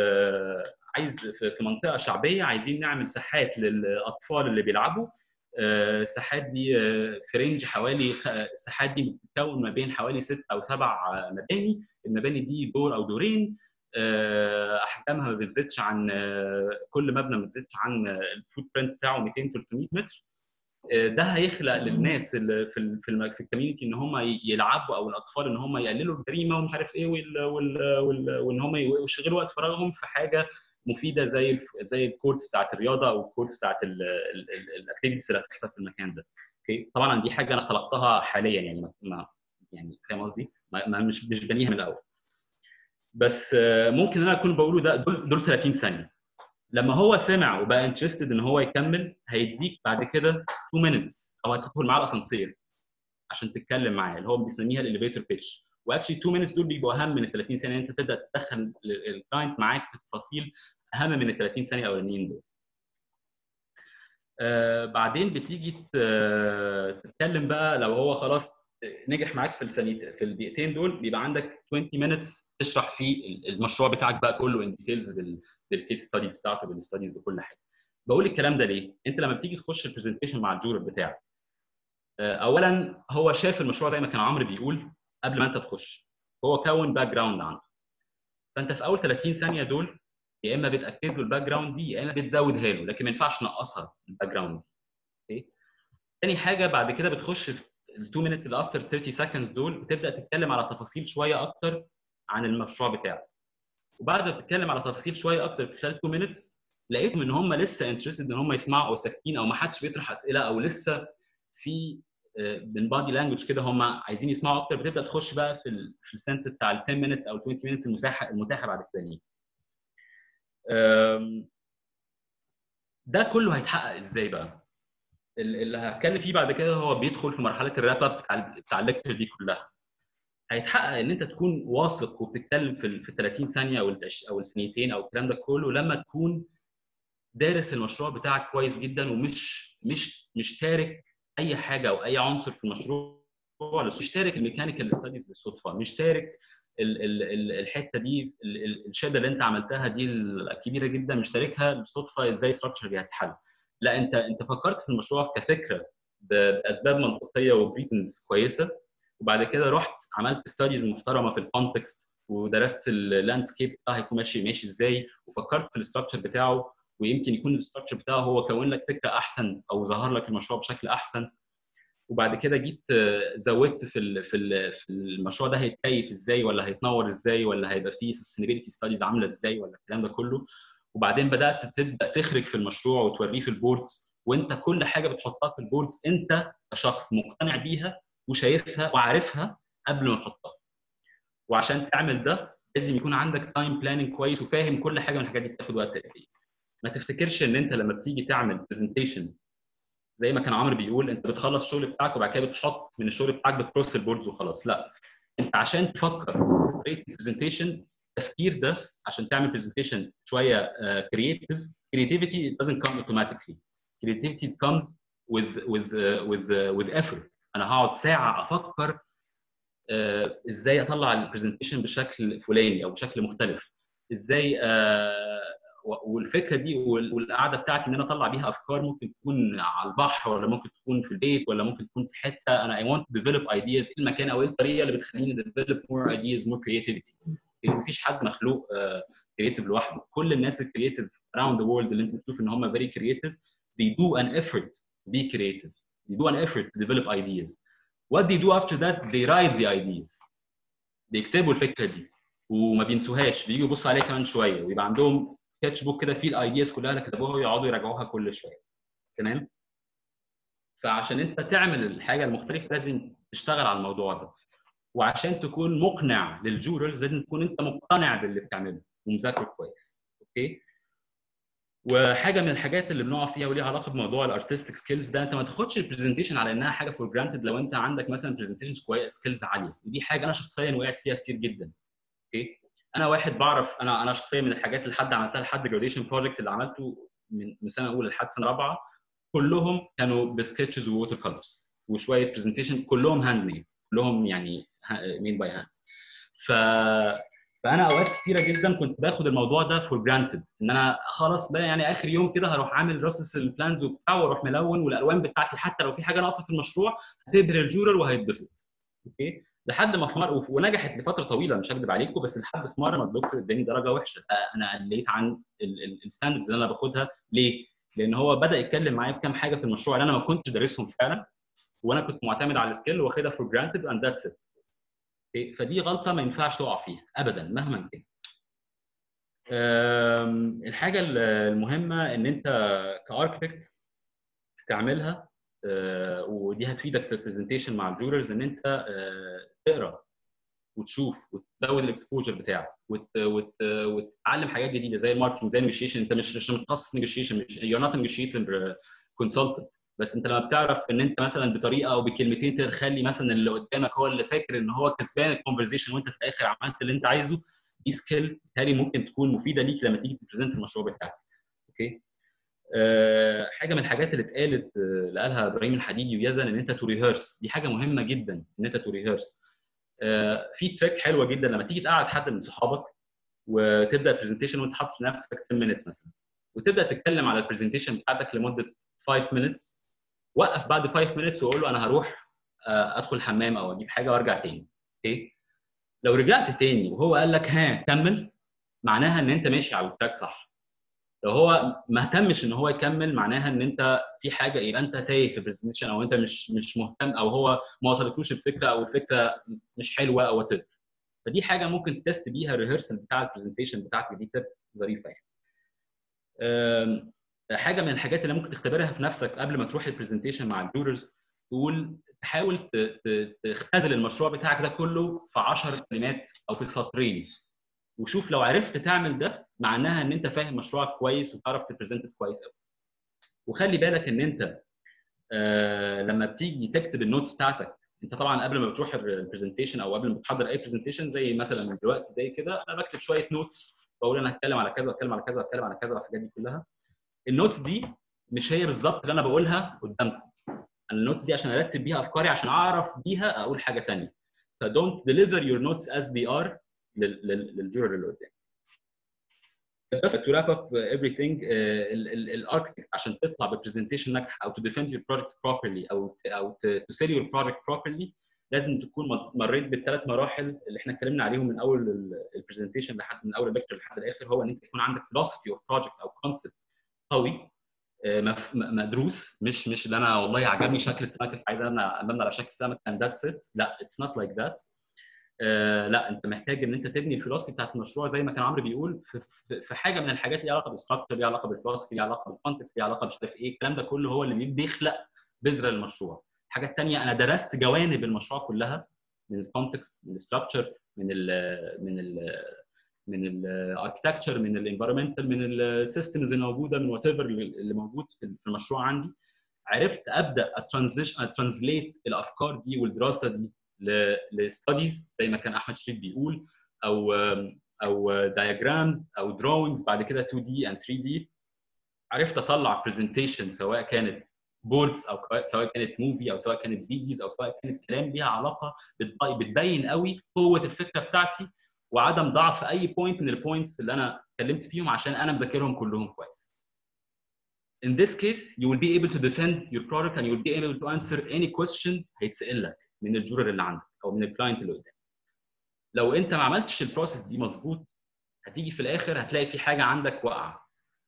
عايز في في منطقه شعبيه عايزين نعمل ساحات للاطفال اللي بيلعبوا آه، الساحات دي آه، في رينج حوالي خ- الساحات دي بتتكون ما بين حوالي ست او سبع آه، مباني المباني دي دور او دورين آه، احجامها ما بتزيدش عن آه، كل مبنى ما بتزيدش عن آه، الفوت برنت بتاعه 200 300 متر آه، ده هيخلق للناس اللي في ال- في الم- في الكوميونتي ان هم ي- يلعبوا او الاطفال ان هم يقللوا الجريمه ومش عارف ايه وال وال وال وان هم ي- يشغلوا وقت فراغهم في حاجه مفيده زي الف- زي الكورتس بتاعت الرياضه او الكورتس بتاعت الاكتيفيتيز اللي هتحصل في المكان ده اوكي طبعا دي حاجه انا خلقتها حاليا يعني ما- ما يعني فاهم قصدي ما ما- مش مش بنيها من الاول بس آه، ممكن انا اكون بقوله ده دول دول 30 ثانيه لما هو سمع وبقى انترستد ان هو يكمل هيديك بعد كده 2 minutes او هتدخل معاه الاسانسير عشان تتكلم معاه اللي هو بنسميها الاليفيتور بيتش واكشلي 2 minutes دول بيبقوا اهم من ال 30 ثانيه انت تبدا تدخل الكلاينت معاك في تفاصيل اهم من ال 30 ثانيه الاولانيين دول آه بعدين بتيجي ت- تتكلم بقى لو هو خلاص نجح معاك في الثانيه في الدقيقتين دول بيبقى عندك 20 minutes تشرح فيه المشروع بتاعك بقى كله ان ديتيلز بالكيس ستاديز بتاعته بالستاديز بكل حاجه بقول الكلام ده ليه؟ انت لما بتيجي تخش البرزنتيشن مع الجورر بتاعك آه، اولا هو شاف المشروع زي ما كان عمرو بيقول قبل ما انت تخش هو كون باك جراوند عنده فانت في اول 30 ثانيه دول يا اما بتاكد له الباك جراوند دي يا اما بتزودها له لكن ما ينفعش تنقصها الباك جراوند دي اوكي تاني حاجه بعد كده بتخش في ال 2 minutes اللي افتر 30 seconds دول بتبدا تتكلم على تفاصيل شويه اكتر عن المشروع بتاعك وبعد ما بتتكلم على تفاصيل شويه اكتر في خلال 2 minutes لقيتهم ان هم لسه انترستد ان هم يسمعوا او ساكتين او ما حدش بيطرح اسئله او لسه في آه، من بادي لانجوج كده هم عايزين يسمعوا اكتر بتبدا تخش بقى في ال في السنس بتاع ال 10 minutes او 20 minutes المساحه المتاحه بعد كده ليه. آم، ده كله هيتحقق ازاي بقى؟ ال- اللي هتكلم فيه بعد كده هو بيدخل في مرحله الراب اب بتاع ال- بتاع الليكتشر دي كلها. هيتحقق ان انت تكون واثق وبتتكلم في ال في 30 ثانيه او ال او الثانيتين او الكلام ده كله لما تكون دارس المشروع بتاعك كويس جدا ومش مش مش تارك اي حاجه او اي عنصر في المشروع مش تارك الميكانيكال ستاديز بالصدفه مش تارك ال- ال- ال- الحته دي ال- ال- الشهاده اللي انت عملتها دي الكبيره جدا مش تاركها بالصدفه ازاي ستراكشر دي هتحل لا انت انت فكرت في المشروع كفكره ب- باسباب منطقيه وبريتنز كويسه وبعد كده رحت عملت ستاديز محترمه في الكونتكست ودرست اللاندسكيب ده هيكون ماشي ماشي ازاي وفكرت في الاستراكشر بتاعه ويمكن يكون الاستراكشر بتاعه هو كون لك فكره احسن او ظهر لك المشروع بشكل احسن وبعد كده جيت آه، زودت في ال- في ال- في المشروع ده هيتكيف ازاي ولا هيتنور ازاي ولا هيبقى فيه سستينابيلتي ستاديز عامله ازاي ولا الكلام ده كله وبعدين بدات تبدا تخرج في المشروع وتوريه في البوردز وانت كل حاجه بتحطها في البوردز انت كشخص مقتنع بيها وشايفها وعارفها قبل ما تحطها وعشان تعمل ده لازم يكون عندك تايم بلاننج كويس وفاهم كل حاجه من الحاجات دي بتاخد وقت قد ايه ما تفتكرش ان انت لما بتيجي تعمل برزنتيشن زي ما كان عمرو بيقول انت بتخلص الشغل بتاعك وبعد كده بتحط من الشغل بتاعك بتكروس البوردز وخلاص لا انت عشان تفكر في طريقه البرزنتيشن التفكير ده عشان تعمل برزنتيشن شويه كرييتيف creativity it doesn't come automatically creativity comes with with uh, with uh, with effort انا هقعد ساعه افكر آه، ازاي اطلع البرزنتيشن بشكل فلاني او بشكل مختلف ازاي آه، و- والفكره دي وال- والقعده بتاعتي ان انا اطلع بيها افكار ممكن تكون على البحر ولا ممكن تكون في البيت ولا ممكن تكون في حته انا I want to develop ideas ايه المكان او ايه الطريقه اللي بتخليني develop more ideas more creativity مفيش حد مخلوق كرييتيف لوحده كل الناس الكرييتيف around the world اللي انت بتشوف ان هم very creative they do an effort to be creative they do an effort to develop ideas what they do after that they write the ideas بيكتبوا الفكره دي وما بينسوهاش بييجوا يبصوا عليها كمان شويه ويبقى عندهم سكتش بوك كده فيه الايدياز كلها اللي كتبوها ويقعدوا يراجعوها كل شويه تمام فعشان انت تعمل الحاجه المختلفه لازم تشتغل على الموضوع ده وعشان تكون مقنع للجورالز لازم تكون انت مقتنع باللي بتعمله ومذاكره كويس اوكي وحاجه من الحاجات اللي بنقع فيها وليها علاقه بموضوع الارتستيك سكيلز ده انت ما تاخدش البرزنتيشن على انها حاجه فور جرانتد لو انت عندك مثلا برزنتيشن سكيلز عاليه ودي حاجه انا شخصيا وقعت فيها كتير جدا اوكي انا واحد بعرف انا انا شخصيا من الحاجات اللي حد عملتها لحد جراديشن بروجكت اللي عملته من من سنه اولى لحد سنه رابعه كلهم كانوا بسكتشز ووتر كولرز وشويه برزنتيشن كلهم هاند ميد كلهم يعني مين باي هاند ف فانا اوقات كتيره جدا كنت باخد الموضوع ده فور جرانتد ان انا خلاص بقى يعني اخر يوم كده هروح عامل راصص البلانز وبتاع واروح ملون والالوان بتاعتي حتى لو في حاجه ناقصه في المشروع هتبهر الجورال وهيتبسط اوكي لحد ما في مره ونجحت لفتره طويله مش هكذب عليكم بس لحد في مره ما الدكتور اداني درجه وحشه انا قليت عن الستاندردز اللي انا باخدها ليه؟ لان هو بدا يتكلم معايا بكام حاجه في المشروع اللي انا ما كنتش دارسهم فعلا وانا كنت معتمد على السكيل واخدها فور جرانتد اند ذاتس ات فدي غلطه ما ينفعش تقع فيها ابدا مهما كان الحاجه المهمه ان انت كاركتكت تعملها ودي هتفيدك في البرزنتيشن مع الجوررز ان انت تقرا وتشوف وتزود الاكسبوجر بتاعك وت... وت... وتتعلم حاجات جديده زي الماركتنج زي النيجوشيشن انت مش مش متخصص نيجوشيشن مش يور نوت نيجوشيتنج كونسلتنت بس انت لما بتعرف ان انت مثلا بطريقه او بكلمتين تخلي مثلا اللي قدامك هو اللي فاكر ان هو كسبان الكونفرزيشن وانت في الاخر عملت اللي انت عايزه دي سكيل بالتالي ممكن تكون مفيده ليك لما تيجي تبريزنت المشروع بتاعك اوكي أه حاجه من الحاجات اللي اتقالت اللي قالها ابراهيم الحديدي ويزن ان انت تو ريهرس دي حاجه مهمه جدا ان انت تو ريهرس أه في تريك حلوه جدا لما تيجي تقعد حد من صحابك وتبدا البرزنتيشن وانت حاطط لنفسك 10 minutes مثلا وتبدا تتكلم على البرزنتيشن بتاعتك لمده 5 minutes وقف بعد 5 minutes وقول له انا هروح ادخل الحمام او اجيب حاجه وارجع تاني اوكي لو رجعت تاني وهو قال لك ها كمل معناها ان انت ماشي على التراك صح لو هو ما اهتمش ان هو يكمل معناها ان انت في حاجه يبقى انت تايه في البرزنتيشن او انت مش مش مهتم او هو ما وصلتلوش الفكره او الفكره مش حلوه او وات فدي حاجه ممكن تست بيها الريهرسل بتاع البرزنتيشن بتاعتك دي تب ظريفه يعني حاجه من الحاجات اللي ممكن تختبرها في نفسك قبل ما تروح البرزنتيشن مع الجورز تقول تحاول تختزل المشروع بتاعك ده كله في 10 كلمات او في سطرين وشوف لو عرفت تعمل ده معناها ان انت فاهم مشروعك كويس وتعرف تبريزنت كويس قوي وخلي بالك ان انت آه لما بتيجي تكتب النوتس بتاعتك انت طبعا قبل ما بتروح البرزنتيشن او قبل ما بتحضر اي برزنتيشن زي مثلا دلوقتي زي كده انا بكتب شويه نوتس بقول انا هتكلم على كذا واتكلم على كذا واتكلم على كذا والحاجات دي كلها النوتس دي مش هي بالظبط اللي انا بقولها قدامكم انا النوتس دي عشان ارتب بيها افكاري عشان اعرف بيها اقول حاجه ثانيه فدونت ديليفر يور نوتس از they ار للجورال اللي قدام بس to wrap up everything الاركتكت عشان تطلع ببرزنتيشن ناجحه او to defend your project properly او او to sell your project properly لازم تكون مريت بالثلاث مراحل اللي احنا اتكلمنا عليهم من اول البرزنتيشن لحد من اول الليكتشر لحد الاخر هو ان انت يكون عندك philosophy of project او concept قوي مدروس مش مش اللي انا والله عجبني شكل السمكه عايز انا ابني على شكل سمكه and that's it لا اتس نوت لايك ذات لا انت محتاج ان انت تبني الفلوسفي بتاعت المشروع زي ما كان عمرو بيقول في, في حاجه من الحاجات اللي ليها علاقه بالستراكشر ليها علاقه بالفلوسفي ليها علاقه بالكونتكست ليها علاقه مش عارف ايه الكلام ده كله هو اللي بيخلق بذره للمشروع الحاجه الثانيه انا درست جوانب المشروع كلها من الكونتكست من الستراكشر من ال من ال من الاركتكتشر من الانفيرمنتال من السيستمز اللي موجوده من وات ايفر اللي موجود في المشروع عندي عرفت ابدا اترانزيشن اترانزليت الافكار دي والدراسه دي لستاديز زي ما كان احمد شريف بيقول او او دايجرامز او دروينجز بعد كده 2 دي اند 3 دي عرفت اطلع برزنتيشن سواء كانت بوردز او سواء كانت موفي او سواء كانت فيديوز او سواء كانت كلام ليها علاقه بتبين قوي قوه الفكره بتاعتي وعدم ضعف اي بوينت من البوينتس اللي انا اتكلمت فيهم عشان انا مذاكرهم كلهم كويس. In this case you will be able to defend your product and you will be able to answer any question هيتسال لك من الجورر اللي عندك او من الكلاينت اللي قدامك. لو انت ما عملتش البروسيس دي مظبوط هتيجي في الاخر هتلاقي في حاجه عندك واقعه.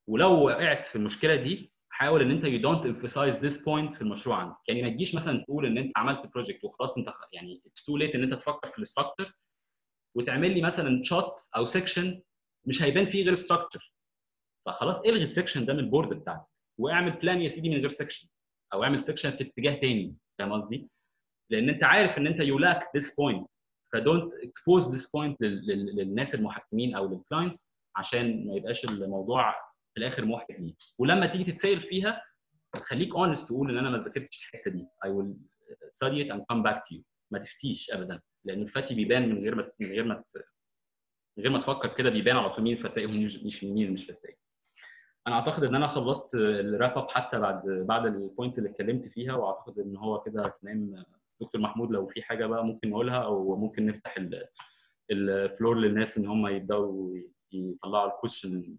ولو وقعت في المشكله دي حاول ان انت you don't emphasize this point في المشروع عندك يعني ما تجيش مثلا تقول ان انت عملت بروجكت وخلاص انت خ- يعني it's too late ان انت تفكر في الاستراكشر وتعمل لي مثلا شوت او سيكشن مش هيبان فيه غير ستراكشر فخلاص الغي السكشن ده من البورد بتاعك واعمل بلان يا سيدي من غير سكشن او اعمل سكشن في اتجاه تاني فاهم قصدي؟ لان انت عارف ان انت يو لاك ذيس بوينت فدونت اكسبوز ذيس بوينت للناس المحكمين او للكلاينتس عشان ما يبقاش الموضوع في الاخر محرج ليك ولما تيجي تتسال فيها خليك اونست تقول ان انا ما ذاكرتش الحته دي I will study it and come back to you ما تفتيش ابدا لان الفتي بيبان من غير ما من غير ما ت- من غير ما تفكر كده بيبان على طول مين الفتاي ومين مش- مش مين مش فتاي انا اعتقد ان انا خلصت الراب اب حتى بعد بعد البوينتس اللي اتكلمت فيها واعتقد ان هو كده تمام دكتور محمود لو في حاجه بقى ممكن نقولها او ممكن نفتح ال- الفلور للناس ان هم يبداوا يطلعوا الكويشن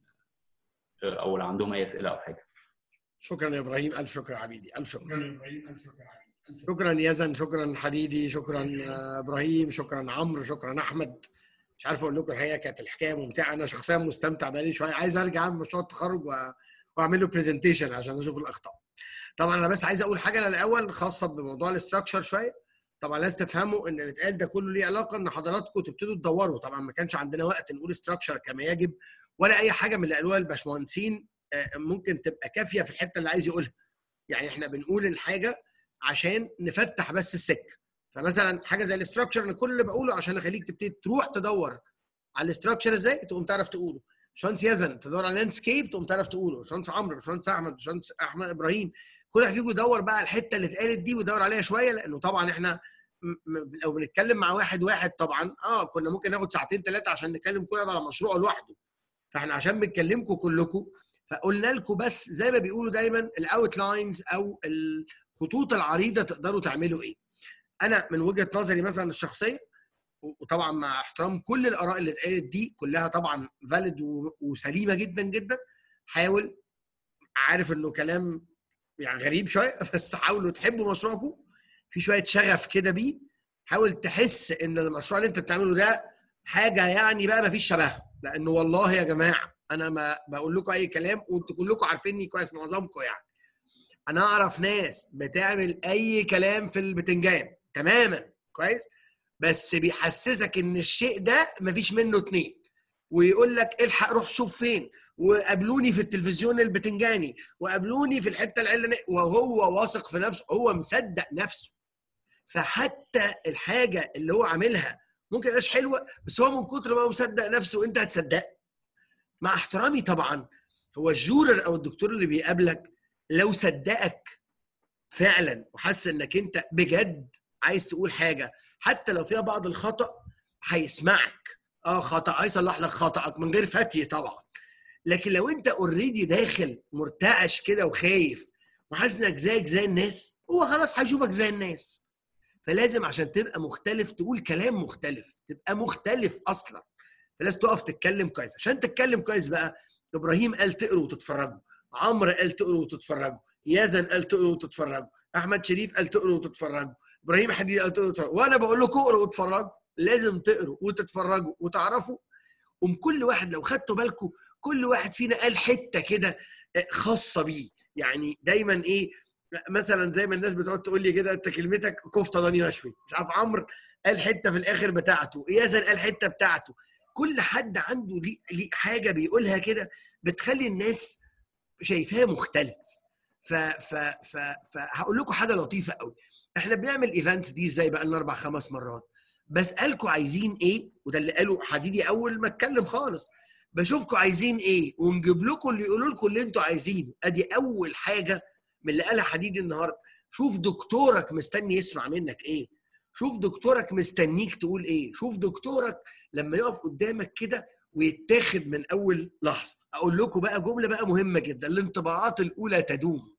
او لو عندهم اي اسئله او حاجه
شكرا يا ابراهيم الف شكر يا حبيبي الف شكرا يا ابراهيم الف شكر يا حبيبي شكرا يزن شكرا حديدي شكرا آه، ابراهيم شكرا عمرو شكرا احمد مش عارف اقول لكم الحقيقه كانت الحكايه ممتعه انا شخصيا مستمتع بقالي شويه عايز ارجع اعمل مشروع التخرج و- واعمل له برزنتيشن عشان اشوف الاخطاء طبعا انا بس عايز اقول حاجه أنا الاول خاصه بموضوع الاستراكشر شويه طبعا لازم تفهموا ان اللي اتقال ده كله ليه علاقه ان حضراتكم تبتدوا تدوروا طبعا ما كانش عندنا وقت نقول استراكشر كما يجب ولا اي حاجه من اللي قالوها الباشمهندسين آه، ممكن تبقى كافيه في الحته اللي عايز يقولها يعني احنا بنقول الحاجه عشان نفتح بس السكه فمثلا حاجه زي الاستراكشر انا كل اللي بقوله عشان اخليك تبتدي تروح تدور على الاستراكشر ازاي تقوم تعرف تقوله باشمهندس يزن تدور على لاندسكيب تقوم تعرف تقوله باشمهندس عمرو باشمهندس احمد باشمهندس احمد ابراهيم كل واحد فيكم يدور بقى على الحته اللي اتقالت دي ويدور عليها شويه لانه طبعا احنا م- م- لو بنتكلم مع واحد واحد طبعا اه كنا ممكن ناخد ساعتين ثلاثه عشان نتكلم كل واحد على مشروعه لوحده فاحنا عشان بنكلمكم كلكم فقلنا لكم بس زي ما بيقولوا دايما الاوت لاينز او الخطوط العريضه تقدروا تعملوا ايه انا من وجهه نظري مثلا الشخصيه وطبعا مع احترام كل الاراء اللي اتقالت دي كلها طبعا فاليد وسليمه جدا جدا حاول عارف انه كلام يعني غريب شويه بس حاولوا تحبوا مشروعكم في شويه شغف كده بيه حاول تحس ان المشروع اللي انت بتعمله ده حاجه يعني بقى ما فيش شبهها لانه والله يا جماعه انا ما بقول لكم اي كلام وانتوا كلكم عارفيني كويس معظمكم يعني انا اعرف ناس بتعمل اي كلام في البتنجان تماما كويس بس بيحسسك ان الشيء ده مفيش منه اتنين ويقول لك الحق روح شوف فين وقابلوني في التلفزيون البتنجاني وقابلوني في الحته العلانيه وهو واثق في نفسه هو مصدق نفسه فحتى الحاجه اللي هو عاملها ممكن تبقاش حلوه بس هو من كتر ما هو مصدق نفسه انت هتصدقه مع احترامي طبعا هو الجورر او الدكتور اللي بيقابلك لو صدقك فعلا وحس انك انت بجد عايز تقول حاجه حتى لو فيها بعض الخطا هيسمعك اه خطا هيصلح لك خطأك من غير فتي طبعا لكن لو انت اوريدي داخل مرتعش كده وخايف وحاسس انك زيك زي الناس هو خلاص هيشوفك زي الناس فلازم عشان تبقى مختلف تقول كلام مختلف تبقى مختلف اصلا فلازم تقف تتكلم كويس عشان تتكلم كويس بقى ابراهيم قال تقروا وتتفرجوا عمرو قال تقروا وتتفرجوا يزن قال تقروا وتتفرجوا احمد شريف قال تقروا وتتفرجوا ابراهيم حديد قال تقروا وتتفرجوا وانا بقول لكم اقروا وتتفرجوا لازم تقروا وتتفرجوا وتعرفوا ام كل واحد لو خدتوا بالكم كل واحد فينا قال حته كده خاصه بيه يعني دايما ايه مثلا زي ما الناس بتقعد تقول لي كده انت كلمتك كفته ضاني مشوي مش عارف عمرو قال حته في الاخر بتاعته ياسر قال حته بتاعته كل حد عنده ليه ليه حاجه بيقولها كده بتخلي الناس شايفاه مختلف ف ف ف فهقول لكم حاجه لطيفه قوي احنا بنعمل ايفنتس دي ازاي بقى لنا اربع خمس مرات بسالكم عايزين ايه وده اللي قاله حديدي اول ما اتكلم خالص بشوفكم عايزين ايه ونجيب لكم اللي يقولوا لكم اللي انتوا عايزينه ادي اول حاجه من اللي قالها حديدي النهارده شوف دكتورك مستني يسمع منك ايه شوف دكتورك مستنيك تقول ايه شوف دكتورك لما يقف قدامك كده ويتاخد من اول لحظه اقول لكم بقى جمله بقى مهمه جدا الانطباعات الاولى تدوم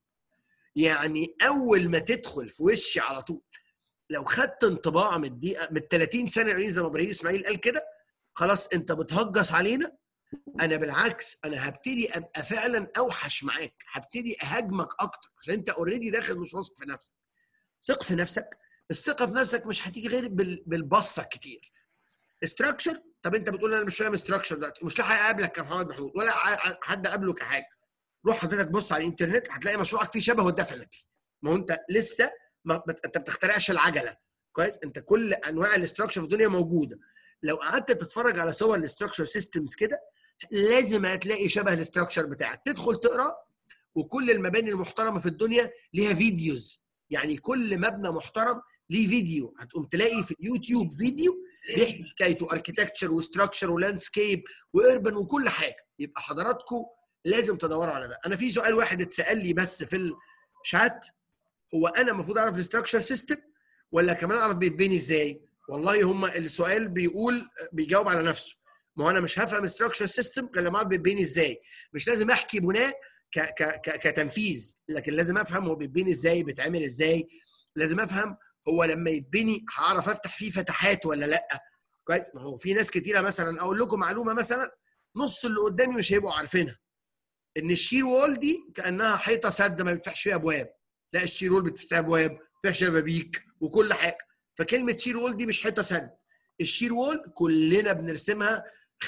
يعني اول ما تدخل في وشي على طول لو خدت انطباع من الدقيقه من 30 سنه زي ما ابراهيم اسماعيل قال كده خلاص انت بتهجص علينا انا بالعكس انا هبتدي ابقى فعلا اوحش معاك هبتدي اهاجمك اكتر عشان انت اوريدي داخل مش واثق في نفسك ثق في نفسك الثقه في نفسك مش هتيجي غير بال- بالبصه كتير استراكشر طب انت بتقول انا مش فاهم استراكشر دلوقتي مش لاحق اقابلك يا محمد محمود ولا ح- حد قابله كحاجه روح حضرتك بص على الانترنت هتلاقي مشروعك فيه شبهه ديفنتلي ما هو انت لسه ما بت... انت بتخترعش العجله كويس انت كل انواع الاستراكشر في الدنيا موجوده لو قعدت تتفرج على صور الاستراكشر سيستمز كده لازم هتلاقي شبه الاستراكشر بتاعك تدخل تقرا وكل المباني المحترمه في الدنيا ليها فيديوز يعني كل مبنى محترم ليه فيديو هتقوم تلاقي في اليوتيوب فيديو بيحكي حكايته اركيتكتشر وستراكشر ولاندسكيب واربن وكل حاجه يبقى حضراتكم لازم تدوروا على ده انا في سؤال واحد اتسال لي بس في الشات هو انا المفروض اعرف الاستراكشر سيستم ولا كمان اعرف بيتبني ازاي والله هم السؤال بيقول بيجاوب على نفسه ما هو انا مش هفهم استراكشر سيستم غير لما اعرف بيتبني ازاي مش لازم احكي بناء ك ك ك كتنفيذ لكن لازم افهم هو بيتبني ازاي بيتعمل ازاي لازم افهم هو لما يتبني هعرف افتح فيه فتحات ولا لا كويس ما هو في ناس كتيره مثلا اقول لكم معلومه مثلا نص اللي قدامي مش هيبقوا عارفينها ان الشير وول دي كانها حيطه سد ما بيفتحش فيها ابواب لا الشير وول بتفتح ابواب بتفتح شبابيك وكل حاجه فكلمه شير وول دي مش حيطه سد الشير وول كلنا بنرسمها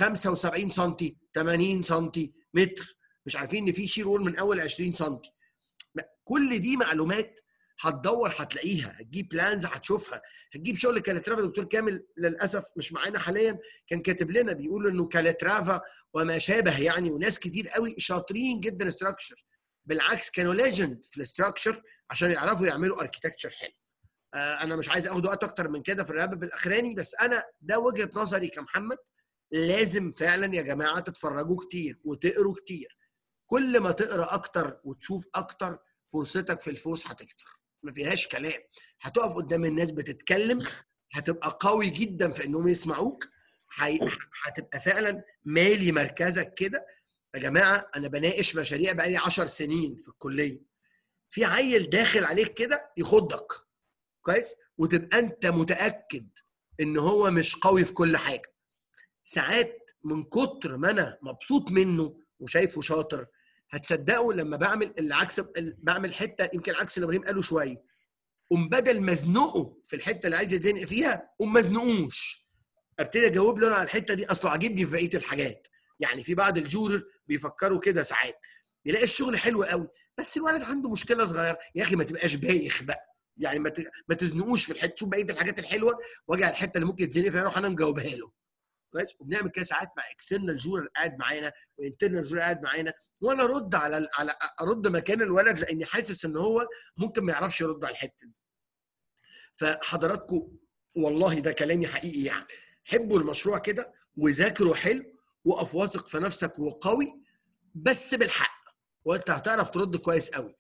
75 سم 80 سم متر مش عارفين ان في شير وول من اول 20 سم كل دي معلومات هتدور هتلاقيها هتجيب بلانز هتشوفها هتجيب شغل كاليترافا دكتور كامل للاسف مش معانا حاليا كان كاتب لنا بيقول انه كاليترافا وما شابه يعني وناس كتير قوي شاطرين جدا استراكشر بالعكس كانوا ليجند في الاستراكشر عشان يعرفوا يعملوا اركيتكتشر حلو آه انا مش عايز اخد وقت اكتر من كده في الرابط الاخراني بس انا ده وجهه نظري كمحمد لازم فعلا يا جماعه تتفرجوا كتير وتقروا كتير كل ما تقرا اكتر وتشوف اكتر فرصتك في الفوز هتكتر ما فيهاش كلام هتقف قدام الناس بتتكلم هتبقى قوي جدا في انهم يسمعوك هي- هتبقى فعلا مالي مركزك كده يا جماعه انا بناقش مشاريع بقالي 10 سنين في الكليه في عيل داخل عليك كده يخضك كويس وتبقى انت متاكد ان هو مش قوي في كل حاجه ساعات من كتر ما انا مبسوط منه وشايفه شاطر هتصدقوا لما بعمل اللي عكس بعمل حته يمكن عكس اللي ابراهيم قاله شويه قوم بدل ما ازنقه في الحته اللي عايز يتزنق فيها قوم ما ازنقوش ابتدي اجاوب له انا على الحته دي اصله عاجبني في بقيه الحاجات يعني في بعض الجورر بيفكروا كده ساعات يلاقي الشغل حلو قوي بس الولد عنده مشكله صغيره يا اخي ما تبقاش بايخ بقى يعني ما ت- ما تزنقوش في الحته شوف بقيه الحاجات الحلوه واجي على الحته اللي ممكن يتزنق فيها اروح انا مجاوبها له كويس وبنعمل كده ساعات مع اكسترنال جورر قاعد معانا وانترنال جورر قاعد معانا وانا ارد على ال- على ارد مكان الولد لاني حاسس ان هو ممكن ما يعرفش يرد على الحته دي فحضراتكم والله ده كلامي حقيقي يعني حبوا المشروع كده وذاكروا حلو وقف واثق في نفسك وقوي بس بالحق وانت هتعرف ترد كويس قوي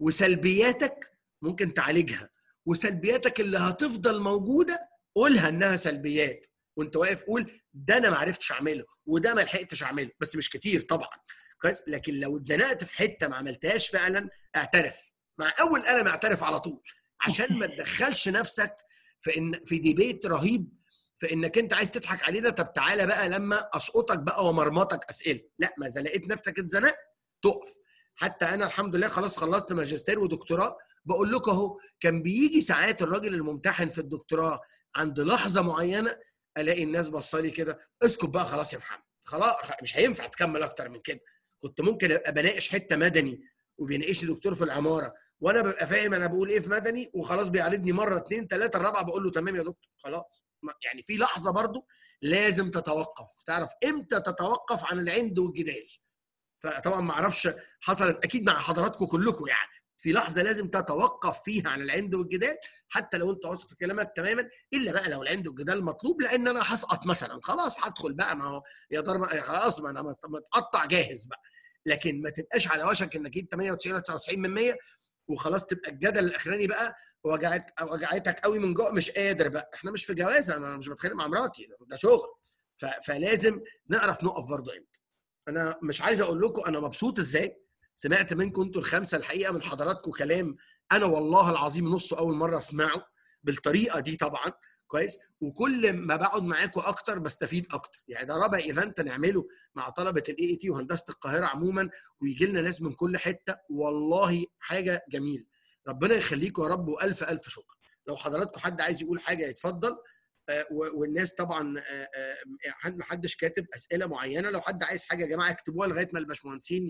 وسلبياتك ممكن تعالجها وسلبياتك اللي هتفضل موجوده قولها انها سلبيات وانت واقف قول ده انا ما عرفتش اعمله وده ما لحقتش اعمله بس مش كتير طبعا كويس لكن لو اتزنقت في حته ما عملتهاش فعلا اعترف مع اول قلم اعترف على طول عشان ما تدخلش نفسك في ان في ديبيت رهيب في انك انت عايز تضحك علينا طب تعالى بقى لما اشقطك بقى ومرمطك اسئله لا ما اذا لقيت نفسك اتزنقت تقف حتى انا الحمد لله خلاص خلصت ماجستير ودكتوراه بقول لكم اهو كان بيجي ساعات الراجل الممتحن في الدكتوراه عند لحظه معينه الاقي الناس بصالي كده اسكت بقى خلاص يا محمد خلاص مش هينفع تكمل اكتر من كده كنت ممكن ابقى بناقش حته مدني وبيناقشني دكتور في العماره وانا ببقى فاهم انا بقول ايه في مدني وخلاص بيعالجني مره اتنين تلاته الرابعه بقول له تمام يا دكتور خلاص ما- يعني في لحظه برضو لازم تتوقف تعرف امتى تتوقف عن العند والجدال فطبعا ما اعرفش حصلت اكيد مع حضراتكم كلكم يعني في لحظه لازم تتوقف فيها عن العند والجدال حتى لو انت واثق في كلامك تماما الا بقى لو العند والجدال مطلوب لان انا هسقط مثلا خلاص هدخل بقى ما هو يا ضرب خلاص ما انا مت- متقطع جاهز بقى لكن ما تبقاش على وشك انك جبت 98 ولا 99 من 100 وخلاص تبقى الجدل الاخراني بقى وجعت وجعتك قوي من جوه مش قادر بقى احنا مش في جوازه انا مش بتخانق مع مراتي ده شغل ف... فلازم نعرف نقف برضه امتى انا مش عايز اقول لكم انا مبسوط ازاي سمعت منكم انتوا الخمسه الحقيقه من حضراتكم كلام انا والله العظيم نصه اول مره اسمعه بالطريقه دي طبعا كويس وكل ما بقعد معاكم اكتر بستفيد اكتر يعني ده رابع ايفنت نعمله مع طلبه الاي اي تي وهندسه القاهره عموما ويجي لنا ناس من كل حته والله حاجه جميله ربنا يخليكم يا رب والف الف شكر لو حضراتكم حد عايز يقول حاجه يتفضل آه، و- والناس طبعا آه، آه، حد- محدش كاتب اسئله معينه لو حد عايز حاجه يا جماعه اكتبوها لغايه ما الباشمهندسين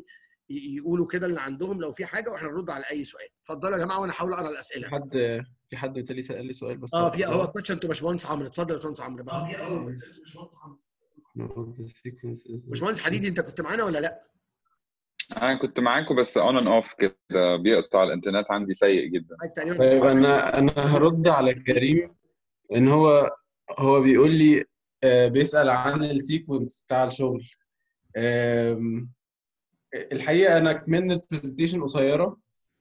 ي- يقولوا كده اللي عندهم لو في حاجه واحنا نرد على اي سؤال اتفضلوا يا جماعه وانا احاول اقرا
في
الاسئله
حد في حد تاني سأل لي سؤال بس
اه في هو كويشن تو باشمهندس عمرو اتفضل يا باشمهندس عمرو بقى باشمهندس حديدي انت كنت معانا ولا لا؟
انا كنت معاكم بس اون اند اوف كده بيقطع الانترنت عندي سيء جدا
حضرتك تقريبا
طيب انا انا هرد على كريم ان هو هو بيقول لي آه، بيسأل عن السيكونس بتاع الشغل آم، الحقيقة أنا كمان البرزنتيشن قصيرة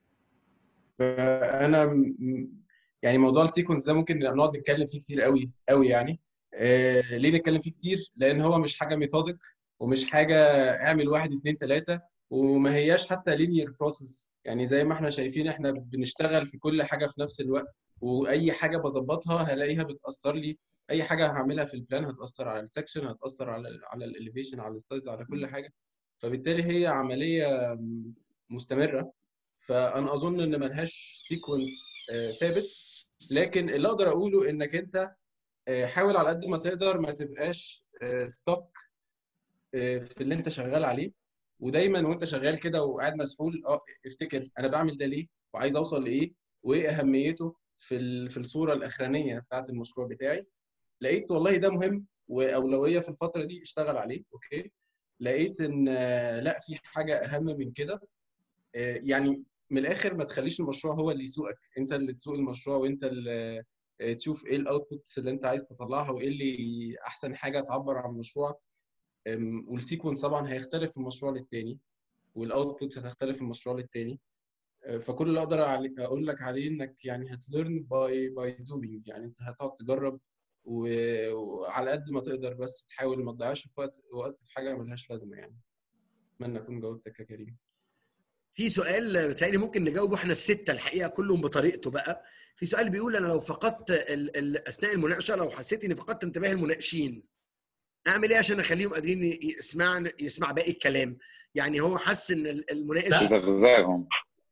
فأنا م- يعني موضوع السيكونس ده ممكن نقعد نتكلم فيه كتير قوي قوي يعني آه، ليه نتكلم فيه كتير؟ لأن هو مش حاجة ميثودك ومش حاجة اعمل واحد اتنين تلاتة وما هياش حتى لينير بروسيس يعني زي ما احنا شايفين احنا بنشتغل في كل حاجة في نفس الوقت وأي حاجة بظبطها هلاقيها بتأثر لي أي حاجة هعملها في البلان هتأثر على السكشن هتأثر على على الاليفيشن على الستايلز على كل حاجة فبالتالي هي عملية مستمرة فأنا أظن إن ملهاش سيكونس ثابت لكن اللي أقدر أقوله إنك أنت آه، حاول على قد ما تقدر ما تبقاش ستوك في اللي أنت شغال عليه ودايما وأنت شغال كده وقاعد مسحول أه افتكر أنا بعمل ده ليه وعايز أوصل لإيه وإيه أهميته في ال- في الصورة الأخرانية بتاعت المشروع بتاعي لقيت والله ده مهم وأولوية في الفترة دي اشتغل عليه أوكي لقيت ان آه، لا في حاجه اهم من كده آه، يعني من الاخر ما تخليش المشروع هو اللي يسوقك انت اللي تسوق المشروع وانت اللي آه، تشوف ايه الاوتبوتس اللي انت عايز تطلعها وايه اللي احسن حاجه تعبر عن مشروعك أم، والسيكونس طبعا هيختلف من مشروع للتاني والاوتبوتس هتختلف من مشروع للتاني آه، فكل اللي اقدر علي- اقول لك عليه انك يعني هتليرن باي باي دوينج يعني انت هتقعد تجرب و- وعلى قد ما تقدر بس تحاول ما تضيعش في وقت وقت في حاجه ملهاش لازمه يعني اتمنى اكون جاوبتك يا كريم
في سؤال بتهيألي ممكن نجاوبه احنا الستة الحقيقة كلهم بطريقته بقى في سؤال بيقول أنا لو فقدت ال ال أثناء المناقشة لو حسيت إني فقدت انتباه المناقشين أعمل إيه عشان أخليهم قادرين ي- يسمع يسمع باقي الكلام يعني هو حس إن ال- المناقش
زغزاغهم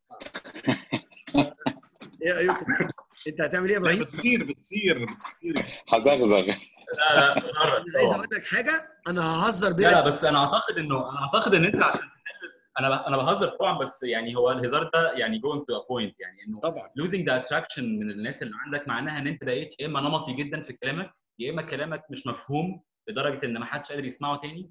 إيه رأيكم؟ أنت هتعمل إيه يا
لا
إبراهيم؟
بتصير بتصير بتصير
هزغزغ
لا لا بتهرج
أنا عايز
طبعاً.
أقول لك حاجة أنا ههزر
لا
بيها
لا بس انا اعتقد انه انا اعتقد ان انت عشان تحل انا ب- انا بهزر طبعا بس يعني هو الهزار ده يعني going to a point يعني انه
طبعا
losing the attraction من الناس اللي عندك معناها ان انت بقيت يا اما نمطي جدا في كلامك يا اما كلامك مش مفهوم لدرجه ان ما حدش قادر يسمعه تاني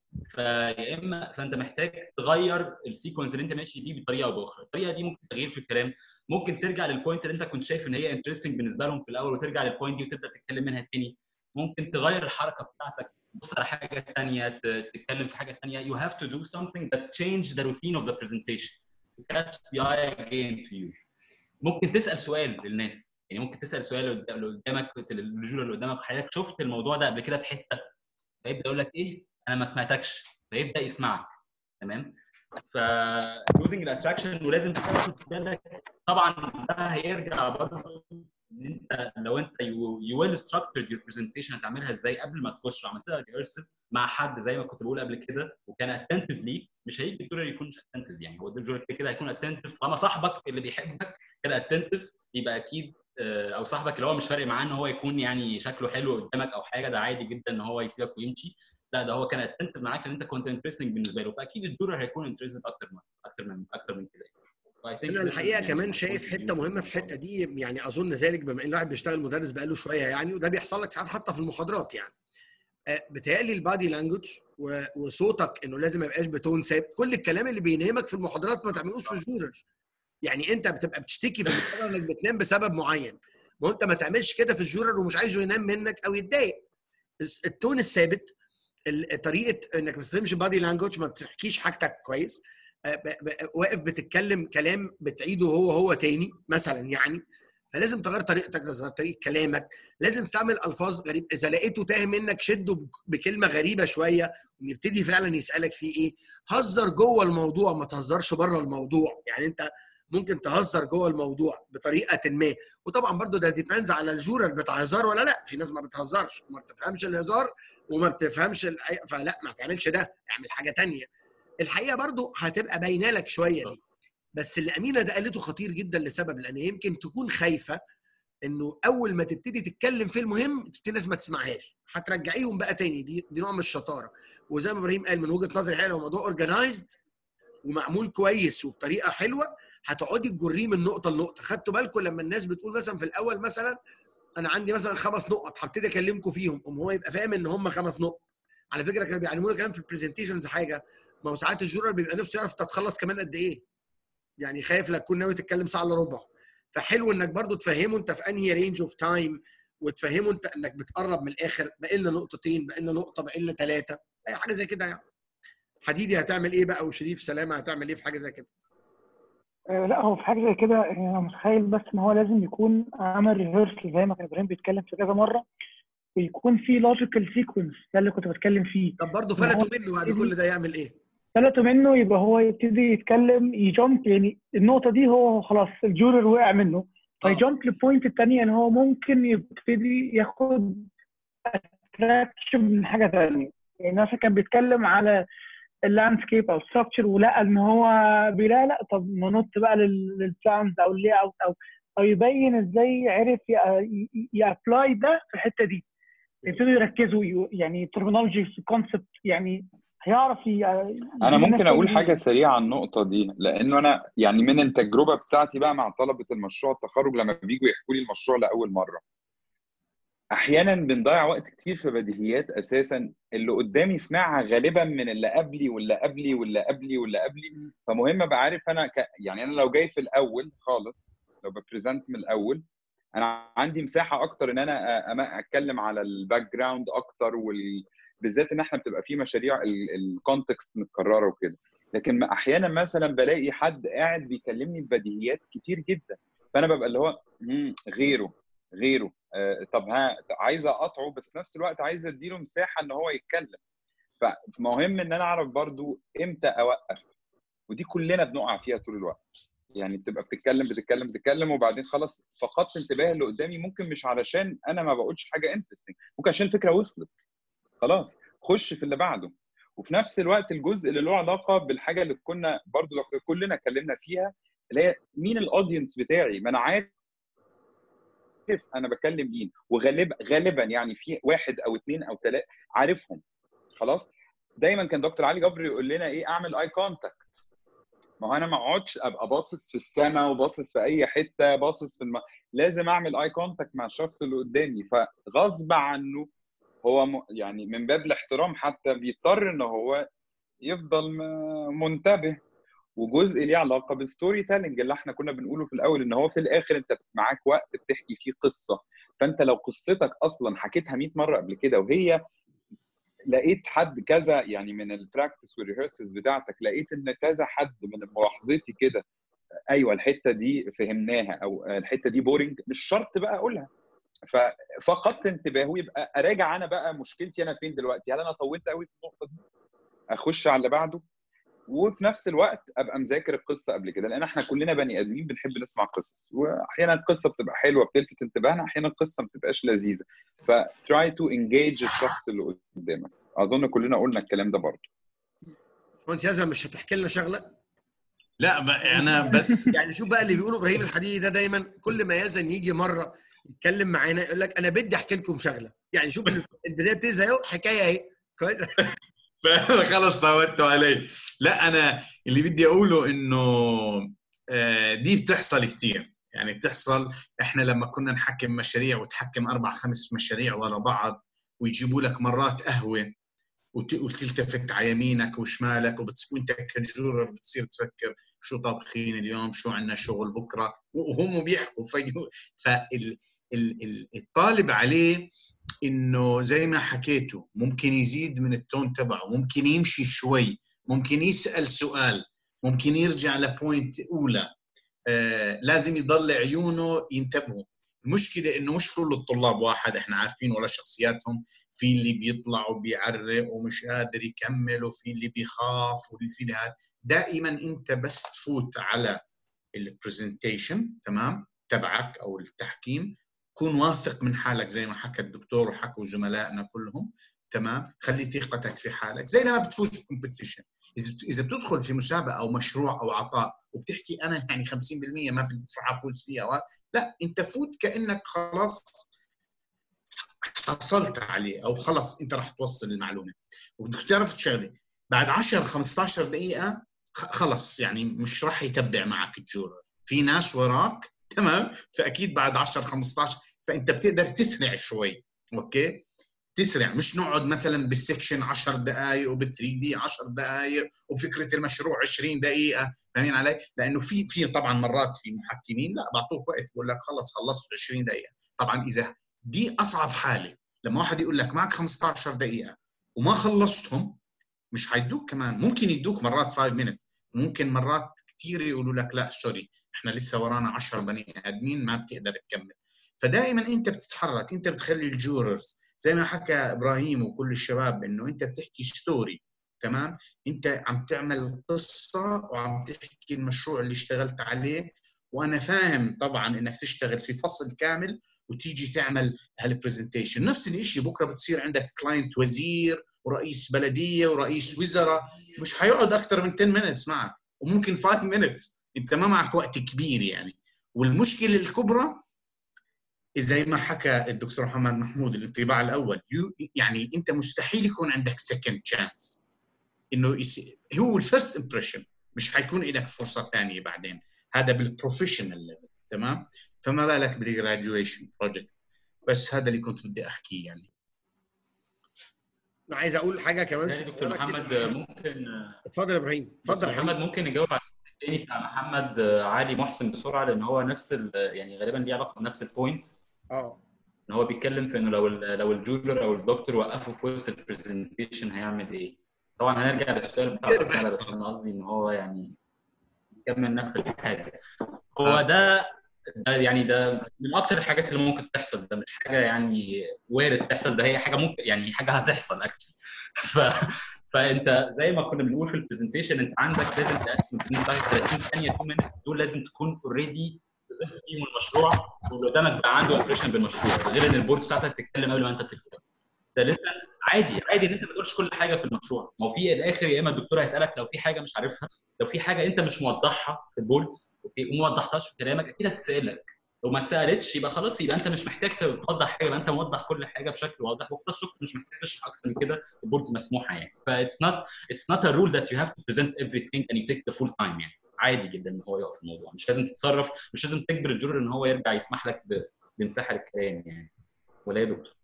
فيا اما فانت محتاج تغير السيكونس اللي انت ماشي بيه بطريقه او باخرى الطريقه دي ممكن تغيير في الكلام ممكن ترجع للبوينت اللي انت كنت شايف ان هي انترستنج بالنسبه لهم في الاول وترجع للبوينت دي وتبدا تتكلم منها تاني ممكن تغير الحركه بتاعتك تبص على حاجه ثانيه تتكلم في حاجه ثانيه you have to do something that change the routine of the presentation to catch the eye again to you ممكن تسال سؤال للناس يعني ممكن تسال سؤال اللي قدامك الرجوله اللي قدامك حضرتك شفت الموضوع ده قبل كده في حته فيبدا يقول لك ايه انا ما سمعتكش فيبدا يسمعك تمام ف losing الاتراكشن ولازم تاخد بالك طبعا ده هيرجع برضه ان انت لو انت يو ويل ستراكتشرد يور برزنتيشن هتعملها ازاي قبل ما تخش وعملت لها ريهرسل مع حد زي ما كنت بقول قبل كده وكان اتنتف ليك مش هيجي الدكتور يكون مش اتنتف يعني هو الدكتور كده كده هيكون اتنتف طالما صاحبك اللي بيحبك كده اتنتف يبقى اكيد آه، او صاحبك اللي هو مش فارق معاه ان هو يكون يعني شكله حلو قدامك او حاجه ده عادي جدا ان هو يسيبك ويمشي لا ده هو كان اتنتف معاك ان انت كنت انترستنج بالنسبه له فاكيد الدكتور هيكون انترستد اكتر من اكتر من اكتر من كده فI think
انا
this is
الحقيقه
يعني
كمان
point
شايف
of
حته
view.
مهمه في الحته دي يعني اظن ذلك بما ان الواحد بيشتغل مدرس بقاله شويه يعني وده بيحصل لك ساعات حتى في المحاضرات يعني آه، بيتهيألي البادي لانجوج وصوتك انه لازم ما يبقاش بتون ثابت كل الكلام اللي بينامك في المحاضرات ما تعملوش في الجورج يعني انت بتبقى بتشتكي في المحاضره انك بتنام بسبب معين ما هو انت ما تعملش كده في الجورر ومش عايزه ينام منك او يتضايق الس- التون الثابت ال- طريقه انك ما تستخدمش بادي لانجوج ما بتحكيش حاجتك كويس آه، ب- ب- واقف بتتكلم كلام بتعيده هو هو تاني مثلا يعني فلازم تغير طريقتك لازم تغير طريقه كلامك لازم تستعمل الفاظ غريبه اذا لقيته تاه منك شده بك- بكلمه غريبه شويه ويبتدي فعلا يسالك فيه ايه هزر جوه الموضوع ما تهزرش بره الموضوع يعني انت ممكن تهزر جوه الموضوع بطريقه ما وطبعا برضو ده ديبيندز على الجورال بتاع هزار ولا لا في ناس ما بتهزرش وما بتفهمش الهزار وما بتفهمش ال... فلا ما تعملش ده اعمل حاجه تانية الحقيقه برضو هتبقى باينه لك شويه دي بس اللي امينه ده قالته خطير جدا لسبب لان يمكن تكون خايفه انه اول ما تبتدي تتكلم في المهم تبتدي الناس ما تسمعهاش هترجعيهم بقى تاني دي دي نوع من الشطاره وزي ما ابراهيم قال من وجهه نظري حقيقه لو الموضوع اورجنايزد ومعمول كويس وبطريقه حلوه هتقعدي تجريه من نقطه لنقطه خدتوا بالكم لما الناس بتقول مثلا في الاول مثلا انا عندي مثلا خمس نقط هبتدي اكلمكم فيهم قوم هو يبقى فاهم ان هم خمس نقط على فكره كانوا بيعلمونا كمان في البرزنتيشنز حاجه ما هو ساعات الجورنال بيبقى نفسه يعرف انت هتخلص كمان قد ايه يعني خايف لا تكون ناوي تتكلم ساعه الا ربع فحلو انك برضو تفهمه انت في انهي رينج اوف تايم وتفهمه انت انك بتقرب من الاخر باقي لنا نقطتين باقي لنا نقطه باقي لنا ثلاثه اي حاجه زي كده يعني حديدي هتعمل ايه بقى وشريف سلامه هتعمل ايه في حاجه زي كده
آه، لا هو في حاجه زي كده آه، انا متخيل بس ان هو لازم يكون عمل ريهرس زي ما كان ابراهيم بيتكلم في كذا مره ويكون في لوجيكال سيكونس ده اللي كنت بتكلم فيه
طب برضه
إن هو
فلتوا منه بعد كل ده يعمل ايه
فلتوا منه يبقى هو يبتدي يتكلم يجمب يعني النقطه دي هو خلاص الجورر وقع منه فيجمب للبوينت الثانيه ان هو ممكن يبتدي ياخد اتراكشن من حاجه ثانيه يعني مثلا كان بيتكلم على اللاندسكيب او ستراكشر ولقى ان هو بيلاقي لا طب ننط بقى للبلانز او اللي اوت او او يبين ازاي عرف يابلاي ده في الحته دي يبتدوا يركزوا ي- يعني ترمينولوجي في كونسبت يعني هيعرف ي-
انا
الناس
ممكن اقول
تقول إيه.
حاجه سريعه عن النقطه دي لانه انا يعني من التجربه بتاعتي بقى مع طلبه المشروع التخرج لما بييجوا يحكوا لي المشروع لاول مره احيانا بنضيع وقت كتير في بديهيات اساسا اللي قدامي سمعها غالبا من اللي قبلي واللي قبلي واللي قبلي واللي قبلي فمهم ابقى عارف انا ك... يعني انا لو جاي في الاول خالص لو ببريزنت من الاول انا عندي مساحه اكتر ان انا أ- أما- اتكلم على الباك جراوند اكتر وال... بالذات ان احنا بتبقى في مشاريع الكونتكست متكرره وكده لكن ما- احيانا مثلا بلاقي حد قاعد بيكلمني ببديهيات كتير جدا فانا ببقى اللي هو "مم، غيره غيره آه، طب ها عايز اقاطعه بس في نفس الوقت عايز اديله مساحه ان هو يتكلم فمهم ان انا اعرف برضو امتى اوقف ودي كلنا بنقع فيها طول الوقت يعني بتبقى بتتكلم بتتكلم بتتكلم وبعدين خلاص فقدت انتباه اللي قدامي ممكن مش علشان انا ما بقولش حاجه انترستنج ممكن عشان الفكره وصلت خلاص خش في اللي بعده وفي نفس الوقت الجزء اللي له علاقه بالحاجه اللي كنا برضو كلنا اتكلمنا فيها اللي هي مين الاودينس بتاعي ما انا عارف انا بكلم مين وغالبا غالبا يعني في واحد او اثنين او ثلاثه عارفهم خلاص دايما كان دكتور علي جبر يقول لنا ايه اعمل اي كونتاكت ما هو انا ما اقعدش ابقى باصص في السماء وباصص في اي حته باصص في الم... لازم اعمل اي كونتاكت مع الشخص اللي قدامي فغصب عنه هو م... يعني من باب الاحترام حتى بيضطر ان هو يفضل م- منتبه وجزء ليه علاقه بالستوري تيلينج اللي احنا كنا بنقوله في الاول ان هو في الاخر انت معاك وقت بتحكي فيه قصه فانت لو قصتك اصلا حكيتها 100 مره قبل كده وهي لقيت حد كذا يعني من البراكتس والريهرسز بتاعتك لقيت ان كذا حد من ملاحظتي كده ايوه الحته دي فهمناها او الحته دي بورنج مش شرط بقى اقولها ففقدت انتباهه يبقى اراجع انا بقى مشكلتي انا فين دلوقتي هل انا طولت قوي في النقطه دي اخش على اللي بعده وفي نفس الوقت ابقى مذاكر القصه قبل كده لان احنا كلنا بني ادمين بنحب نسمع قصص واحيانا القصه بتبقى حلوه بتلفت انتباهنا احيانا القصه ما بتبقاش لذيذه فتراي تو انجيج الشخص اللي قدامك اظن كلنا قلنا الكلام ده برضه
باشمهندس ياسر مش هتحكي لنا شغله
لا بقى انا بس
يعني شوف بقى اللي بيقوله ابراهيم الحديدي ده دايما كل ما يزن يجي مره يتكلم معانا يقول لك انا بدي احكي لكم شغله يعني شوف البدايه بتنزل اهو حكايه اهي كويس
خلص طولتوا علي لا انا اللي بدي اقوله انه آه، دي بتحصل كثير يعني بتحصل احنا لما كنا نحكم مشاريع وتحكم اربع خمس مشاريع ورا بعض ويجيبوا لك مرات قهوه وت- وتلتفت على يمينك وشمالك وبتص... وانت كجورر بتصير تفكر شو طابخين اليوم شو عندنا شغل بكره وهم بيحكوا في فال ال- ال- الطالب عليه انه زي ما حكيتوا ممكن يزيد من التون تبعه ممكن يمشي شوي ممكن يسال سؤال ممكن يرجع لبوينت اولى آه لازم يضل عيونه ينتبهوا المشكله انه مش كل الطلاب واحد احنا عارفين ولا شخصياتهم في اللي بيطلع وبيعرق ومش قادر يكمل وفي اللي بيخاف واللي في اللي هذا دائما انت بس تفوت على البرزنتيشن تمام تبعك او التحكيم كون واثق من حالك زي ما حكى الدكتور وحكوا زملائنا كلهم تمام خلي ثقتك في حالك زي لما بتفوز في كومبيتيشن اذا اذا بتدخل في مسابقه او مشروع او عطاء وبتحكي انا يعني 50% ما بدي افوز فيها و... لا انت فوت كانك خلاص حصلت عليه او خلص انت راح توصل المعلومه وبدك تعرف شغله بعد 10 15 دقيقه خ- خلص يعني مش راح يتبع معك الجورر في ناس وراك تمام فاكيد بعد 10 15 فانت بتقدر تسرع شوي اوكي تسرع مش نقعد مثلا بالسكشن 10 دقائق وبال 3 دي 10 دقائق وفكره المشروع 20 دقيقه فاهمين علي؟ لانه في في طبعا مرات في محكمين لا بعطوك وقت بقول لك خلص خلصت 20 دقيقه طبعا اذا دي اصعب حاله لما واحد يقول لك معك 15 دقيقه وما خلصتهم مش حيدوك كمان ممكن يدوك مرات 5 minutes ممكن مرات كثير يقولوا لك لا سوري احنا لسه ورانا 10 بني ادمين ما بتقدر تكمل فدائما انت بتتحرك انت بتخلي الجوررز زي ما حكى ابراهيم وكل الشباب انه انت بتحكي ستوري تمام انت عم تعمل قصه وعم تحكي المشروع اللي اشتغلت عليه وانا فاهم طبعا انك تشتغل في فصل كامل وتيجي تعمل هالبرزنتيشن نفس الشيء بكره بتصير عندك كلاينت وزير ورئيس بلديه ورئيس وزراء مش حيقعد اكثر من 10 minutes معك وممكن 5 minutes انت ما معك وقت كبير يعني والمشكله الكبرى زي ما حكى الدكتور محمد محمود الانطباع الاول you- يعني انت مستحيل يكون عندك سكند تشانس انه يس- هو الفيرست امبريشن مش حيكون لك فرصه ثانيه بعدين هذا بالبروفيشنال ليفل تمام فما بالك بالجراجويشن بروجكت بس هذا اللي كنت بدي احكيه يعني
انا عايز اقول حاجه كمان
يعني دكتور
صغيرة
محمد
كده.
ممكن
اتفضل يا ابراهيم اتفضل
دكتور
يا حبيبي.
محمد ممكن نجاوب على السؤال التاني بتاع محمد علي محسن بسرعه لان هو نفس ال- يعني غالبا ليه علاقه بنفس البوينت
اه
ان هو بيتكلم في انه لو ال- لو الجولر او الدكتور وقفوا في وسط البرزنتيشن هيعمل ايه؟ طبعا هنرجع للسؤال بتاع
كده
الاسئله
بحث.
بس انا قصدي ان هو يعني يكمل نفس الحاجه هو ده ده يعني ده من اكتر الحاجات اللي ممكن تحصل ده مش حاجه يعني وارد تحصل ده هي حاجه ممكن يعني حاجه هتحصل اكشلي ف فانت زي ما كنا بنقول في البرزنتيشن انت عندك لازم تقسم الدنيا بتاعتك 30 ثانيه 2 minutes دول لازم تكون اوريدي بريزنت فيهم المشروع واللي قدامك بقى عنده امبريشن بالمشروع غير ان البورد بتاعتك تتكلم قبل ما انت تتكلم ده لسه عادي عادي ان انت ما تقولش كل حاجه في المشروع ما هو في الاخر يا اما الدكتور هيسالك لو في حاجه مش عارفها لو في حاجه انت مش موضحها في البوردز اوكي وما وضحتهاش في كلامك اكيد هتسالك لو ما اتسالتش يبقى خلاص يبقى انت مش محتاج توضح حاجه يبقى انت موضح كل حاجه بشكل واضح وخلاص شكرا مش محتاج تشرح اكتر من كده البوردز مسموحه يعني ف it's not it's not a rule that you have to present everything and you take the full time يعني عادي جدا ان هو يقف في الموضوع مش لازم تتصرف مش لازم تجبر الجورر ان هو يرجع يسمح لك ب- بمساحه للكلام يعني ولا يا دكتور؟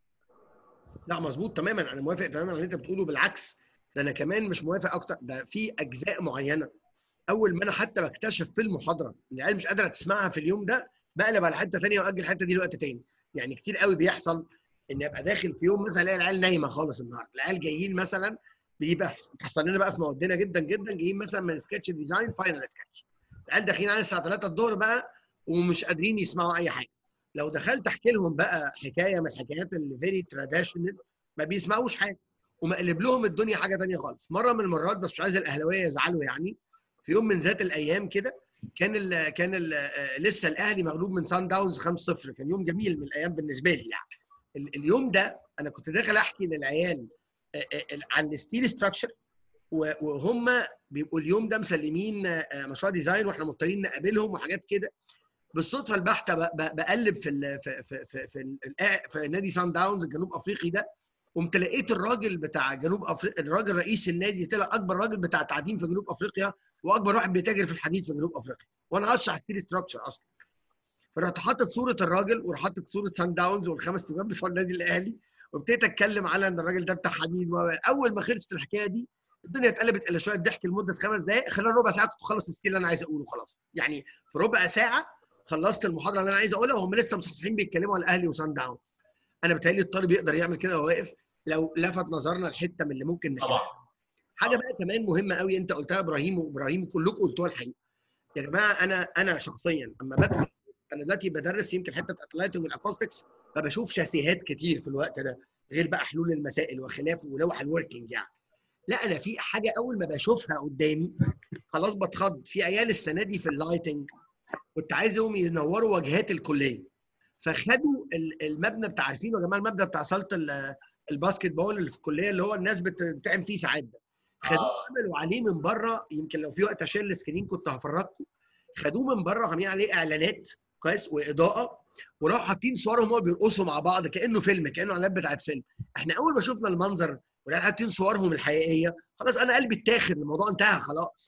لا مظبوط تماما انا موافق تماما على اللي انت بتقوله بالعكس ده انا كمان مش موافق اكتر ده في اجزاء معينه اول ما انا حتى بكتشف في المحاضره ان العيال مش قادره تسمعها في اليوم ده بقلب على حته ثانيه واجل الحته دي لوقت تاني يعني كتير قوي بيحصل ان ابقى داخل في يوم مثلا الاقي العيال نايمه خالص النهارده العيال جايين مثلا دي بس بتحصل لنا بقى في موادنا جدا جدا جايين مثلا من سكتش ديزاين فاينل سكتش العيال داخلين على الساعه 3 الظهر بقى ومش قادرين يسمعوا اي حاجه لو دخلت احكي لهم بقى حكايه من الحكايات اللي فيري تراديشنال ما بيسمعوش حاجه ومقلب لهم الدنيا حاجه تانية خالص مره من المرات بس مش عايز الاهلاويه يزعلوا يعني في يوم من ذات الايام كده كان ال كان ال لسه الاهلي مغلوب من سان داونز 5-0 كان يوم جميل من الايام بالنسبه لي يعني ال- اليوم ده انا كنت داخل احكي للعيال آه، آه، عن الستيل ستراكشر وهم بيبقوا اليوم ده مسلمين آه، مشروع ديزاين واحنا مضطرين نقابلهم وحاجات كده بالصدفه البحته ب- ب- بقلب في ال في في في, في, ال- في نادي سان داونز الجنوب افريقي ده قمت لقيت الراجل بتاع جنوب افريقيا الراجل رئيس النادي طلع اكبر راجل بتاع تعدين في جنوب افريقيا واكبر واحد بيتاجر في الحديد في جنوب افريقيا وانا اشرح ستيل ستراكشر اصلا فرحت حاطط صوره الراجل ورحت حاطط صوره سان داونز والخمس تيمات بتوع النادي الاهلي وابتديت اتكلم على ان الراجل ده بتاع حديد و- اول ما خلصت الحكايه دي الدنيا اتقلبت الى شويه ضحك لمده خمس دقائق خلال ربع ساعه كنت خلص الستيل اللي انا عايز اقوله خلاص يعني في ربع ساعه خلصت المحاضره اللي انا عايز اقولها وهم لسه مصحصحين بيتكلموا على الاهلي وسان داونز انا بتهيألي الطالب يقدر يعمل كده وهو واقف لو لفت نظرنا الحته من اللي ممكن نحلها
طبعا
حاجه بقى كمان مهمه قوي انت قلتها يا ابراهيم وابراهيم كلكم قلتوها الحقيقه يا جماعه انا انا شخصيا اما بدخل انا دلوقتي بدرس يمكن حته اتلايتنج والاكوستكس فبشوف شاسيهات كتير في الوقت ده غير بقى حلول المسائل وخلافه ولوح الوركينج يعني لا انا في حاجه اول ما بشوفها قدامي خلاص بتخض في عيال السنه دي في اللايتنج كنت عايزهم ينوروا واجهات الكليه فخدوا ال- المبنى بتاع عارفين يا جماعه المبنى بتاع صاله ال- الباسكت بول اللي في الكليه اللي هو الناس بت- بتعمل فيه ساعات ده خدوه عملوا عليه من بره يمكن لو في وقت اشير السكرين كنت هفرجكم خدوه من بره عاملين عليه اعلانات كويس واضاءه وراحوا حاطين صورهم وهو بيرقصوا مع بعض كانه فيلم كانه اعلانات بتاعت فيلم احنا اول ما شفنا المنظر ولقينا حاطين صورهم الحقيقيه خلاص انا قلبي اتاخد الموضوع انتهى خلاص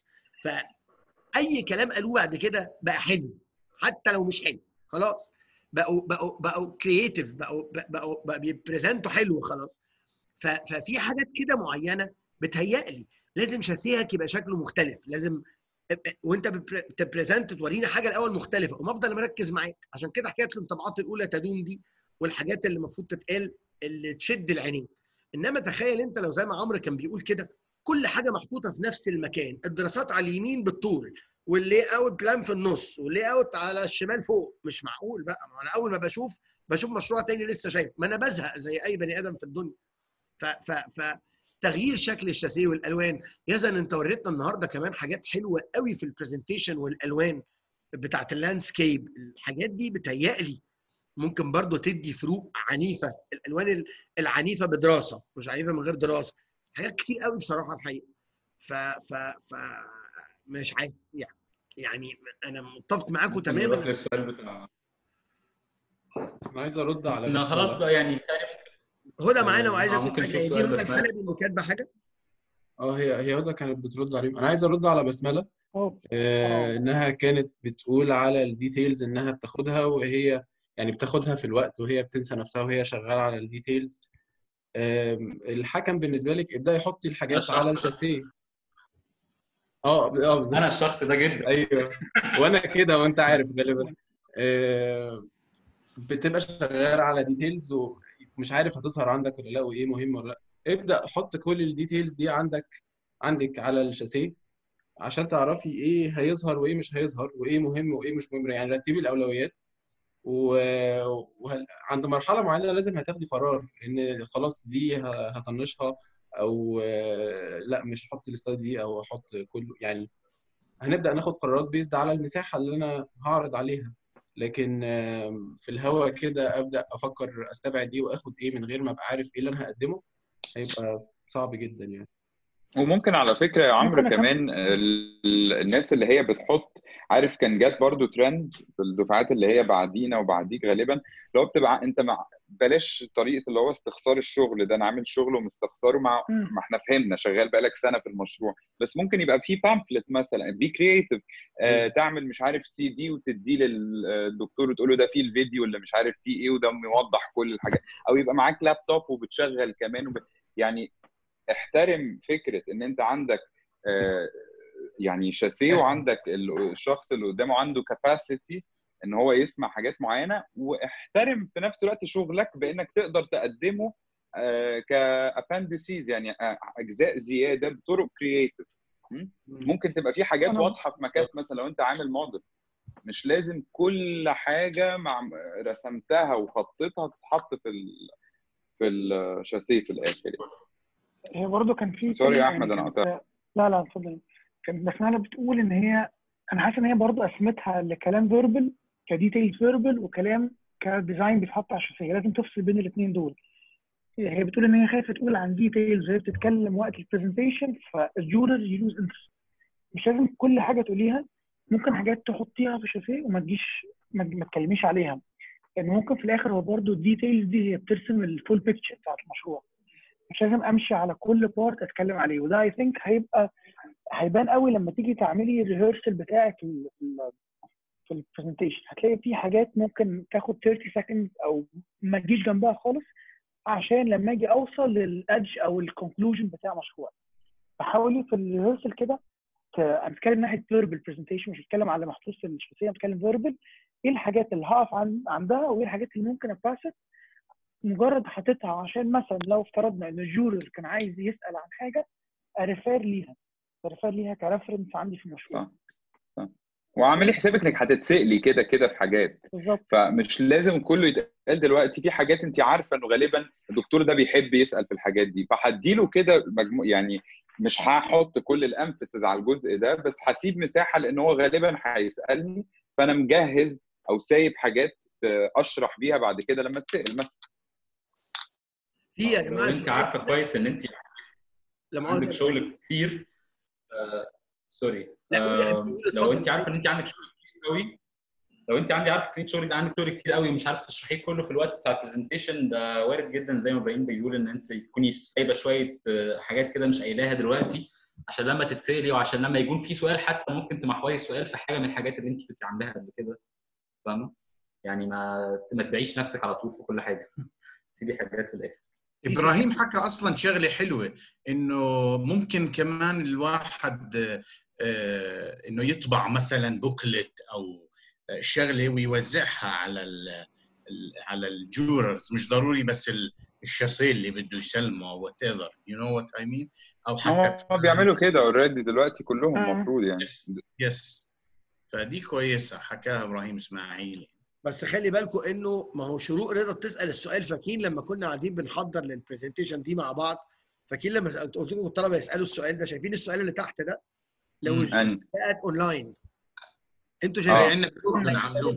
فاي كلام قالوه بعد كده بقى حلو حتى لو مش حلو خلاص بقوا بقوا بقوا كرييتيف بقوا بقوا بقى بيبريزنتوا حلو خلاص ف- ففي حاجات كده معينه بتهيألي لازم شاسيهك يبقى شكله مختلف لازم وانت بتبر- بتبريزنت تورينا حاجه الاول مختلفه وما افضل مركز معاك عشان كده حكايه الانطباعات الاولى تدوم دي والحاجات اللي المفروض تتقال اللي تشد العينين انما تخيل انت لو زي ما عمرو كان بيقول كده كل حاجه محطوطه في نفس المكان الدراسات على اليمين بالطول واللي اوت بلان في النص واللي اوت على الشمال فوق مش معقول بقى ما انا اول ما بشوف بشوف مشروع تاني لسه شايف ما انا بزهق زي اي بني ادم في الدنيا ف ف ف تغيير شكل الشاسيه والالوان يزن انت وريتنا النهارده كمان حاجات حلوه قوي في البرزنتيشن والالوان بتاعت اللاندسكيب الحاجات دي بتهيألي ممكن برضو تدي فروق عنيفه الالوان ال- العنيفه بدراسه مش عنيفه من غير دراسه حاجات كتير قوي بصراحه الحقيقه ف ف ف مش عارف يعني يعني انا متفق معاكم
ممكن نروح
تماما
للسؤال بتاع
انا عايز ارد على
انا خلاص
بسملة.
بقى يعني
هدى معانا
آه،
وعايزه
آه،
تقول
ممكن
حاجه
نشوف
هي دي
سؤال
هدى
بسملة.
الحلبي اللي كاتبه حاجه
اه هي هي هدى كانت بترد عليهم انا عايز ارد على بسمله
اه
آه انها كانت بتقول على الديتيلز انها بتاخدها وهي يعني بتاخدها في الوقت وهي بتنسى نفسها وهي شغاله على الديتيلز آم، الحكم بالنسبه لك ابداي حطي الحاجات
الشخص
على
ده.
الشاسيه اه اه بالظبط.
انا الشخص ده جدا
ايوه وانا كده وانت عارف غالبا آه، بتبقى شغال على ديتيلز ومش عارف هتظهر عندك ولا لا وايه مهم ولا لا ابدا حط كل الديتيلز دي عندك عندك على الشاسيه عشان تعرفي ايه هيظهر وايه مش هيظهر وايه مهم وايه مش مهم يعني رتبي الاولويات وعند مرحله معينه لازم هتاخدي قرار ان خلاص دي ه- هطنشها او آه، لا مش هحط الستايل دي او احط كله يعني هنبدا ناخد قرارات بيزد على المساحه اللي انا هعرض عليها لكن آم، في الهوا كده ابدا افكر استبعد ايه واخد ايه من غير ما ابقى عارف ايه اللي انا هقدمه هيبقى صعب جدا يعني
وممكن على فكره يا عمرو
ممكن أكمل؟
كمان ال- الناس اللي هي بتحط عارف كان جات برضو ترند في الدفعات اللي هي بعدينا وبعديك غالبا اللي هو بتبقى انت مع بلاش طريقه اللي هو استخسار الشغل ده انا عامل شغل ومستخسره مع
مم.
ما احنا فهمنا شغال بقالك سنه في المشروع بس ممكن يبقى في بامفلت مثلا بي كرييتيف آه تعمل مش عارف سي دي وتديه للدكتور وتقول له ده فيه الفيديو اللي مش عارف فيه ايه وده موضح كل الحاجات او يبقى معاك لابتوب وبتشغل كمان وب... يعني احترم فكره ان انت عندك آه، يعني شاسيه وعندك ال- الشخص اللي قدامه عنده كاباسيتي ان هو يسمع حاجات معينه واحترم في نفس الوقت شغلك بانك تقدر تقدمه كاباندسيز يعني آه، اجزاء زياده بطرق كرييتيف ممكن تبقى في حاجات
أنا-
واضحه في مكات مثلا لو انت عامل موديل مش لازم كل حاجه مع رسمتها وخطيتها تتحط في ال... في الشاسيه في الاخر يعني.
هي برضه كان في
سوري يا
كلمة
احمد انا
كانت-
قطعت
لا لا اتفضل كانت بسمعنا بتقول ان هي انا حاسس ان هي برضه قسمتها لكلام فيربل كديتيل فيربل وكلام كديزاين بيتحط على الشخصيه لازم تفصل بين الاثنين دول هي بتقول ان هي خايفه تقول عن ديتيلز وهي بتتكلم وقت البرزنتيشن فالجورر يلوز انترست مش لازم كل حاجه تقوليها ممكن حاجات تحطيها في الشافيه وما تجيش ما ما تكلميش عليها لان ممكن في الاخر هو برضه الديتيلز دي هي بترسم الفول بيكتشر بتاعت المشروع مش لازم امشي على كل بارت اتكلم عليه وده اي ثينك هيبقى هيبان قوي لما تيجي تعملي الريهرسل بتاعك في ال- في ال- في البرزنتيشن هتلاقي في حاجات ممكن تاخد 30 سكند او ما تجيش جنبها خالص عشان لما اجي اوصل للادج او الكونكلوجن بتاع مشروع فحاولي في الريهرسل كده ت- انا بتكلم ناحيه فيربل برزنتيشن مش بتكلم على محطوط في الشخصيه بتكلم فيربل ايه الحاجات اللي هقف عن عندها وايه الحاجات اللي ممكن اباسط مجرد حاططها عشان مثلا لو افترضنا ان الجورر كان عايز يسال عن حاجه اريفير ليها اريفير ليها كريفرنس عندي في المشروع
صح صح واعملي حسابك انك هتتسالي كده كده في حاجات
بالظبط
فمش لازم كله يتقال دلوقتي في حاجات انت عارفه انه غالبا الدكتور ده بيحب يسال في الحاجات دي فهديله كده مجموع يعني مش هحط كل الامفسز على الجزء ده بس هسيب مساحه لان هو غالبا هيسالني فانا مجهز او سايب حاجات اشرح بيها بعد كده لما اتسال مثلا
في يا
لو
جماعه
انت
سؤال
عارفه كويس ان انت
لما
عندك
قلت
شغل كتير آه، سوري
لا قول يا
آه،
حبيبي قول
لو
اتفضل
انت عارفه ان انت عندك شغل كتير قوي لو انت عندي عارفه ان شغل عندك شغل كتير قوي ومش عارفه تشرحيه كله في الوقت بتاع البرزنتيشن ده وارد جدا زي ما ابراهيم بيقول ان انت تكوني سايبه شويه آه، حاجات كده مش قايلاها دلوقتي عشان لما تتسالي وعشان لما يكون في سؤال حتى ممكن تمحوري السؤال في حاجه من الحاجات اللي انت كنت عاملاها قبل كده فاهمه؟ يعني ما ما تبيعيش نفسك على طول في كل حاجه سيبي حاجات في الاخر
ابراهيم حكى اصلا شغله حلوه انه ممكن كمان الواحد آه، انه يطبع مثلا بوكلت او آه، شغله ويوزعها على ال ال- على الجوررز مش ضروري بس ال- الشاسيه اللي بده يسلمه او وات ايفر يو نو وات اي مين او حتى
هم بيعملوا كده اوريدي دلوقتي كلهم
آه.
المفروض يعني
يس يس فدي كويسه حكاها ابراهيم اسماعيل
بس خلي بالكم انه ما هو شروق رضا بتسال السؤال فاكرين لما كنا قاعدين بنحضر للبرزنتيشن دي مع بعض فاكرين لما سألت قلت لكم الطلبه يسالوا السؤال ده شايفين السؤال اللي تحت ده لو
مم.
الجمله بقت اونلاين انتوا
اه
شايفين
عندنا عندهم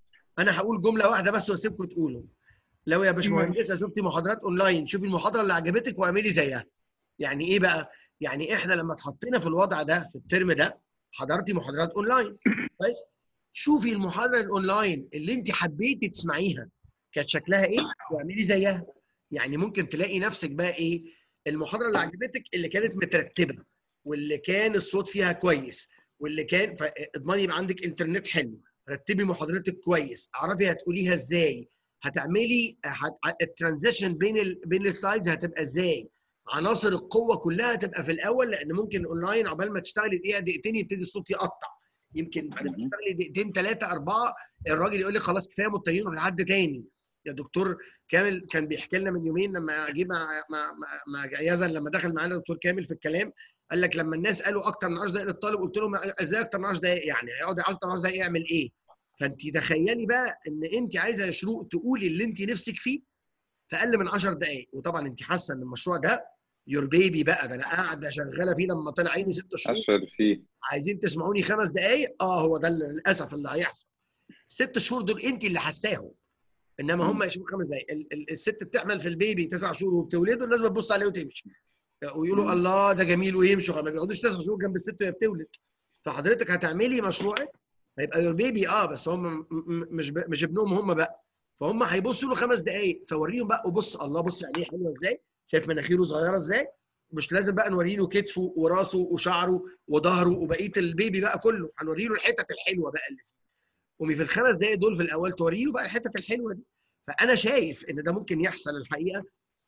انا هقول جمله واحده بس واسيبكم تقولوا لو يا باشمهندسه شفتي محاضرات اونلاين شوفي المحاضره اللي عجبتك واعملي زيها يعني ايه بقى يعني احنا لما اتحطينا في الوضع ده في الترم ده حضرتي محاضرات اونلاين كويس شوفي المحاضره الاونلاين اللي انت حبيتي تسمعيها كانت شكلها ايه واعملي زيها يعني ممكن تلاقي نفسك بقى ايه المحاضره اللي عجبتك اللي كانت مترتبه واللي كان الصوت فيها كويس واللي كان فاضمني يبقى عندك انترنت حلو رتبي محاضرتك كويس اعرفي هتقوليها ازاي هتعملي هت... الترانزيشن بين ال... بين السلايدز هتبقى ازاي عناصر القوه كلها هتبقى في الاول لان ممكن اونلاين عقبال ما تشتغلي دقيقه دقيقتين يبتدي الصوت يقطع يمكن بعد ما تشتغلي دقيقتين ثلاثه اربعه الراجل يقول لك خلاص كفايه مضطرين نروح لحد تاني يا دكتور كامل كان بيحكي لنا من يومين لما جه مع مع مع, مع يزن لما دخل معانا دكتور كامل في الكلام قال لك لما الناس قالوا اكتر من 10 دقائق للطالب قلت لهم ازاي اكتر من 10 دقائق يعني هيقعد اكتر من 10 دقائق يعمل ايه؟ فانت تخيلي بقى ان انت عايزه يا شروق تقولي اللي انت نفسك فيه في اقل من 10 دقائق وطبعا انت حاسه ان المشروع ده يور بيبي بقى ده انا قاعده شغاله فيه لما طلع عيني ست شهور
اشهر فيه
عايزين تسمعوني خمس دقائق اه هو ده اللي للاسف اللي هيحصل الست شهور دول انت اللي حساهم انما هم يشوفوا خمس دقائق ال- ال- الست بتعمل في البيبي تسع شهور وبتولده الناس بتبص عليه وتمشي ويقولوا الله ده جميل ويمشوا ما بيقعدوش تسع شهور جنب الست وهي بتولد فحضرتك هتعملي مشروعك هيبقى يور بيبي اه بس هم م- م- مش ب- مش ابنهم هم بقى فهم هيبصوا له خمس دقائق فوريهم بقى وبص الله بص عينيه حلوه ازاي شايف مناخيره صغيره ازاي مش لازم بقى نوري له كتفه وراسه وشعره وظهره وبقيه البيبي بقى كله هنوري له الحتت الحلوه بقى اللي فيه ومي في الخمس دقائق دول في الاول توري له بقى الحتت الحلوه دي فانا شايف ان ده ممكن يحصل الحقيقه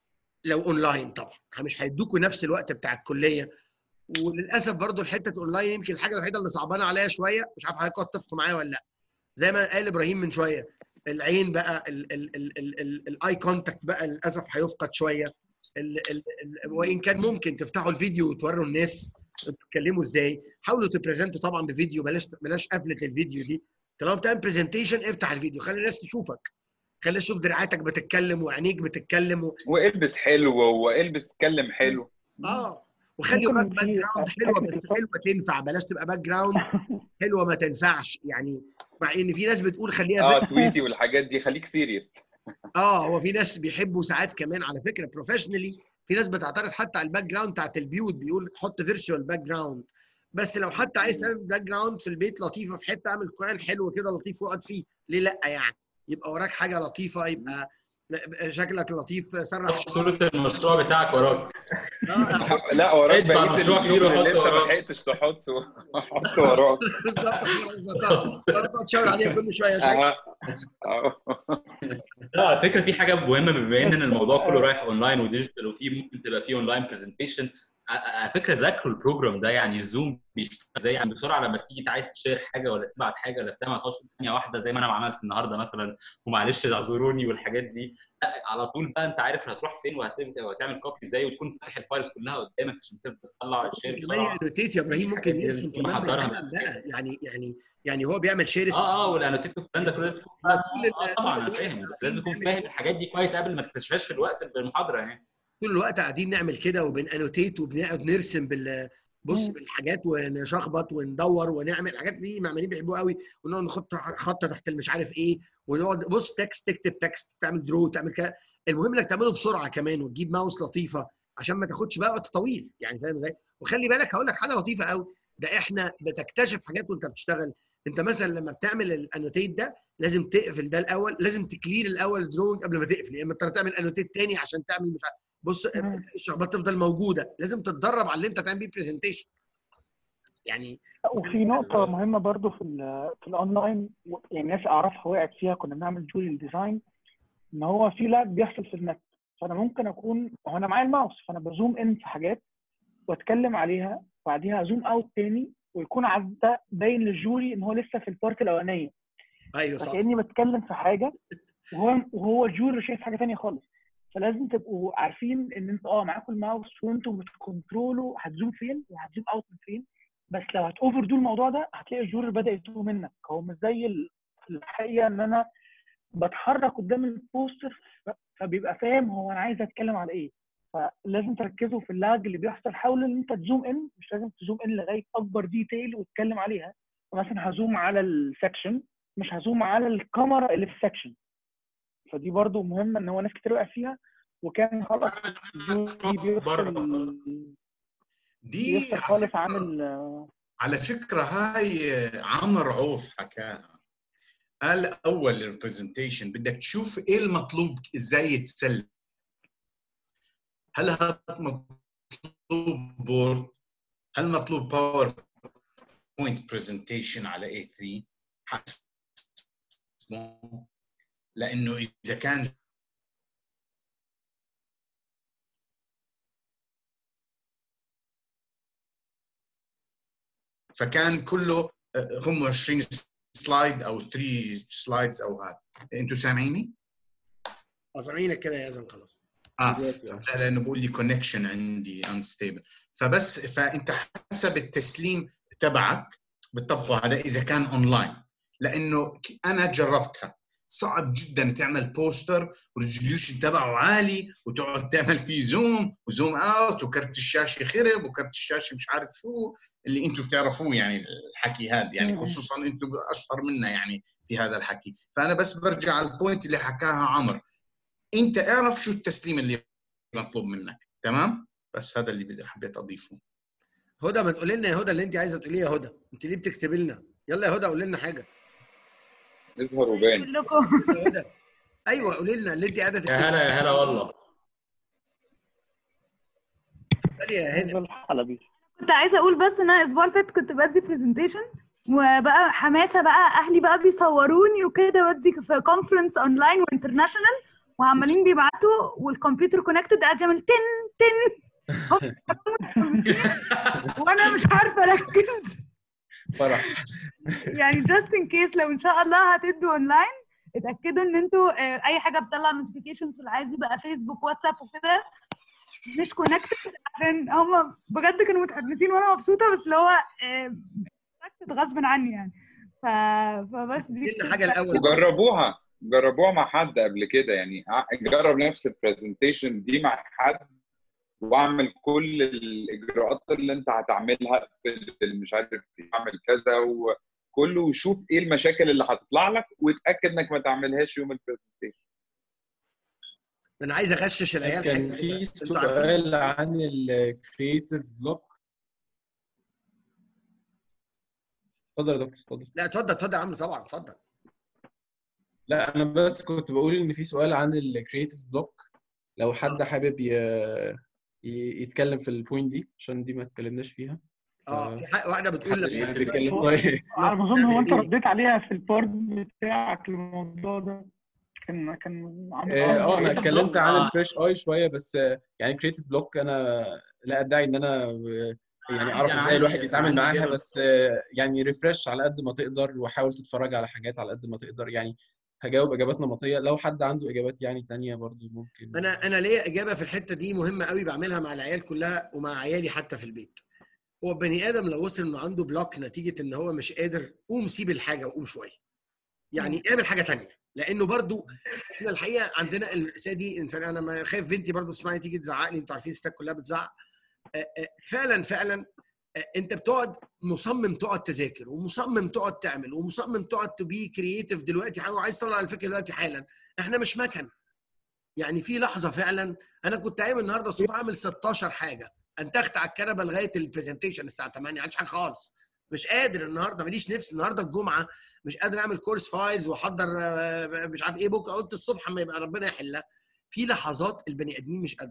لو اونلاين طبعا مش هيدوكوا نفس الوقت بتاع الكليه وللاسف برضو الحته الاونلاين يمكن الحاجه الوحيده اللي صعبانه عليا شويه مش عارف حضرتك تتفقوا معايا ولا لا زي ما قال ابراهيم من شويه العين بقى الاي كونتاكت بقى للاسف هيفقد شويه ال ال ال وان كان ممكن تفتحوا الفيديو وتوروا الناس بتتكلموا ازاي حاولوا تبريزنتوا طبعا بفيديو بلاش بلاش قفله الفيديو دي طالما بتعمل برزنتيشن افتح الفيديو خلي الناس تشوفك خلي الناس تشوف دراعاتك بتتكلم وعينيك بتتكلم و...
والبس حلو والبس اتكلم حلو
اه وخلي
ممكن
وراك باك
في
جراوند حلوه
حاجة
بس
تتصل-
حلوه تنفع بلاش تبقى باك جراوند حلوه ما تنفعش يعني مع ان في ناس بتقول خليها
اه
باك
تويتي والحاجات دي خليك سيريس
اه هو في ناس بيحبوا ساعات كمان على فكره بروفيشنالي في ناس بتعترض حتى على الباك جراوند بتاعت البيوت بيقول حط فيرتشوال باك جراوند بس لو حتى عايز تعمل باك جراوند في البيت لطيفه في حته اعمل كوان حلو كده لطيف واقعد فيه ليه لا يعني يبقى وراك حاجه لطيفه يبقى شكلك لطيف سرح
حط صوره المشروع بتاعك وراك
اه
لا وراك
اطبع
بقيه
مشروع
الشغل
كبير
اللي انت
وحطه
ما
وراك.
لحقتش تحطه حط وراك
بالظبط بالظبط تقعد تشاور عليها كل شويه شكل
آه. آه.
لا على فكره في حاجه مهمه بما ان الموضوع كله رايح اونلاين وديجيتال وفي ممكن تبقى في اونلاين برزنتيشن على فكره ذاكروا البروجرام ده يعني الزوم بيشتغل ازاي يعني بسرعه لما تيجي عايز تشير حاجه ولا تبعت حاجه ولا بتاع ما تقعدش ثانيه واحده زي ما انا عملت النهارده مثلا ومعلش اعذروني والحاجات دي لا على طول بقى انت عارف هتروح فين وهتبدا وهتعمل كوبي ازاي وتكون فاتح الفايلز كلها قدامك عشان تبدا تطلع الشير
كمان
بسرعه
انوتيت يا ابراهيم ممكن
الحاجات دي
يرسم
لازم
كمان
محضرها
بالقلم
من
بقى يعني يعني يعني هو بيعمل شير
اه اه والانوتيت والكلام ده كله لازم تكون
طول
اه
ال-
طبعا
طول
انا
الوقت
فاهم بس لازم تكون
بنعمل
فاهم الحاجات دي كويس قبل ما تكتشفهاش في الوقت بالمحاضره يعني
طول الوقت قاعدين نعمل كده وبنانوتيت وبنقعد نرسم بال بص بالحاجات ونشخبط وندور ونعمل الحاجات دي المعماريين بيحبوها قوي ونقعد نحط خطه تحت المش عارف ايه ونقعد بص تكست تكتب تكست تعمل درو تعمل كده المهم انك تعمله بسرعه كمان وتجيب ماوس لطيفه عشان ما تاخدش بقى وقت طويل يعني فاهم ازاي وخلي بالك هقول لك حاجه لطيفه قوي ده احنا بتكتشف حاجات وانت بتشتغل انت مثلا لما بتعمل الانوتيت ده لازم تقفل ده الاول لازم تكلير الاول الدروينج قبل ما تقفل يا اما انت تعمل انوتيت تاني عشان تعمل مش عارف بص الشخبطه تفضل موجوده لازم تتدرب على اللي انت تعمل بيه برزنتيشن يعني
وفي نقطة مهمة برضو في ال في الأونلاين يعني ناس أعرفها وقعت فيها كنا بنعمل جوري ديزاين إن هو في لاج بيحصل في النت فأنا ممكن أكون هو أنا معايا الماوس فأنا بزوم إن في حاجات وأتكلم عليها وبعديها أزوم أوت تاني ويكون عدى باين للجوري إن هو لسه في البارت الأولانية
ايوه صح
فكأني بتكلم في حاجة وهو وهو الجوري شايف حاجة تانية خالص فلازم تبقوا عارفين ان انتوا اه معاكم الماوس وانتوا بتكنترولوا هتزوم فين وهتزوم اوت من فين بس لو هتوفر دو الموضوع ده هتلاقي الجور بدا يتوه منك هو مش زي ال- في الحقيقه ان انا بتحرك قدام البوستر ف- فبيبقى فاهم هو انا عايز اتكلم على ايه فلازم تركزوا في اللاج اللي بيحصل حاول ان انت تزوم ان مش لازم تزوم ان لغايه اكبر ديتيل وتتكلم عليها مثلا هزوم على السكشن مش هزوم على الكاميرا اللي في السكشن فدي برضو مهمه ان هو ناس كتير وقع فيها وكان خلاص الجوري بيفصل
دي
بيفصل
على
خالص
فكرة-
عن ال-
على فكرة هاي عمر عوف حكاها قال أول البرزنتيشن بدك تشوف إيه المطلوب إزاي يتسلم هل هذا مطلوب بورد هل مطلوب باور بوينت برزنتيشن على A3 حسب لأنه إذا كان فكان كله آه، هم 20 سلايد او 3 سلايدز او هذا انتوا سامعيني؟
سامعينك كده يا يزن خلاص
اه لا لانه بقول لي كونكشن عندي انستيبل فبس فانت حسب التسليم تبعك بتطبقه هذا اذا كان اونلاين لانه ك- انا جربتها صعب جدا تعمل بوستر والريزوليوشن تبعه عالي وتقعد تعمل فيه زوم وزوم اوت وكرت الشاشه خرب وكرت الشاشه مش عارف شو اللي انتم بتعرفوه يعني الحكي هذا يعني
مم.
خصوصا انتم اشطر منا يعني في هذا الحكي فانا بس برجع على البوينت اللي حكاها عمر انت اعرف شو التسليم اللي مطلوب منك تمام بس هذا اللي بدي حبيت اضيفه
هدى ما تقولي لنا يا هدى اللي انت عايزه تقوليه يا هدى انت ليه بتكتبي لنا يلا يا هدى قولي لنا حاجه
اظهر وبان
يا هدى ايوه قولي لنا اللي انت قاعده
يا
تكتبي
هلا يا هلا والله
اتفضلي يا هنا
الحلبي
كنت عايزه اقول بس ان انا الاسبوع اللي فات كنت بدي برزنتيشن وبقى حماسه بقى اهلي بقى بيصوروني وكده بدي في كونفرنس اونلاين وانترناشونال وعمالين بيبعتوا والكمبيوتر كونكتد قاعد يعمل تن تن وانا مش عارفه اركز
فرح
يعني جاست ان كيس لو ان شاء الله هتدوا اونلاين اتاكدوا ان انتوا آه، اي حاجه بتطلع نوتيفيكيشنز في العادي بقى فيسبوك واتساب وكده مش كونكتد عشان هم بجد كانوا متحمسين وانا مبسوطه بس اللي هو كونكتد غصب عني يعني ف... فبس دي
لنا حاجه الاول
وجربوها جربوها مع حد قبل كده يعني ع- جرب نفس البرزنتيشن دي مع حد واعمل كل الاجراءات اللي انت هتعملها في ال- مش عارف اعمل كذا وكله وشوف ايه المشاكل اللي هتطلع لك واتاكد انك ما تعملهاش يوم البرزنتيشن
انا عايز اغشش العيال
كان
حاجة
في
كده. انتوا عارفين
سؤال عن الكرييتيف بلوك اتفضل يا دكتور اتفضل
لا اتفضل اتفضل يا عمرو طبعا اتفضل
لا انا بس كنت بقول ان في سؤال عن الكرييتيف بلوك لو حد حابب ي... ي- يتكلم في البوينت دي عشان دي ما اتكلمناش فيها
اه في حق واحده بتقول
محدش
لما
حابب
يبقى
يتكلم
فوق-
طيب
على ما اظن هو انت
نعمل إيه؟
رديت عليها في البارت بتاعك الموضوع ده كان كان عامل
اه آه، انا
creative
اتكلمت
block،
عن
آه.
الفريش اي شويه بس آه، يعني كريتيف بلوك انا لا ادعي ان انا آه، يعني اعرف
أنا
ازاي
عندي-
الواحد يتعامل
عندي
معاها
إجابة.
بس آه، يعني ريفرش على قد ما تقدر وحاول تتفرج على حاجات على قد ما تقدر يعني هجاوب اجابات نمطيه لو حد عنده اجابات يعني تانية برضو ممكن
انا انا ليا اجابه في الحته دي مهمه قوي بعملها مع العيال كلها ومع عيالي حتى في البيت هو البني ادم لو وصل انه عنده بلوك نتيجه ان هو مش قادر قوم سيب الحاجه وقوم شويه يعني اعمل حاجه تانية لانه برضو احنا الحقيقه عندنا المأساة دي انسان انا ما خايف بنتي برضو تسمعني تيجي تزعق لي انتوا عارفين الستات كلها بتزعق آه، آه، فعلا فعلا آه، انت بتقعد مصمم تقعد تذاكر ومصمم تقعد تعمل ومصمم تقعد تبي كرييتيف دلوقتي حاجة وعايز تطلع الفكره دلوقتي حالا احنا مش مكن يعني في لحظه فعلا انا كنت قايم النهارده الصبح عامل 16 حاجه انتخت على الكنبه لغايه البرزنتيشن الساعه 8 عادش حاجه خالص مش قادر النهارده ماليش نفس النهارده الجمعه مش قادر اعمل كورس فايلز واحضر آه، مش عارف ايه بكره قلت الصبح اما يبقى ربنا يحلها في لحظات البني ادمين مش قادره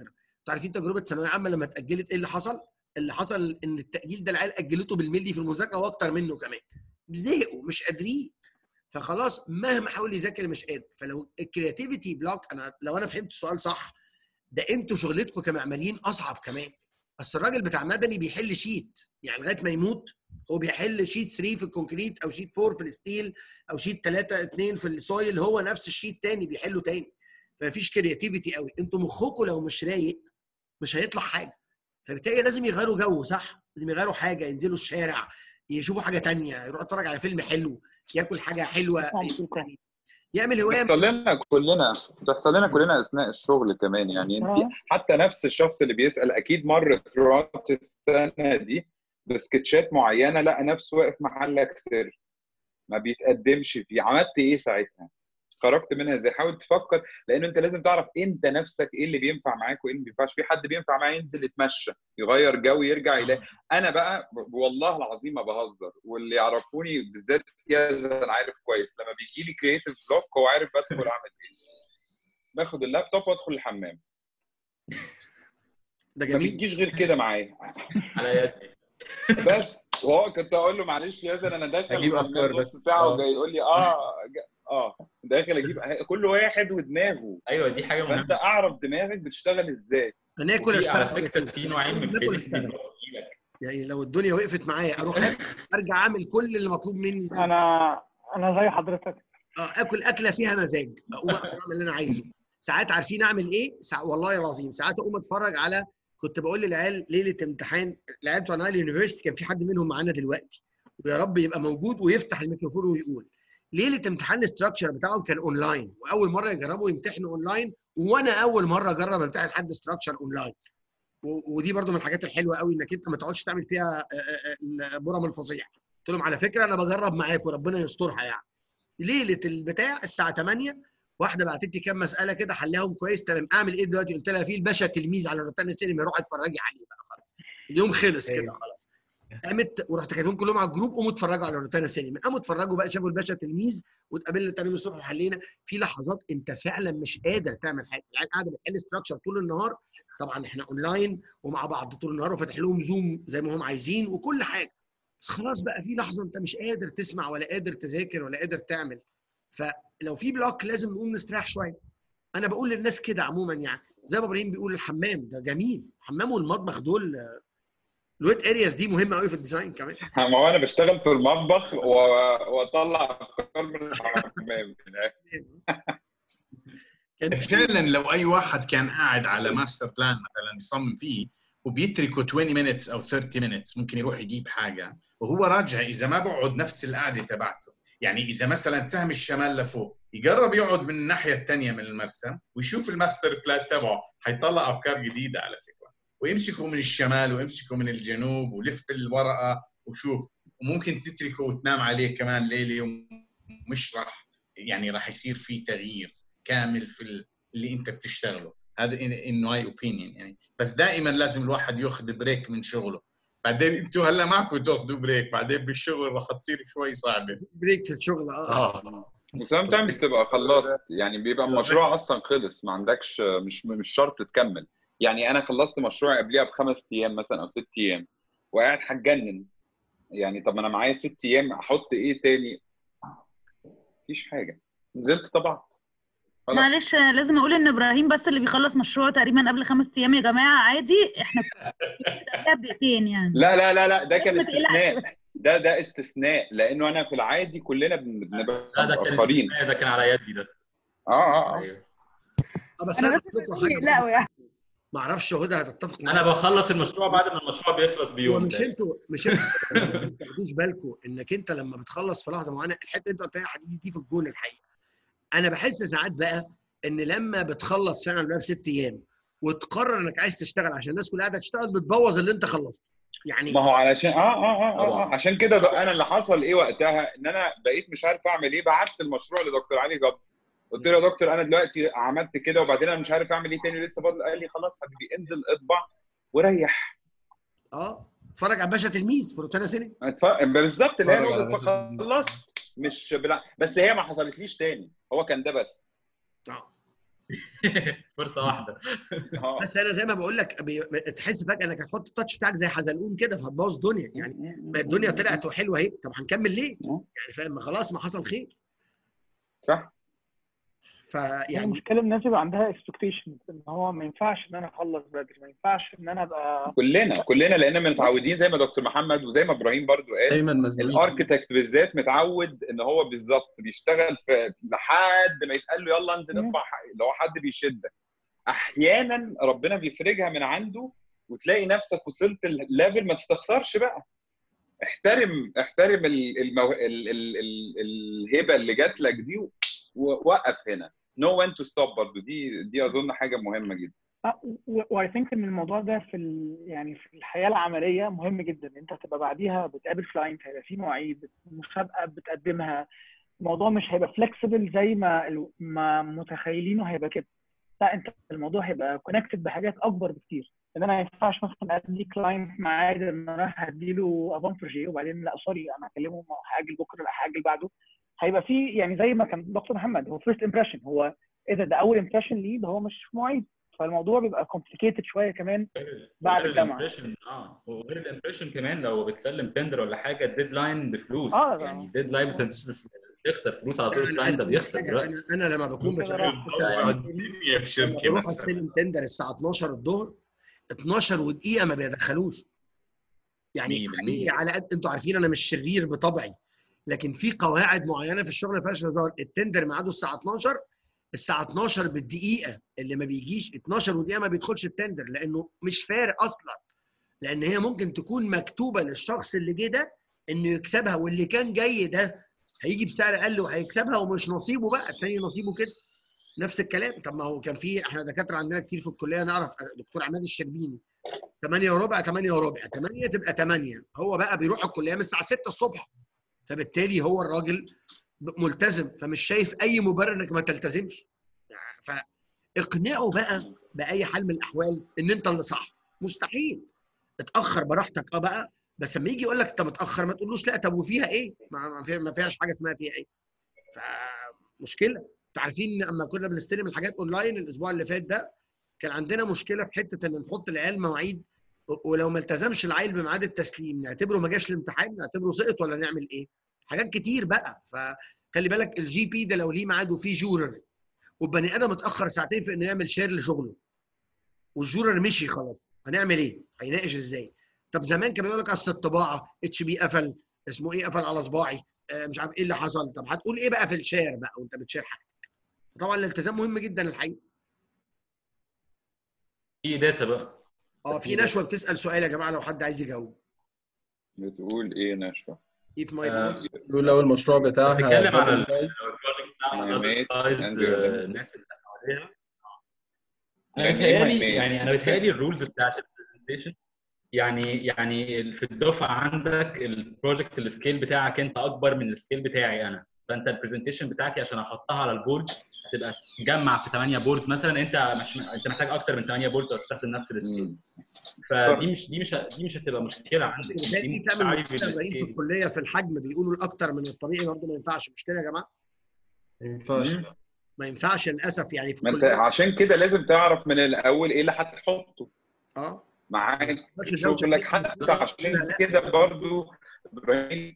انتوا عارفين تجربه ثانويه عامه لما اتاجلت ايه اللي حصل؟ اللي حصل ان التاجيل ده العيال اجلته بالملي في المذاكره واكتر منه كمان زهقوا مش قادرين فخلاص مهما حاول يذاكر مش قادر فلو الكرياتيفيتي بلوك انا لو انا فهمت السؤال صح ده انتوا شغلتكم كمعماريين اصعب كمان اصل الراجل بتاع مدني بيحل شيت يعني لغايه ما يموت هو بيحل شيت 3 في الكونكريت او شيت 4 في الستيل او شيت 3 2 في السويل هو نفس الشيت تاني بيحله تاني فمفيش كرياتيفيتي قوي انتوا مخكم لو مش رايق مش هيطلع حاجه فبالتالي لازم يغيروا جو صح لازم يغيروا حاجه ينزلوا الشارع يشوفوا حاجه تانية يروح يتفرج على فيلم حلو ياكل حاجه حلوه يعني يعمل هوايه
بتحصل لنا كلنا بتحصل لنا كلنا اثناء الشغل كمان يعني انت
آه.
حتى نفس الشخص اللي بيسال اكيد مر throughout السنه دي بسكتشات معينه لقى نفسه واقف محلك سر ما بيتقدمش فيه عملت ايه ساعتها؟ خرجت منها ازاي؟ حاول تفكر لان انت لازم تعرف انت نفسك ايه اللي بينفع معاك وايه اللي ما بينفعش في حد بينفع معاه ينزل يتمشى يغير جو يرجع يلاقي انا بقى ب- والله العظيم ما بهزر واللي يعرفوني بالذات يا انا عارف كويس لما بيجي لي كرييتيف بلوك هو عارف بدخل اعمل ايه باخد اللابتوب وادخل الحمام
ده
ما
جميل
بيجيش غير كده معايا
على يدي
بس وهو كنت اقول له معلش يا زلمه انا داخل
أجيب
الحمام
أفكار
نص
بس.
ساعه
آه.
وجاي يقول لي اه ج- اه داخل اجيب كل واحد ودماغه
ايوه دي حاجه
فانت
مهمه
اعرف دماغك بتشتغل ازاي
هناكل
وفي على
اشتغل
فكره في نوعين من
ناكل
الكريتيفيتي
اشتغل
بلوك بيجيلك.
يعني لو الدنيا وقفت معايا اروح آكل، ارجع اعمل كل اللي مطلوب مني زي
انا انا زي حضرتك
اه اكل اكله فيها مزاج اقوم اعمل اللي انا عايزه ساعات عارفين اعمل ايه ساعة والله العظيم ساعات اقوم اتفرج على كنت بقول للعيال ليله امتحان العيال بتوع نايل يونيفرستي كان في حد منهم معانا دلوقتي ويا رب يبقى موجود ويفتح الميكروفون ويقول ليله امتحان الاستراكشر بتاعهم كان اونلاين واول مره يجربوا يمتحنوا اونلاين وانا اول مره اجرب امتحن حد استراكشر اونلاين و- ودي برضو من الحاجات الحلوه قوي انك انت ما تقعدش تعمل فيها آه، آه، آه، برم الفظيع قلت لهم على فكره انا بجرب معاكم ربنا يسترها يعني ليله البتاع الساعه 8 واحده بعتت لي كام مساله كده حلهم كويس تمام اعمل ايه دلوقتي قلت لها في الباشا تلميذ على روتانا سينما روح اتفرجي عليه بقى خلاص اليوم خلص كده خلاص قامت ورحت كاتبهم كلهم على الجروب قوموا اتفرجوا على روتانا سينما قاموا اتفرجوا بقى شافوا الباشا تلميذ واتقابلنا تاني يوم الصبح وحلينا في لحظات انت فعلا مش قادر تعمل حاجه العيال قاعده بتحل استراكشر طول النهار طبعا احنا اونلاين ومع بعض طول النهار وفاتح لهم زوم زي ما هم عايزين وكل حاجه بس خلاص بقى في لحظه انت مش قادر تسمع ولا قادر تذاكر ولا قادر تعمل فلو في بلوك لازم نقوم نستريح شويه انا بقول للناس كده عموما يعني زي ما ابراهيم بيقول الحمام ده جميل الحمام والمطبخ دول آه، الويت ارياز دي مهمه قوي في الديزاين كمان
ما هو انا بشتغل في المطبخ و- واطلع افكار من الحمام في الآخر.
فعلا لو اي واحد كان قاعد على ماستر بلان مثلا يصمم فيه وبيتركه 20 minutes او 30 minutes ممكن يروح يجيب حاجه وهو راجع اذا ما بقعد نفس القعده تبعته يعني اذا مثلا سهم الشمال لفوق يجرب يقعد من الناحيه الثانيه من المرسم ويشوف الماستر بلان تبعه حيطلع افكار جديده على فكره ويمسكه من الشمال ويمسكه من الجنوب ولف الورقه وشوف وممكن تتركه وتنام عليه كمان ليله ومش راح يعني راح يصير في تغيير كامل في ال- اللي انت بتشتغله هذا ان ماي اوبينيون يعني بس دائما لازم الواحد ياخذ بريك من شغله بعدين انتوا هلا معكم تاخذوا بريك بعدين بالشغل راح تصير شوي صعبه
بريك في الشغل
اه
وسام تايمز تبقى خلصت يعني بيبقى المشروع اصلا خلص ما عندكش مش مش شرط تكمل يعني انا خلصت مشروع قبليها بخمس ايام مثلا او ست ايام وقاعد هتجنن يعني طب انا معايا ست ايام احط ايه تاني مفيش حاجه نزلت طبعا خلاص.
معلش لازم اقول ان ابراهيم بس اللي بيخلص مشروعه تقريبا قبل خمس ايام يا جماعه عادي احنا قبلها بدقيقتين يعني
لا لا لا لا ده كان
ما تقلقش.
استثناء ده ده استثناء لانه انا في العادي كلنا بن- بنبقى
لا ده كان
متاخرين
استثناء، ده كان على يدي ده
اه اه اه
ايوه
اه بس
انا
انا
بس
أقول لكم
بقول
حاجه
يقلقوا يعني
ما اعرفش هدى هتتفق
انا
معايا
بخلص المشروع بعد ما المشروع بيخلص
هو
بيوم
مش
ده.
انتوا مش انتوا ما تاخدوش بالكم انك انت لما بتخلص في لحظه معينه الحته اللي انت قلتها حديدي دي في الجون الحقيقه انا بحس ساعات بقى ان لما بتخلص فعلا بقى بست ايام وتقرر انك عايز تشتغل عشان الناس كلها قاعده تشتغل بتبوظ اللي انت خلصته يعني
ما هو علشان اه اه اه, آه,
طبعاً.
آه عشان كده بقى انا اللي حصل ايه وقتها ان انا بقيت مش عارف اعمل ايه بعت المشروع لدكتور علي جبر قلت له يا دكتور انا دلوقتي عملت كده وبعدين انا مش عارف اعمل ايه تاني لسه فاضل قال لي خلاص حبيبي انزل اطبع وريح
اه اتفرج على باشا تلميذ في روتانا سينما
اتف- بالظبط اللي هي
اتفرج على
نقطه
باشا
خلصت مش بلا... بس هي ما حصلتليش تاني هو كان ده بس
اه
فرصه واحده
بس انا زي ما بقول لك بي... تحس فجاه انك هتحط التاتش بتاعك زي حزلقوم كده فهتبوظ الدنيا يعني ما الدنيا طلعت وحلوه اهي طب هنكمل ليه؟ يعني فاهم ما خلاص ما حصل خير
صح
يعني
فيعني
المشكله الناس يبقى عندها اكسبكتيشن ان هو ما ينفعش ان انا اخلص بدري ما ينفعش ان انا ابقى
كلنا كلنا لان متعودين زي ما دكتور محمد وزي ما ابراهيم برضو قال
دايما مزنوقين
الاركتكت بالذات متعود ان هو بالظبط بيشتغل في لحد ما يتقال له يلا انزل ارفع اللي هو حد بيشدك احيانا ربنا بيفرجها من عنده وتلاقي نفسك وصلت الليفل ما تستخسرش بقى احترم احترم ال- المو... ال... ال... ال... الهبه اللي جات لك دي ووقف هنا نو وين تو ستوب برضه دي دي اظن حاجه مهمه جدا
واي ثينك ان الموضوع ده في ال... يعني في الحياه العمليه مهم جدا انت هتبقى بعديها بتقابل كلاينت هيبقى في مواعيد مسابقه بتقدمها الموضوع مش هيبقى فلكسبل زي ما ال- ما متخيلينه هيبقى كده لا انت الموضوع هيبقى كونكتد بحاجات اكبر بكتير ان انا ما ينفعش مثلا ادي كلاينت ميعاد ان انا هديله افون بروجي وبعدين لا سوري انا هكلمه هاجل بكره لا هاجل بعده هيبقى في يعني زي ما كان دكتور محمد هو فيرست امبريشن هو ايه ده ده اول امبريشن ليه ده هو مش في مواعيد فالموضوع بيبقى كومبليكيتد شويه كمان بعد
غير
الجامعه
الامبريشن اه وغير الامبريشن كمان لو بتسلم تندر ولا حاجه الديدلاين بفلوس
آه،
يعني الديدلاين بس انت مش بتخسر فلوس على طول
انا
الكلاينت
عايز
ده
أقول لك
بيخسر
حاجة،
دلوقتي
انا انا لما بكون بشتغل
الدنيا في
لما
شركه
بروح
مثلا
استلم تندر الساعه 12 الظهر 12 ودقيقه ما بيدخلوش يعني
مية بالمية.
حقيقي على قد انتوا عارفين انا مش شرير بطبعي لكن في قواعد معينه في الشغل ما فيهاش هزار التندر ميعاده الساعه 12 الساعه 12 بالدقيقه اللي ما بيجيش 12 ودقيقه ما بيدخلش التندر لانه مش فارق اصلا لان هي ممكن تكون مكتوبه للشخص اللي جه ده انه يكسبها واللي كان جاي ده هيجي بسعر اقل وهيكسبها ومش نصيبه بقى التاني نصيبه كده نفس الكلام طب ما هو كان في احنا دكاتره عندنا كتير في الكليه نعرف دكتور عماد الشربيني 8 وربع 8 وربع 8 تبقى 8 هو بقى بيروح الكليه من الساعه 6 الصبح فبالتالي هو الراجل ب- ملتزم فمش شايف اي مبرر انك ما تلتزمش فاقنعه بقى باي حال من الاحوال ان انت اللي صح مستحيل اتاخر براحتك اه بقى بس لما يجي يقول لك انت متاخر ما تقولوش لا طب وفيها ايه؟ ما ما فيها- ما فيهاش حاجه اسمها فيها ايه؟ فمشكله انتوا عارفين لما كنا بنستلم الحاجات اونلاين الاسبوع اللي فات ده كان عندنا مشكله في حته ان نحط العيال مواعيد و- ولو ما التزمش العيل بميعاد التسليم نعتبره ما جاش الامتحان نعتبره سقط ولا نعمل ايه؟ حاجات كتير بقى فخلي بالك الجي بي ده لو ليه ميعاد وفيه جورر والبني ادم اتاخر ساعتين في انه يعمل شير لشغله والجورر مشي خلاص هنعمل ايه؟ هيناقش ازاي؟ طب زمان كان يقول لك اصل الطباعه اتش بي قفل اسمه ايه قفل على صباعي آه مش عارف ايه اللي حصل طب هتقول ايه بقى في الشير بقى وانت بتشير حاجتك طبعا الالتزام مهم جدا الحقيقه
في داتا بقى
اه في نشوه بتسال سؤال يا جماعه لو حد عايز يجاوب
بتقول ايه نشوى
if my
آه،
يقول لو المشروع بتاعها
بتتكلم على
double size.
البروجكت بتاعها
My
دبل
mate
سايز
and your-
الناس اللي حواليها انا
يعني ايه my
بيتهيألي
mate؟
يعني انا بيتهيألي الرولز بتاعت البرزنتيشن يعني يعني في الدفعه عندك البروجكت السكيل بتاعك انت اكبر من السكيل بتاعي انا فانت البرزنتيشن بتاعتي عشان احطها على البورد هتبقى تجمع في 8 بورد مثلا انت مش انت محتاج اكتر من 8 بورد لو تستخدم نفس السكيل فدي مش دي مش دي مش هتبقى مشكله عندك
بس
دي
دي تعمل
متشعبة
مشكله بعيد في
بالسكيل
الكليه في الحجم بيقولوا الاكتر من الطبيعي برضه ما ينفعش مش كده يا جماعه
ما ينفعش
مم.
ما ينفعش للاسف يعني في
ما انت
الكليه
عشان كده لازم تعرف من الاول ايه اللي هتحطه
اه
معاك
بس
في
زوجة
شغلك
فيه
حتى
بالظبط.
عشان
لا.
كده برضو ابراهيم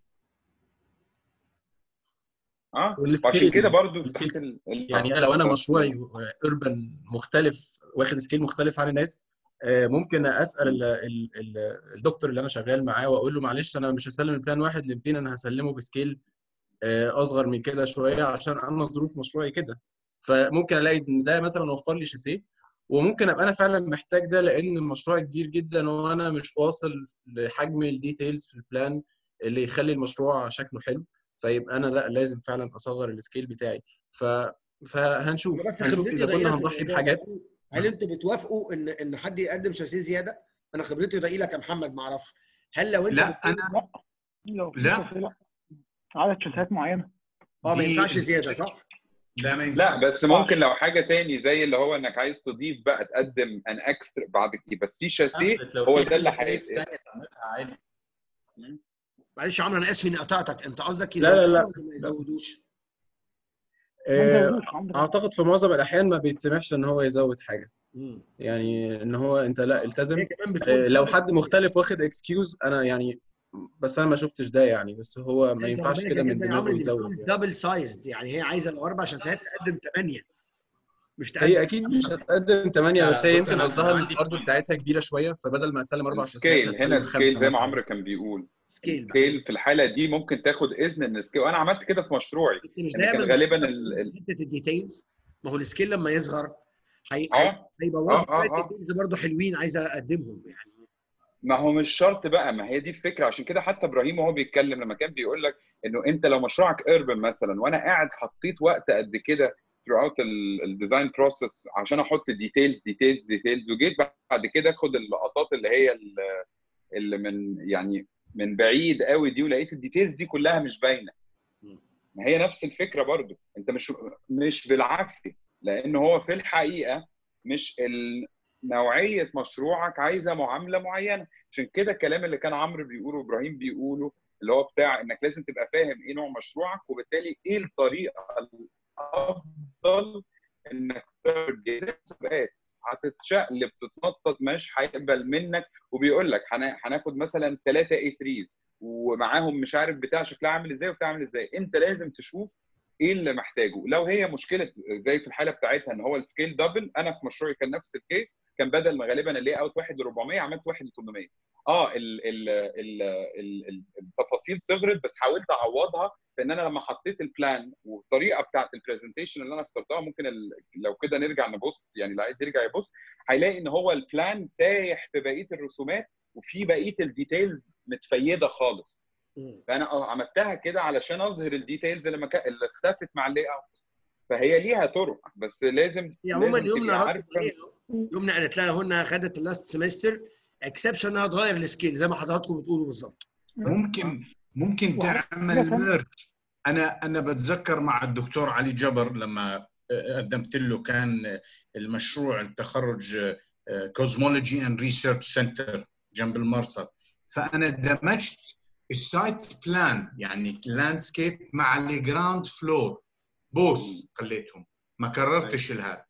اه
والسكيل.
وعشان كده برضو
السكيل.
تحت ال- ال-
يعني انا لو انا
بالظبط.
مشروعي اربن مختلف واخد سكيل مختلف عن الناس آه، ممكن اسال ال- ال- ال- الدكتور اللي انا شغال معاه واقول له معلش انا مش هسلم البلان واحد ل 200 انا هسلمه بسكيل آه، اصغر من كده شويه عشان انا ظروف مشروعي كده فممكن الاقي ان ده مثلا وفر لي شاسيه وممكن ابقى انا فعلا محتاج ده لان المشروع كبير جدا وانا مش واصل لحجم الديتيلز في البلان اللي يخلي المشروع شكله حلو فيبقى انا لا لازم فعلا اصغر السكيل بتاعي ف فهنشوف
انا بس
هنشوف
خبرتي
اذا كنا
ضئيله في
هنضحي
الموضوع
بحاجات
ده. هل انتوا بتوافقوا ان ان حد يقدم شاسيه زياده؟ انا خبرتي ضئيله كمحمد ما اعرفش هل لو انت
لا
بتقول-
انا
لو في
لا.
شخص- لا عدد شاشات معينه
اه ما
دي-
ينفعش زياده صح؟
لا ما
لا
ينفعش
بس ممكن لو حاجه تاني زي اللي هو انك عايز تضيف بقى تقدم ان اكسترا بعد كده بس في شاسيه
لو
هو
في
ده اللي
حاجة
هيتقال
تانية تعملها عادي
معلش يا عمرو انا اسف اني قطعتك انت قصدك
لا، لا، لا.
يزودوها ولا ما يزودوش؟
آه،
زودوش عمرو
اعتقد في معظم الاحيان ما بيتسمحش ان هو يزود حاجه
مم.
يعني ان هو انت لا التزم
هي كمان بتقول
آه، لو حد مختلف واخد اكسكيوز انا يعني بس انا ما شفتش ده يعني بس هو ما ينفعش كده من دماغه يزود يعني.
دبل سايزد يعني هي عايزه الاربع عشان ساعات تقدم ثمانيه مش تقدم
هي اكيد مش هتقدم 8
لا،
بس هي
بص
يمكن
أنا-
قصدها
أنا
ان
عندي
الارض بتاعتها كبيره شويه فبدل ما تسلم اربع شخصيات
سكيل هنا
هتسلم خمسة
السكيل زي ما
مثلاً.
عمرو كان بيقول
سكيل
السكيل في الحاله دي ممكن تاخد اذن ان السكيل وانا عملت كده في مشروعي
بس مش
ان كان
دايما
غالبا ال... ال...
حته الديتيلز ما هو السكيل لما يصغر هي
اه
هيبوظ
اه اه اه
الديتيلز برضه حلوين عايزه اقدمهم يعني
ما هو مش شرط بقى ما هي دي الفكره عشان كده حتى ابراهيم وهو بيتكلم لما كان بيقول لك انه انت لو مشروعك اربن مثلا وانا قاعد حطيت وقت قد كده throughout الديزاين بروسيس عشان احط ديتيلز ديتيلز ديتيلز وجيت بعد كده اخد اللقطات اللي هي ال- اللي من يعني من بعيد قوي دي ولقيت الديتيلز دي كلها مش باينه ما هي نفس الفكره برضو انت مش مش بالعافيه لان هو في الحقيقه مش ال- نوعيه مشروعك عايزه معامله معينه عشان كده الكلام اللي كان عمرو بيقوله وابراهيم بيقوله اللي هو بتاع انك لازم تبقى فاهم ايه نوع مشروعك وبالتالي ايه الطريقه الافضل انك تعمل زي المسابقات هتتشقلب تتنطط مش هيقبل منك وبيقول لك هنا- هناخد مثلا ثلاثه اي 3 ومعاهم مش عارف بتاع شكلها عامل ازاي وبتاع عامل ازاي انت لازم تشوف ايه اللي محتاجه لو هي مشكله زي في الحاله بتاعتها ان هو السكيل دبل انا في مشروعي كان نفس الكيس كان بدل ما غالبا اللي اوت 1 ل 400 عملت 1 ل 800 اه ال ال ال ال ال التفاصيل صغرت بس حاولت اعوضها في ان انا لما حطيت البلان والطريقه بتاعت البرزنتيشن اللي انا اخترتها ممكن ال... لو كده نرجع نبص يعني اللي عايز يرجع يبص هيلاقي ان هو البلان سايح في بقيه الرسومات وفي بقيه الديتيلز متفيده خالص فانا اه عملتها كده علشان اظهر الديتيلز اللي, مكا... اللي اختفت مع اللي اوت فهي ليها طرق بس لازم
هي عموما
لازم
يمنى
تبقي
رد
عارفه
عليها يمنى قالت لها هن خدت اللاست سيمستر اكسبشن انها تغير السكيل زي ما حضراتكم بتقولوا بالظبط
ممكن ممكن تعمل ميرج انا انا بتذكر مع الدكتور علي جبر لما قدمت له كان المشروع التخرج كوزمولوجي اند ريسيرش سنتر جنب المرصد فانا دمجت السايت بلان يعني اللاندسكيب مع الجراوند فلور بوث خليتهم ما كررتش الهذا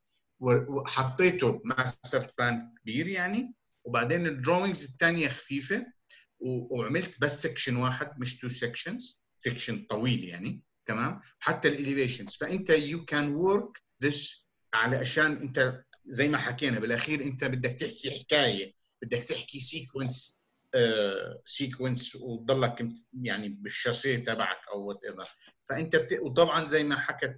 وحطيته ماستر بلان كبير يعني وبعدين الدروينجز الثانيه خفيفه وعملت بس سكشن واحد مش تو سكشنز سكشن طويل يعني تمام حتى الاليفيشنز فانت يو كان ورك ذس علشان انت زي ما حكينا بالاخير انت بدك تحكي حكايه بدك تحكي سيكونس سيكونس وتضلك يعني بالشاسيه تبعك او وات ايفر فانت بت... وطبعا زي ما حكت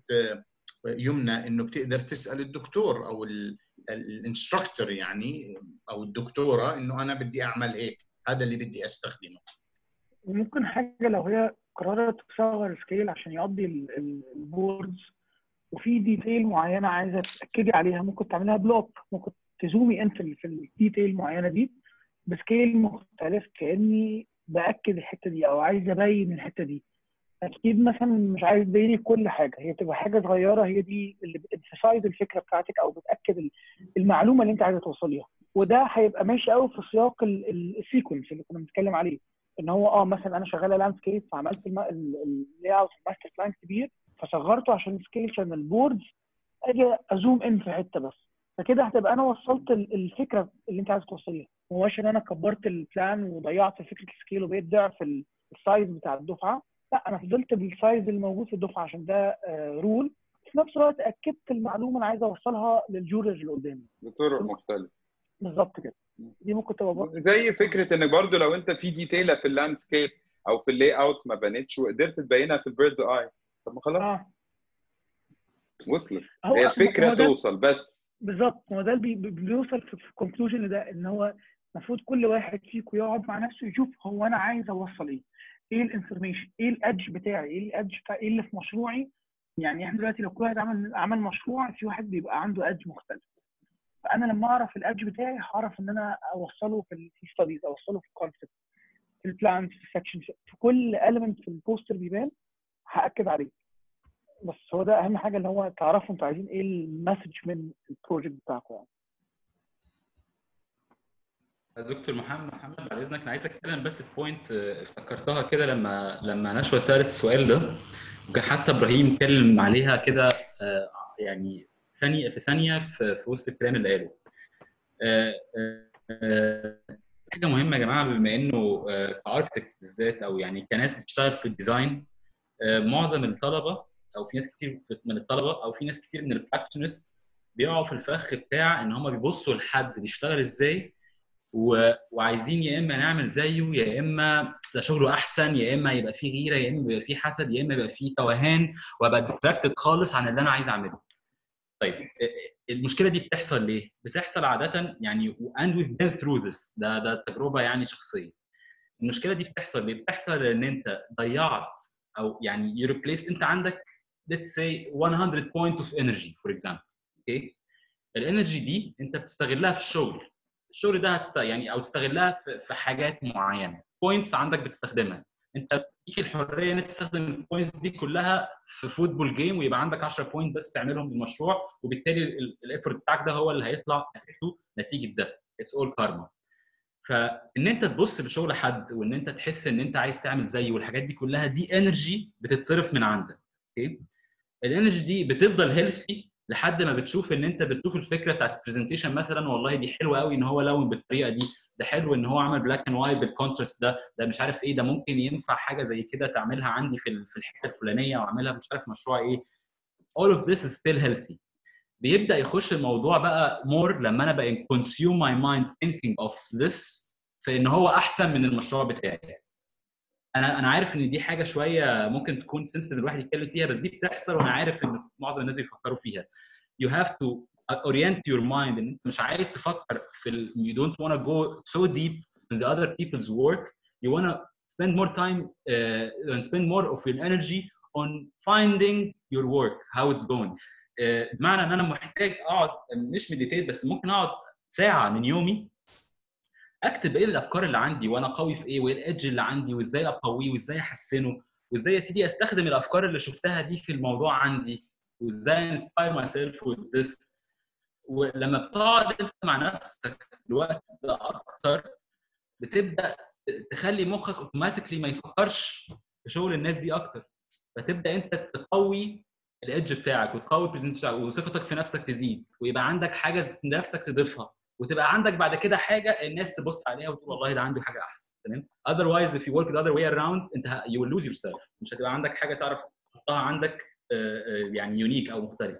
يمنى انه بتقدر تسال الدكتور او الانستركتور يعني او الدكتوره انه انا بدي اعمل هيك هذا اللي بدي استخدمه
وممكن حاجه لو هي قررت تصغر سكيل عشان يقضي البوردز وفي ديتيل معينه عايزه تاكدي عليها ممكن تعملها بلوك ممكن تزومي ان في في الديتيل المعينه دي بسكيل مختلف كاني باكد الحته دي او عايز ابين الحته دي اكيد مثلا مش عايز تبيني كل حاجه هي بتبقى حاجه صغيره هي دي اللي بتسايد الفكره بتاعتك او بتاكد المعلومه اللي انت عايزه توصليها وده هيبقى ماشي قوي في سياق السيكونس اللي كنا بنتكلم عليه ان هو اه مثلا انا شغاله لاندسكيب فعملت اللاي اوت الماستر بلان كبير فصغرته عشان سكيل عشان البوردز اجي ازوم ان في حته بس فكده هتبقى انا وصلت الفكره اللي انت عايز توصليها ما هوش ان انا كبرت البلان وضيعت فكره السكيل وبقيت ضعف السايز بتاع الدفعه لا انا فضلت بالسايز الموجود في الدفعه عشان ده رول في نفس الوقت اكدت المعلومه اللي عايز اوصلها للجورج اللي قدامي
بطرق مختلفه
بالظبط كده دي ممكن تبقى برضه
زي فكره انك برضو لو انت في ديتيله في اللاندسكيب او في اللاي اوت ما بانتش وقدرت تبينها في البيردز اي طب ما خلاص
آه.
وصلت
هو-
هي الفكره
هو ده-
توصل بس
بالظبط ما هو ده اللي بي- بيوصل في الكونكلوجن ده ان هو المفروض كل واحد فيكم يقعد مع نفسه يشوف هو انا عايز اوصل ايه ايه الانفورميشن ايه الادج بتاعي ايه الادج بتاع ايه اللي في مشروعي يعني احنا دلوقتي لو كل واحد عمل عمل مشروع في واحد بيبقى عنده ادج مختلف فانا لما اعرف الادج بتاعي هعرف ان انا اوصله في الستاديز اوصله في الكونسبت في البلان في السكشن في كل element في البوستر بيبان هاكد عليه بس هو ده اهم حاجه اللي هو تعرفوا انتوا عايزين ايه المسج من البروجكت بتاعكم يعني
دكتور محمد محمد بعد اذنك انا عايز اتكلم بس في بوينت افتكرتها كده لما لما نشوى سالت السؤال ده وكان حتى ابراهيم اتكلم عليها كده آه، يعني ثانيه في ثانيه في, في وسط الكلام اللي قاله آه، آه، آه، حاجه مهمه يا جماعه بما انه كاركتكتس بالذات او يعني كناس بتشتغل في الديزاين آه، معظم الطلبه او في ناس كتير من الطلبه او في ناس كتير من البراكتيشنست بيقعوا في الفخ بتاع ان هم بيبصوا لحد بيشتغل ازاي و... وعايزين يا اما نعمل زيه يا اما ده شغله احسن يا اما يبقى فيه غيره يا اما يبقى فيه حسد يا اما يبقى فيه توهان وابقى ديستراكتد خالص عن اللي انا عايز اعمله. طيب ا- المشكله دي بتحصل ليه؟ بتحصل عاده يعني and we've been through this ده ده تجربه يعني شخصيه. المشكله دي بتحصل ليه؟ بتحصل ان انت ضيعت او يعني you replaced انت عندك let's say 100 point of energy for example اوكي الانرجي دي انت بتستغلها في الشغل الشغل ده هتست... يعني او تستغلها في, في حاجات معينه بوينتس عندك بتستخدمها انت ليك الحريه ان انت تستخدم البوينتس دي كلها في فوتبول جيم ويبقى عندك 10 بوينت بس تعملهم بالمشروع وبالتالي الايفورت بتاعك ده هو اللي هيطلع نتيجته نتيجه ده اتس اول كارما فان انت تبص لشغل حد وان انت تحس ان انت عايز تعمل زيه والحاجات دي كلها دي انرجي بتصرف من عندك اوكي الانرجي دي بتفضل هيلثي لحد ما بتشوف ان انت بتشوف الفكره بتاعت البرزنتيشن مثلا والله دي حلوه قوي ان هو لون بالطريقه دي ده حلو ان هو عمل بلاك اند وايت بالكونتراست ده ده مش عارف ايه ده ممكن ينفع حاجه زي كده تعملها عندي في ال- في الحته الفلانيه واعملها مش عارف مشروع ايه all of this is still healthy بيبدا يخش الموضوع بقى more لما انا بقى consume my mind thinking of this في ان هو احسن من المشروع بتاعي انا انا عارف ان دي حاجه شويه ممكن تكون سنسيتيف الواحد يتكلم فيها بس دي بتحصل وانا عارف ان معظم الناس بيفكروا فيها you have to orient your mind ان انت مش عايز تفكر في ال, you don't want to go so deep in the other people's work you want to spend more time uh, and spend more of your energy on finding your work how it's going uh, بمعنى ان انا محتاج اقعد مش مديتيت بس ممكن اقعد ساعه من يومي اكتب ايه الافكار اللي عندي وانا قوي في ايه وايه الايدج اللي عندي وازاي اقويه وازاي احسنه وازاي يا سيدي استخدم الافكار اللي شفتها دي في الموضوع عندي وازاي انسباير ماي سيلف with this ولما بتقعد انت مع نفسك الوقت ده اكتر بتبدا تخلي مخك اوتوماتيكلي ما يفكرش في شغل الناس دي اكتر فتبدا انت تقوي الايدج بتاعك وتقوي البرزنت بتاعك وثقتك في نفسك تزيد ويبقى عندك حاجه نفسك تضيفها وتبقى عندك بعد كده حاجه الناس تبص عليها وتقول والله ده عنده حاجه احسن تمام otherwise if you work the other way around انت ه- you will lose yourself مش هتبقى عندك حاجه تعرف تحطها عندك آه، آه، يعني يونيك او مختلف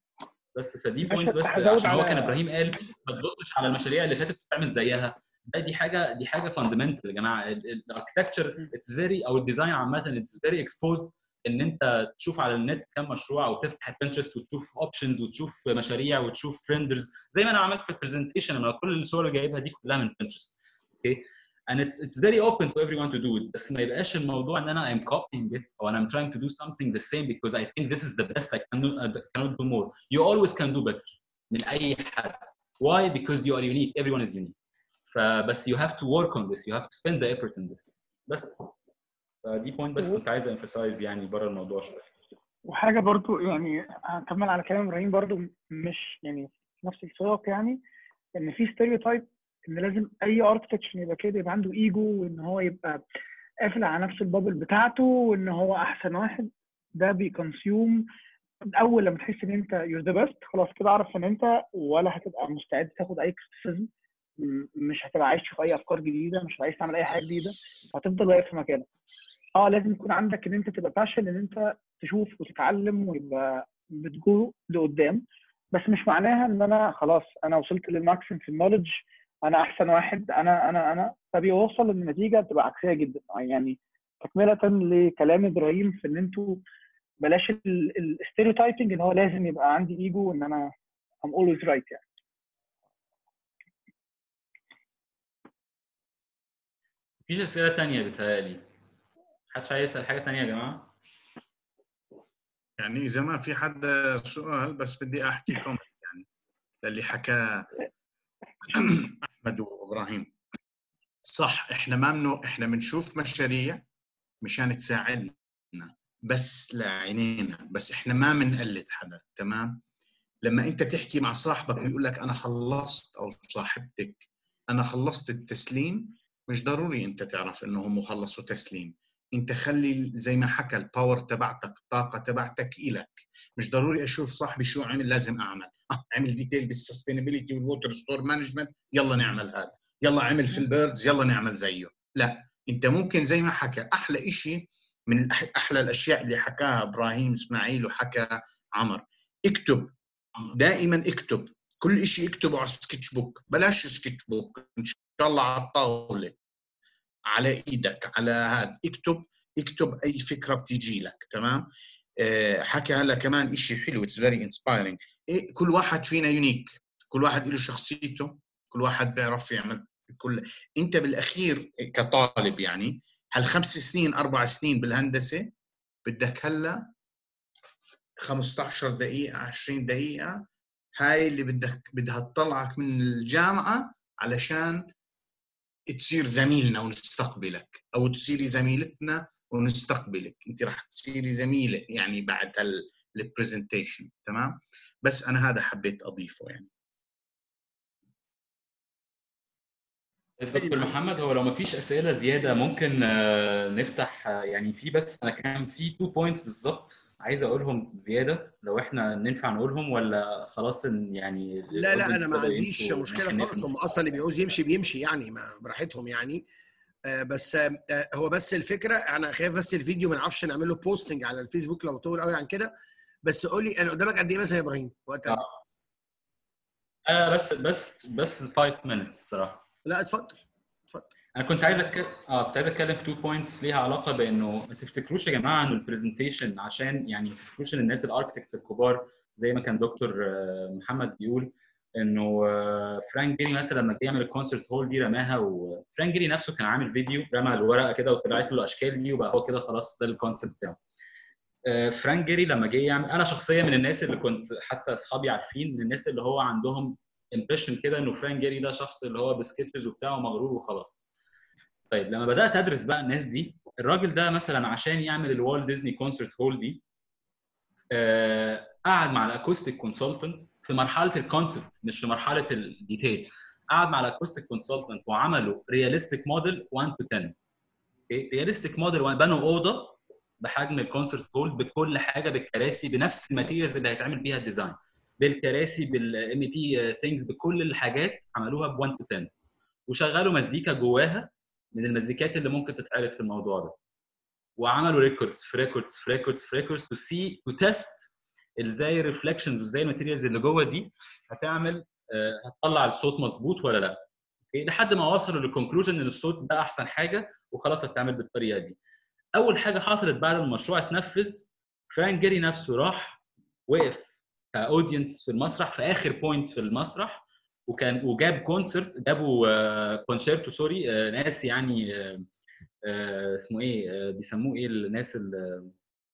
بس فدي
بس
بوينت بس
هزود
عشان هو
على-
كان ابراهيم قال ما تبصش على المشاريع اللي فاتت تعمل زيها لا دي حاجه دي حاجه فاندمنتال يا جماعه الاركتكتشر اتس فيري او الديزاين عامه اتس فيري اكسبوزد ان انت تشوف على النت كام مشروع او تفتح بنترست وتشوف اوبشنز وتشوف مشاريع وتشوف ترندرز زي ما انا عملت في البرزنتيشن انا كل الصور اللي جايبها دي كلها من بنترست اوكي and it's it's very open to everyone to do it بس ما يبقاش الموضوع ان انا I'm copying it or I'm trying to do something the same because I think this is the best I can do, I cannot do more you always can do better من اي حد why because you are unique everyone is unique فبس you have to work on this you have to spend the effort in this بس فدي بوينت بس كنت عايز emphasize يعني بره الموضوع شويه
وحاجه برضو يعني هكمل على كلام ابراهيم برضو مش يعني في نفس السياق يعني ان في ستيريوتايب ان لازم اي اركتكتشر يبقى كده يبقى عنده ايجو وان هو يبقى قافل على نفس البابل بتاعته وان هو احسن واحد ده بيكونسيوم اول لما تحس ان انت يور ذا بيست خلاص كده اعرف ان انت ولا هتبقى مستعد تاخد اي كريتيسيزم مش هتبقى عايز تشوف اي افكار جديده مش عايز تعمل اي حاجه جديده هتفضل واقف في مكانك اه لازم يكون عندك ان انت تبقى باشن ان انت تشوف وتتعلم ويبقى بتجو لقدام بس مش معناها ان انا خلاص انا وصلت للماكسيم في النولج انا احسن واحد انا انا انا فبيوصل للنتيجه بتبقى عكسيه جدا يعني تكمله لكلام ابراهيم في ان انتوا بلاش الستيريوتايبنج ان هو لازم يبقى عندي ايجو ان انا I'm always right يعني
مفيش اسئله تانية بتهيألي محدش عايز يسال حاجه تانية يا جماعه
يعني اذا ما في حدا سؤال بس بدي احكي كومنت يعني للي حكاه احمد وابراهيم صح احنا ما منو احنا بنشوف مشاريع مشان تساعدنا بس لعينينا بس احنا ما بنقلد حدا تمام لما انت تحكي مع صاحبك ويقول لك انا خلصت او صاحبتك انا خلصت التسليم مش ضروري انت تعرف انه هم خلصوا تسليم انت خلي زي ما حكى الباور تبعتك الطاقه تبعتك الك مش ضروري اشوف صاحبي شو عمل لازم اعمل آه عمل ديتيل بالسستينابيلتي والووتر ستور مانجمنت يلا نعمل هذا يلا عمل في البيردز يلا نعمل زيه لا انت ممكن زي ما حكى احلى إشي من الأح- احلى الاشياء اللي حكاها ابراهيم اسماعيل وحكى عمر اكتب دائما اكتب كل شيء اكتبه على سكتش بوك بلاش سكتش بوك ان شاء الله على الطاوله على ايدك على هذا اكتب اكتب اي فكره بتيجي لك تمام آه، حكى هلا كمان شيء حلو اتس فيري انسبايرنج كل واحد فينا يونيك كل واحد له شخصيته كل واحد بيعرف يعمل كل انت بالاخير كطالب يعني هالخمس سنين اربع سنين بالهندسه بدك هلا 15 دقيقه 20 دقيقه هاي اللي بدك بدها تطلعك من الجامعه علشان تصير زميلنا ونستقبلك او تصيري زميلتنا ونستقبلك انت راح تصيري زميله يعني بعد البرزنتيشن تمام بس انا هذا حبيت اضيفه يعني
دكتور محمد هو لو ما فيش اسئله زياده ممكن آه، نفتح آه، يعني في بس انا كان في تو بوينتس بالظبط عايز اقولهم زياده لو احنا ننفع نقولهم ولا خلاص إن يعني
لا لا انا ما
الأوبن
عنديش
يمشوا
مشكله
ونقفل
خالص هم اصلا اللي بيعوز يمشي بيمشي يعني ما براحتهم يعني آه، بس آه، آه، هو بس الفكره انا خايف بس الفيديو ما نعرفش نعمل له بوستنج على الفيسبوك لو طول قوي عن كده بس قول لي انا قدامك قد ايه مثلا يا ابراهيم وقت قد إيه؟
آه بس بس بس 5 minutes الصراحه
لا اتفضل
انا كنت عايز أتكلم اه كنت عايز اتكلم في تو بوينتس ليها علاقه بانه ما تفتكروش يا جماعه انه البرزنتيشن عشان يعني ما تفتكروش ان الناس الاركتكتس الكبار زي ما كان دكتور آه، محمد بيقول انه آه، فرانك جيري مثلا لما جه يعمل الكونسرت هول دي رماها وفرانك جيري نفسه كان عامل فيديو رمى الورقه كده وطلعت له الاشكال دي وبقى هو كده خلاص ده الكونسرت بتاعه آه، فرانك جيري لما جه يعمل انا شخصيا من الناس اللي كنت حتى اصحابي عارفين من الناس اللي هو عندهم امبريشن كده انه فرانك جيري ده شخص اللي هو بسكتش وبتاع ومغرور وخلاص طيب لما بدات ادرس بقى الناس دي الراجل ده مثلا عشان يعمل الوالت ديزني كونسرت هول دي آه، قعد مع الاكوستيك كونسلتنت في مرحله الكونسبت مش في مرحله الديتيل قعد مع الاكوستيك كونسلتنت وعملوا رياليستيك موديل 1 تو 10 رياليستيك موديل بنوا اوضه بحجم الكونسرت هول بكل حاجه بالكراسي بنفس الماتيريالز اللي هيتعمل بيها الديزاين بالكراسي بالام اي بي ثينجز بكل الحاجات عملوها ب 1 تو 10 وشغلوا مزيكا جواها من المزيكات اللي ممكن تتعرض في الموضوع ده وعملوا ريكوردز في ريكوردز في ريكوردز في ريكوردز تو سي تو تيست ازاي الريفلكشنز وازاي الماتيريالز اللي جوه دي هتعمل آه، هتطلع الصوت مظبوط ولا لا اوكي لحد ما وصلوا للكونكلوجن ان الصوت ده احسن حاجه وخلاص هتتعمل بالطريقه دي اول حاجه حصلت بعد ما المشروع اتنفذ فرانك جيري نفسه راح وقف كاودينس في المسرح في اخر بوينت في المسرح وكان وجاب كونسرت جابوا آه، كونشيرتو سوري آه، ناس يعني آه، آه، اسمه ايه آه، بيسموه ايه الناس ال-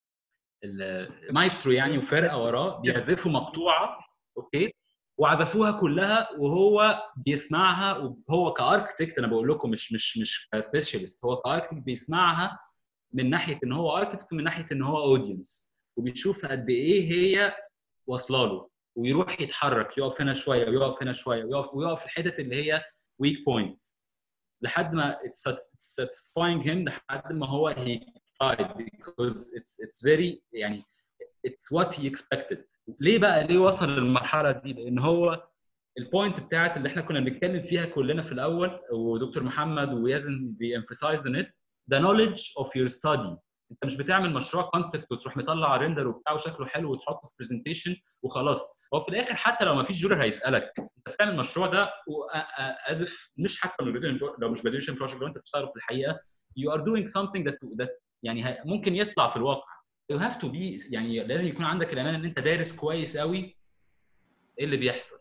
ال- مايسترو يعني وفرقه وراه بيعزفوا مقطوعه اوكي وعزفوها كلها وهو بيسمعها وهو كاركتكت انا بقول لكم مش مش مش كسبيشالست هو كاركتكت بيسمعها من ناحيه ان هو اركتكت من ناحيه ان هو اودينس وبيشوف قد ايه هي واصله له ويروح يتحرك يقف هنا شويه ويقف هنا شويه ويقف ويقف في الحتت اللي هي ويك بوينتس لحد ما it's sat- satisfying him لحد ما هو he tried because it's it's very يعني it's what he expected ليه بقى ليه وصل للمرحله دي لان هو البوينت بتاعت اللي احنا كنا بنتكلم فيها كلنا في الاول ودكتور محمد ويزن بيemphasize on it the knowledge of your study انت مش بتعمل مشروع كونسبت وتروح مطلع ريندر وبتاع وشكله حلو وتحطه في برزنتيشن وخلاص هو في الاخر حتى لو ما فيش جورر هيسالك انت بتعمل المشروع ده وازف مش حتى لو graduation- لو مش جراديويشن بروجكت لو انت بتشتغل في الحقيقه you are doing something that that يعني ه- ممكن يطلع في الواقع you have to be يعني لازم يكون عندك الامان ان انت دارس كويس قوي ايه اللي بيحصل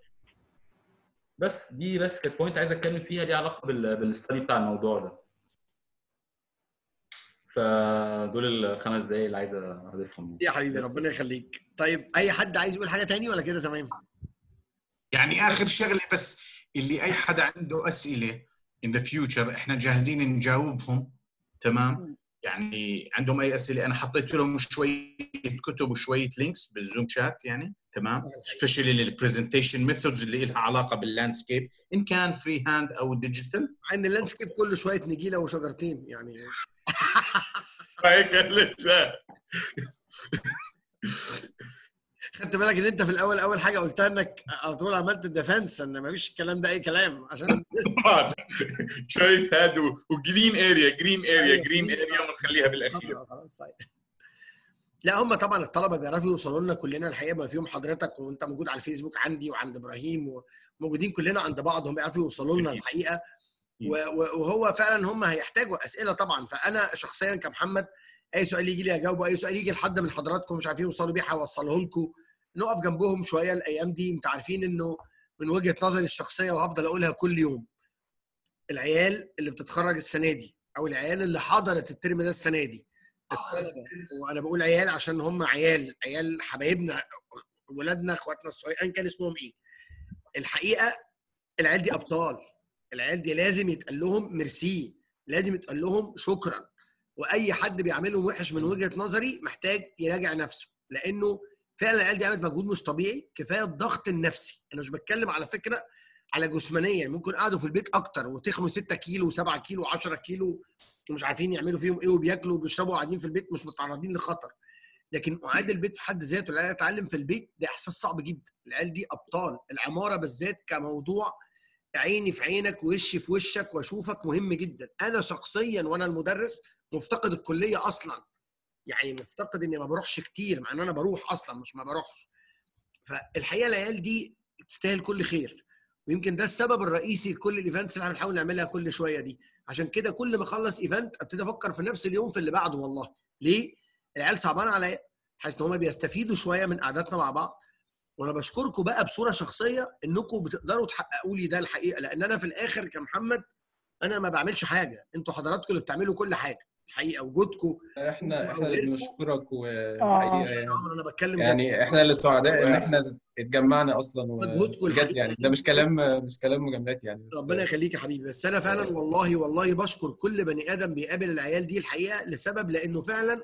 بس دي بس كانت بوينت عايز اتكلم فيها ليها علاقه بال بالستادي بتاع الموضوع ده فدول الخمس دقايق اللي عايز اضيفهم
يا حبيبي ربنا يخليك طيب اي حد عايز يقول حاجه تاني ولا كده تمام
يعني اخر شغله بس اللي اي حدا عنده اسئله in the future احنا جاهزين نجاوبهم تمام يعني عندهم اي اسئله انا حطيت لهم شويه كتب وشويه لينكس بالزوم شات يعني تمام سبيشالي للبرزنتيشن ميثودز اللي لها علاقه باللاندسكيب ان كان فري هاند او ديجيتال
ان اللاندسكيب كله شويه نجيله وشجرتين يعني
هيك لسه
خدت بالك ان انت في الاول اول حاجه قلتها انك على طول عملت الديفنس ان مفيش الكلام ده اي كلام عشان
شويه هاد وجرين اريا جرين اريا
أيوة،
جرين
green
اريا ونخليها بالاخير
خلاص خلاص صحيح. لا هم طبعا الطلبه بيعرفوا يوصلوا لنا كلنا الحقيقه ما فيهم حضرتك وانت موجود على الفيسبوك عندي وعند ابراهيم وموجودين كلنا عند بعض هم بيعرفوا يوصلوا لنا الحقيقه و- و- وهو فعلا هم هيحتاجوا اسئله طبعا فانا شخصيا كمحمد اي سؤال يجي لي اجاوبه اي سؤال يجي لحد من حضراتكم مش عارفين يوصلوا بيه هوصله لكم نقف جنبهم شويه الايام دي انت عارفين انه من وجهه نظري الشخصيه وهفضل اقولها كل يوم العيال اللي بتتخرج السنه دي او العيال اللي حضرت الترم ده السنه دي الطلبه وانا بقول عيال عشان هم عيال عيال حبايبنا ولادنا اخواتنا الصغيرين أيا كان اسمهم ايه الحقيقه العيال دي ابطال العيال دي لازم يتقال لهم ميرسي لازم يتقال لهم شكرا واي حد بيعملهم وحش من وجهه نظري محتاج يراجع نفسه لانه فعلا العيال دي عملت مجهود مش طبيعي كفايه الضغط النفسي انا مش بتكلم على فكره على جسمانيا ممكن قعدوا في البيت اكتر وتخنوا 6 كيلو و7 كيلو و10 كيلو ومش عارفين يعملوا فيهم ايه وبياكلوا وبيشربوا قاعدين في البيت مش متعرضين لخطر لكن اعاد البيت في حد ذاته العيال تتعلم في البيت ده احساس صعب جدا العيال دي ابطال العماره بالذات كموضوع عيني في عينك ووشي في وشك واشوفك مهم جدا انا شخصيا وانا المدرس مفتقد الكليه اصلا يعني مفتقد اني ما بروحش كتير مع ان انا بروح اصلا مش ما بروحش فالحقيقه العيال دي تستاهل كل خير ويمكن ده السبب الرئيسي لكل الايفنتس اللي احنا بنحاول نعملها كل شويه دي عشان كده كل ما اخلص ايفنت ابتدي افكر في نفس اليوم في اللي بعده والله ليه العيال صعبان عليا حاسس ان هم بيستفيدوا شويه من قعداتنا مع بعض وانا بشكركم بقى بصوره شخصيه انكم بتقدروا تحققوا لي ده الحقيقه لان انا في الاخر كمحمد انا ما بعملش حاجه انتوا حضراتكم اللي بتعملوا كل حاجه الحقيقه وجودكم
احنا احنا اللي بنشكرك والحقيقه
آه.
يعني
انا بتكلم
يعني احنا اللي سعداء ان احنا اتجمعنا اصلا
مجهودكم
بجد
الحقيقي.
يعني ده مش كلام مش كلام مجاملات يعني بس
ربنا يخليك يا حبيبي بس انا فعلا والله والله بشكر كل بني ادم بيقابل العيال دي الحقيقه لسبب لانه فعلا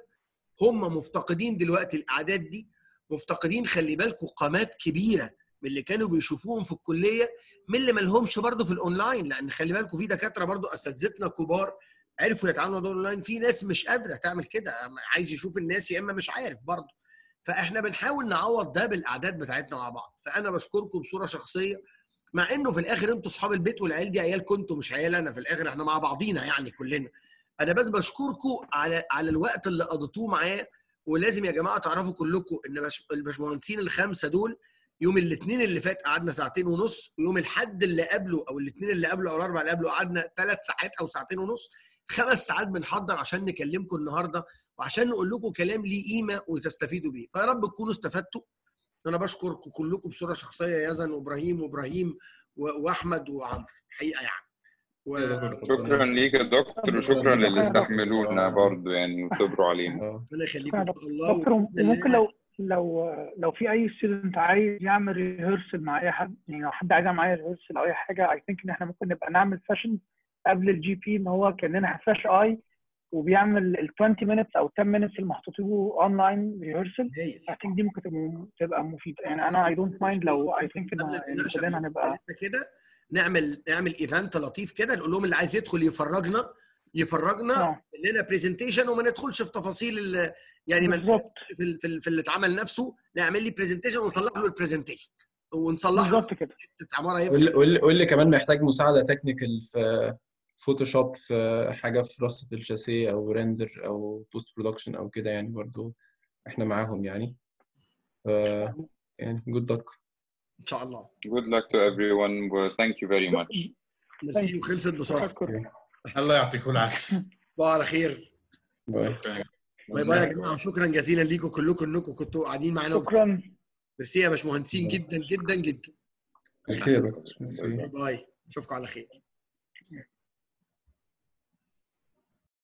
هم مفتقدين دلوقتي الاعداد دي مفتقدين خلي بالكم قامات كبيره من اللي كانوا بيشوفوهم في الكليه من اللي ما لهمش برضه في الاونلاين لان خلي بالكم في دكاتره برضه اساتذتنا كبار عرفوا يتعاملوا مع الاونلاين في ناس مش قادره تعمل كده عايز يشوف الناس يا اما مش عارف برضه فاحنا بنحاول نعوض ده بالاعداد بتاعتنا مع بعض فانا بشكركم بصوره شخصيه مع انه في الاخر انتوا اصحاب البيت والعيال دي عيال كنتوا مش عيال انا في الاخر احنا مع بعضينا يعني كلنا انا بس بشكركم على على الوقت اللي قضيتوه معايا ولازم يا جماعه تعرفوا كلكم ان باش- الباشمهندسين الخمسه دول يوم الاثنين اللي فات قعدنا ساعتين ونص ويوم الحد اللي قبله او الاثنين اللي قبله او الاربع اللي قبله قعدنا ثلاث ساعات او ساعتين ونص خمس ساعات بنحضر عشان نكلمكم النهارده وعشان نقول لكم كلام ليه قيمه وتستفيدوا بيه فيا رب تكونوا استفدتوا انا بشكركم كلكم بصوره شخصيه يزن وابراهيم وابراهيم و- واحمد وعمرو حقيقه يعني و...
شكرا ليك يا دكتور وشكرا للي استحملونا برضو يعني وصبروا علينا
ربنا يخليكم ان شاء الله
دكتور
وبإذن الله
ممكن لو لو لو في اي ستودنت عايز يعمل ريهرسل مع اي حد يعني لو حد عايز يعمل معايا ريهرسل او اي حاجه اي ثينك ان احنا ممكن نبقى نعمل سيشن قبل الجي بي ان هو كاننا فريش اي وبيعمل ال 20 minutes او 10 minutes المحطوطين اونلاين ريهرسل اي ثينك دي ممكن تبقى- تبقى مفيده يعني انا اي دونت مايند لو اي ثينك ان
قبل
إن
المناقشه
كلنا هنبقى
إحنا كده نعمل نعمل ايفنت لطيف كده نقول لهم اللي عايز يدخل يفرجنا يفرجنا لنا برزنتيشن وما ندخلش في تفاصيل ال- يعني ما ندخلش في ال- في, ال- في اللي اتعمل نفسه نعمل لي برزنتيشن ونصلح له البرزنتيشن ونصلح له
بالظبط كده
عماره
قول
يفرق
قول قول لي كمان محتاج مساعده تكنيكال في فوتوشوب في حاجه في رصه الشاسيه او ريندر او بوست برودكشن او كده يعني برضو احنا معاهم يعني ف يعني جود لك
ان شاء الله
good luck to everyone و thank you very much
ميرسي وخلصت بسرعه
الله يعطيكم العافيه
الله على خير
باي
باي باي يا جماعه وشكرا جزيلا ليكم كلكم انكم كنتوا قاعدين معانا
شكرا
ميرسي يا باشمهندسين جدا جدا جدا
ميرسي يا دكتور ميرسي
باي باي اشوفكم على خير